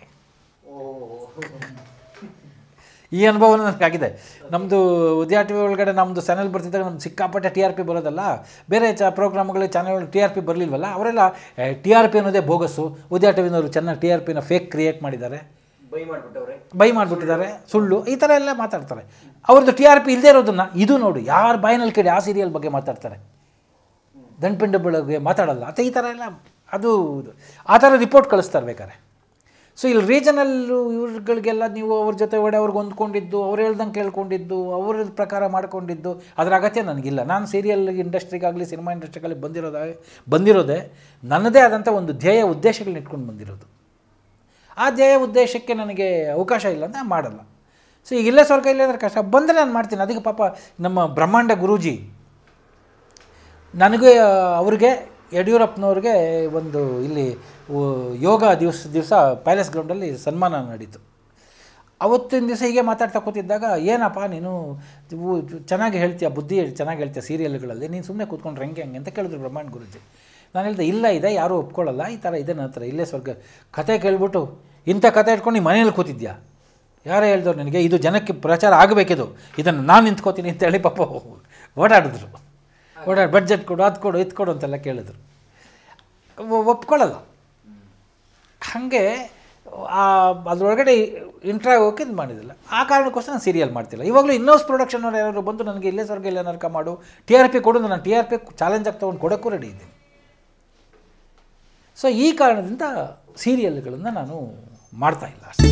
ಈ ಅನುಭವ ನನಗಾಗಿದೆ ನಮ್ಮದು ಉದಯ ಟಿ ವಿ ಒಳಗಡೆ ನಮ್ಮದು ಚಾನೆಲ್ ಬರ್ತಿದ್ದಾಗ ನಮ್ದು ಸಿಕ್ಕಾಪಟ್ಟೆ ಟಿ ಆರ್ ಪಿ ಬರೋದಲ್ಲ ಬೇರೆ ಚ ಪ್ರೋಗ್ರಾಮ್ಗಳು ಚಾನೆಲ್ ಟಿ ಆರ್ ಪಿ ಬರಲಿಲ್ವಲ್ಲ ಅವರೆಲ್ಲ ಟಿ ಆರ್ ಪಿ ಅನ್ನೋದೇ ಬೋಗಸ್ಸು ಉದಯ ಟಿ ವಿನವರು ಚೆನ್ನಾಗಿ ಟಿ ಆರ್ ಪಿನ ಫೇಕ್ ಕ್ರಿಯೇಟ್ ಮಾಡಿದ್ದಾರೆ ಬೈ ಮಾಡ್ಬಿಟ್ಟವ್ರೆ ಬೈ ಮಾಡಿಬಿಟ್ಟಿದ್ದಾರೆ ಸುಳ್ಳು ಈ ಥರ ಎಲ್ಲ ಮಾತಾಡ್ತಾರೆ ಅವ್ರದ್ದು ಟಿ ಆರ್ ಪಿ ಇಲ್ಲದೆ ಇರೋದನ್ನು ಇದು ನೋಡು ಯಾರ ಬಾಯಿನಲ್ಲಿ ಕೇಳಿ ಆ ಸೀರಿಯಲ್ ಬಗ್ಗೆ ಮಾತಾಡ್ತಾರೆ ದಂಡ್ಪಿಂಡ ಬೆಳಗ್ಗೆ ಮಾತಾಡಲ್ಲ ಅಥವಾ ಈ ಥರ ಎಲ್ಲ ಅದು ಇದು. ಆ ಥರ ರಿಪೋರ್ಟ್ ಕಳಿಸ್ತಾರೆ ಬೇಕಾದ್ರೆ ಸೊ ಇಲ್ಲಿ ರೀಜನಲ್ಲು ಇವ್ರುಗಳಿಗೆಲ್ಲ ನೀವು ಅವ್ರ ಜೊತೆ ಒಡೆ ಅವ್ರಿಗೆ ಹೊಂದ್ಕೊಂಡಿದ್ದು ಅವ್ರು ಹೇಳ್ದಂಗೆ ಕೇಳ್ಕೊಂಡಿದ್ದು ಅವ್ರ ಪ್ರಕಾರ ಮಾಡ್ಕೊಂಡಿದ್ದು ಅದರ ಅಗತ್ಯ ನನಗಿಲ್ಲ ನಾನು ಸೀರಿಯಲ್ ಇಂಡಸ್ಟ್ರಿಗಾಗಲಿ ಸಿನಿಮಾ ಇಂಡಸ್ಟ್ರಿಗಾಗಲಿ ಬಂದಿರೋದ ಬಂದಿರೋದೇ ನನ್ನದೇ ಆದಂಥ ಒಂದು ಧ್ಯೇಯ ಉದ್ದೇಶಗಳನ್ನ ಇಟ್ಕೊಂಡು ಬಂದಿರೋದು ಆ ಧ್ಯೇಯ ಉದ್ದೇಶಕ್ಕೆ ನನಗೆ ಅವಕಾಶ ಇಲ್ಲ ಅಂತ ನಾನು ಮಾಡಲ್ಲ ಸೊ ಈಗ ಇಲ್ಲೇ ಸ್ವರ್ಗ ಇಲ್ಲೇ ಅಂದ್ರೆ ಕಷ್ಟ ಬಂದರೆ ನಾನು ಮಾಡ್ತೀನಿ ಅದಕ್ಕೆ ಪಾಪ ನಮ್ಮ ಬ್ರಹ್ಮಾಂಡ ಗುರೂಜಿ ನನಗೆ ಅವ್ರಿಗೆ ಯಡಿಯೂರಪ್ಪನವ್ರಿಗೆ ಒಂದು ಇಲ್ಲಿ ಉ- ಯೋಗ ದಿವಸ ದಿವಸ ಪ್ಯಾಲೇಸ್ ಗ್ರೌಂಡಲ್ಲಿ ಸನ್ಮಾನ ನಡೀತು ಅವತ್ತಿನ ದಿವಸ ಹೀಗೆ ಮಾತಾಡ್ತಾ ಕೂತಿದ್ದಾಗ ಏನಪ್ಪ ನೀನು ಇವು ಚೆನ್ನಾಗಿ ಹೇಳ್ತೀಯ ಬುದ್ಧಿ ಚೆನ್ನಾಗಿ ಹೇಳ್ತೀಯ ಸೀರಿಯಲ್ಗಳಲ್ಲಿ ನೀನು ಸುಮ್ಮನೆ ಕೂತ್ಕೊಂಡ್ರೆ ಹೆಂಗೆ ಹೆಂಗೆ ಅಂತ ಕೇಳಿದ್ರು ಬ್ರಹ್ಮಾಂಡ ಗುರುಜಿ ನಾನು ಹೇಳಿದೆ ಇಲ್ಲ ಇದೆ ಯಾರೂ ಒಪ್ಕೊಳ್ಳಲ್ಲ ಈ ಥರ ಇದೆ ನನ್ನ ಹತ್ರ ಇಲ್ಲೇ ಸ್ವರ್ಗ ಕತೆ ಕೇಳ್ಬಿಟ್ಟು ಇಂಥ ಕತೆ ಇಟ್ಕೊಂಡು ನೀನು ಮನೇಲಿ ಕೂತಿದ್ಯಾ ಯಾರೇ ಹೇಳ್ದವ್ರು ನನಗೆ ಇದು ಜನಕ್ಕೆ ಪ್ರಚಾರ ಆಗಬೇಕಿದು ಇದನ್ನು ನಾನು ನಿಂತ್ಕೋತೀನಿ ಅಂತೇಳಿ ಪಾಪ ಓಡಾಡಿದ್ರು ಓಡಾಡಿ ಬಡ್ಜೆಟ್ ಕೊಡು ಅದು ಕೊಡು ಇದು ಕೊಡು ಅಂತೆಲ್ಲ ಕೇಳಿದ್ರು ಒ- ಒಪ್ಕೊಳ್ಳಲ್ಲ ಹಾಗೆ ಆ ಅದರೊಳಗಡೆ ಇಂಟ್ರಾ ಆಗೋಕೆ ಇದು ಮಾಡಿದಿಲ್ಲ ಆ ಕಾರಣಕ್ಕೋಸ್ಕರ ನಾನು ಸೀರಿಯಲ್ ಮಾಡ್ತಿಲ್ಲ ಇವಾಗಲೂ ಇನ್ನೋಸ್ ಪ್ರೊಡಕ್ಷನ್ ಅವ್ರು ಯಾರು ಬಂದು ನನಗೆ ಇಲ್ಲೇ ಸ್ವರ್ಗ ಇಲ್ಲೇ ನರಕ ಮಾಡು ಟಿ ಆರ್ ಪಿ ಕೊಡು ನಾನು ಟಿ ಆರ್ ಪಿ ಚಾಲೆಂಜ್ ಆಗಿ ತೊಗೊಂಡು ಕೊಡೋಕ್ಕೂ ರೆಡಿ ಇದ್ದೀನಿ ಸೊ ಈ ಕಾರಣದಿಂದ ಸೀರಿಯಲ್ಗಳನ್ನು ನಾನು ಮಾಡ್ತಾ ಇಲ್ಲ ಅಷ್ಟೇ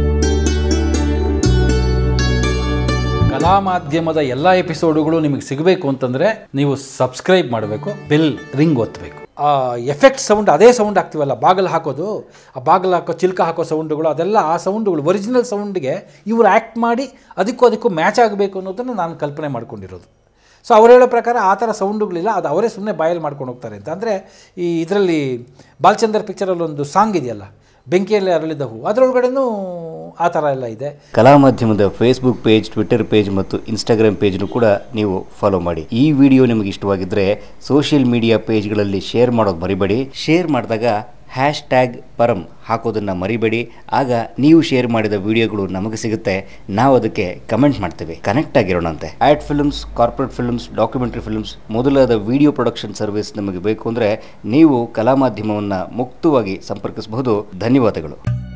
ಕಲಾ ಮಾಧ್ಯಮದ ಎಲ್ಲ ಎಪಿಸೋಡುಗಳು ನಿಮಗೆ ಸಿಗಬೇಕು ಅಂತಂದರೆ ನೀವು ಸಬ್ಸ್ಕ್ರೈಬ್ ಮಾಡಬೇಕು ಬೆಲ್ ರಿಂಗ್ ಒತ್ತಬೇಕು ಆ ಎಫೆಕ್ಟ್ ಸೌಂಡ್ ಅದೇ ಸೌಂಡ್ ಆಗ್ತೀವಲ್ಲ ಬಾಗಿಲು ಹಾಕೋದು ಆ ಬಾಗಿಲು ಹಾಕೋ ಚಿಲ್ಕ ಹಾಕೋ ಸೌಂಡುಗಳು ಅದೆಲ್ಲ ಆ ಸೌಂಡುಗಳು ಒರಿಜಿನಲ್ ಸೌಂಡ್ಗೆ ಇವರು ಆ್ಯಕ್ಟ್ ಮಾಡಿ ಅದಕ್ಕೂ ಅದಕ್ಕೂ ಮ್ಯಾಚ್ ಆಗಬೇಕು ಅನ್ನೋದನ್ನು ನಾನು ಕಲ್ಪನೆ ಮಾಡ್ಕೊಂಡಿರೋದು ಸೊ ಅವ್ರು ಹೇಳೋ ಪ್ರಕಾರ ಆ ಥರ ಸೌಂಡುಗಳಿಲ್ಲ ಅದು ಅವರೇ ಸುಮ್ಮನೆ ಬಾಯಲ್ಲಿ ಮಾಡ್ಕೊಂಡು ಹೋಗ್ತಾರೆ ಅಂತ ಅಂದರೆ ಈ ಇದರಲ್ಲಿ ಬಾಲಚಂದರ್ ಪಿಕ್ಚರಲ್ಲಿ ಒಂದು ಸಾಂಗ್ ಇದೆಯಲ್ಲ ಬೆಂಕಿಯಲ್ಲಿ ಅರಳಿದ ಹೂ ಅದರೊಳಗಡೆನೂ ಆ ಥರ ಎಲ್ಲ ಇದೆ ಕಲಾ ಮಾಧ್ಯಮದ ಫೇಸ್ಬುಕ್ ಪೇಜ್ ಟ್ವಿಟರ್ ಪೇಜ್ ಮತ್ತು ಇನ್ಸ್ಟಾಗ್ರಾಮ್ ಪೇಜ್ನು ಕೂಡ ನೀವು ಫಾಲೋ ಮಾಡಿ ಈ ವಿಡಿಯೋ ನಿಮಗೆ ಇಷ್ಟವಾಗಿದ್ದರೆ ಸೋಷಿಯಲ್ ಮೀಡಿಯಾ ಪೇಜ್ಗಳಲ್ಲಿ ಶೇರ್ ಮಾಡೋದು ಮರಿಬೇಡಿ ಶೇರ್ ಮಾಡಿದಾಗ ಹ್ಯಾಶ್ ಟ್ಯಾಗ್ ಪರಂ ಹಾಕೋದನ್ನು ಮರಿಬೇಡಿ ಆಗ ನೀವು ಶೇರ್ ಮಾಡಿದ ವಿಡಿಯೋಗಳು ನಮಗೆ ಸಿಗುತ್ತೆ ನಾವು ಅದಕ್ಕೆ ಕಮೆಂಟ್ ಮಾಡ್ತೇವೆ ಕನೆಕ್ಟ್ ಆಗಿರೋಣಂತೆ ad films corporate films documentary films ಮೊದಲಾದ ವಿಡಿಯೋ ಪ್ರೊಡಕ್ಷನ್ ಸರ್ವಿಸ್ ನಮಗೆ ಬೇಕು ಅಂದರೆ ನೀವು ಕಲಾ ಮಾಧ್ಯಮವನ್ನು ಮುಕ್ತವಾಗಿ ಸಂಪರ್ಕಿಸಬಹುದು ಧನ್ಯವಾದಗಳು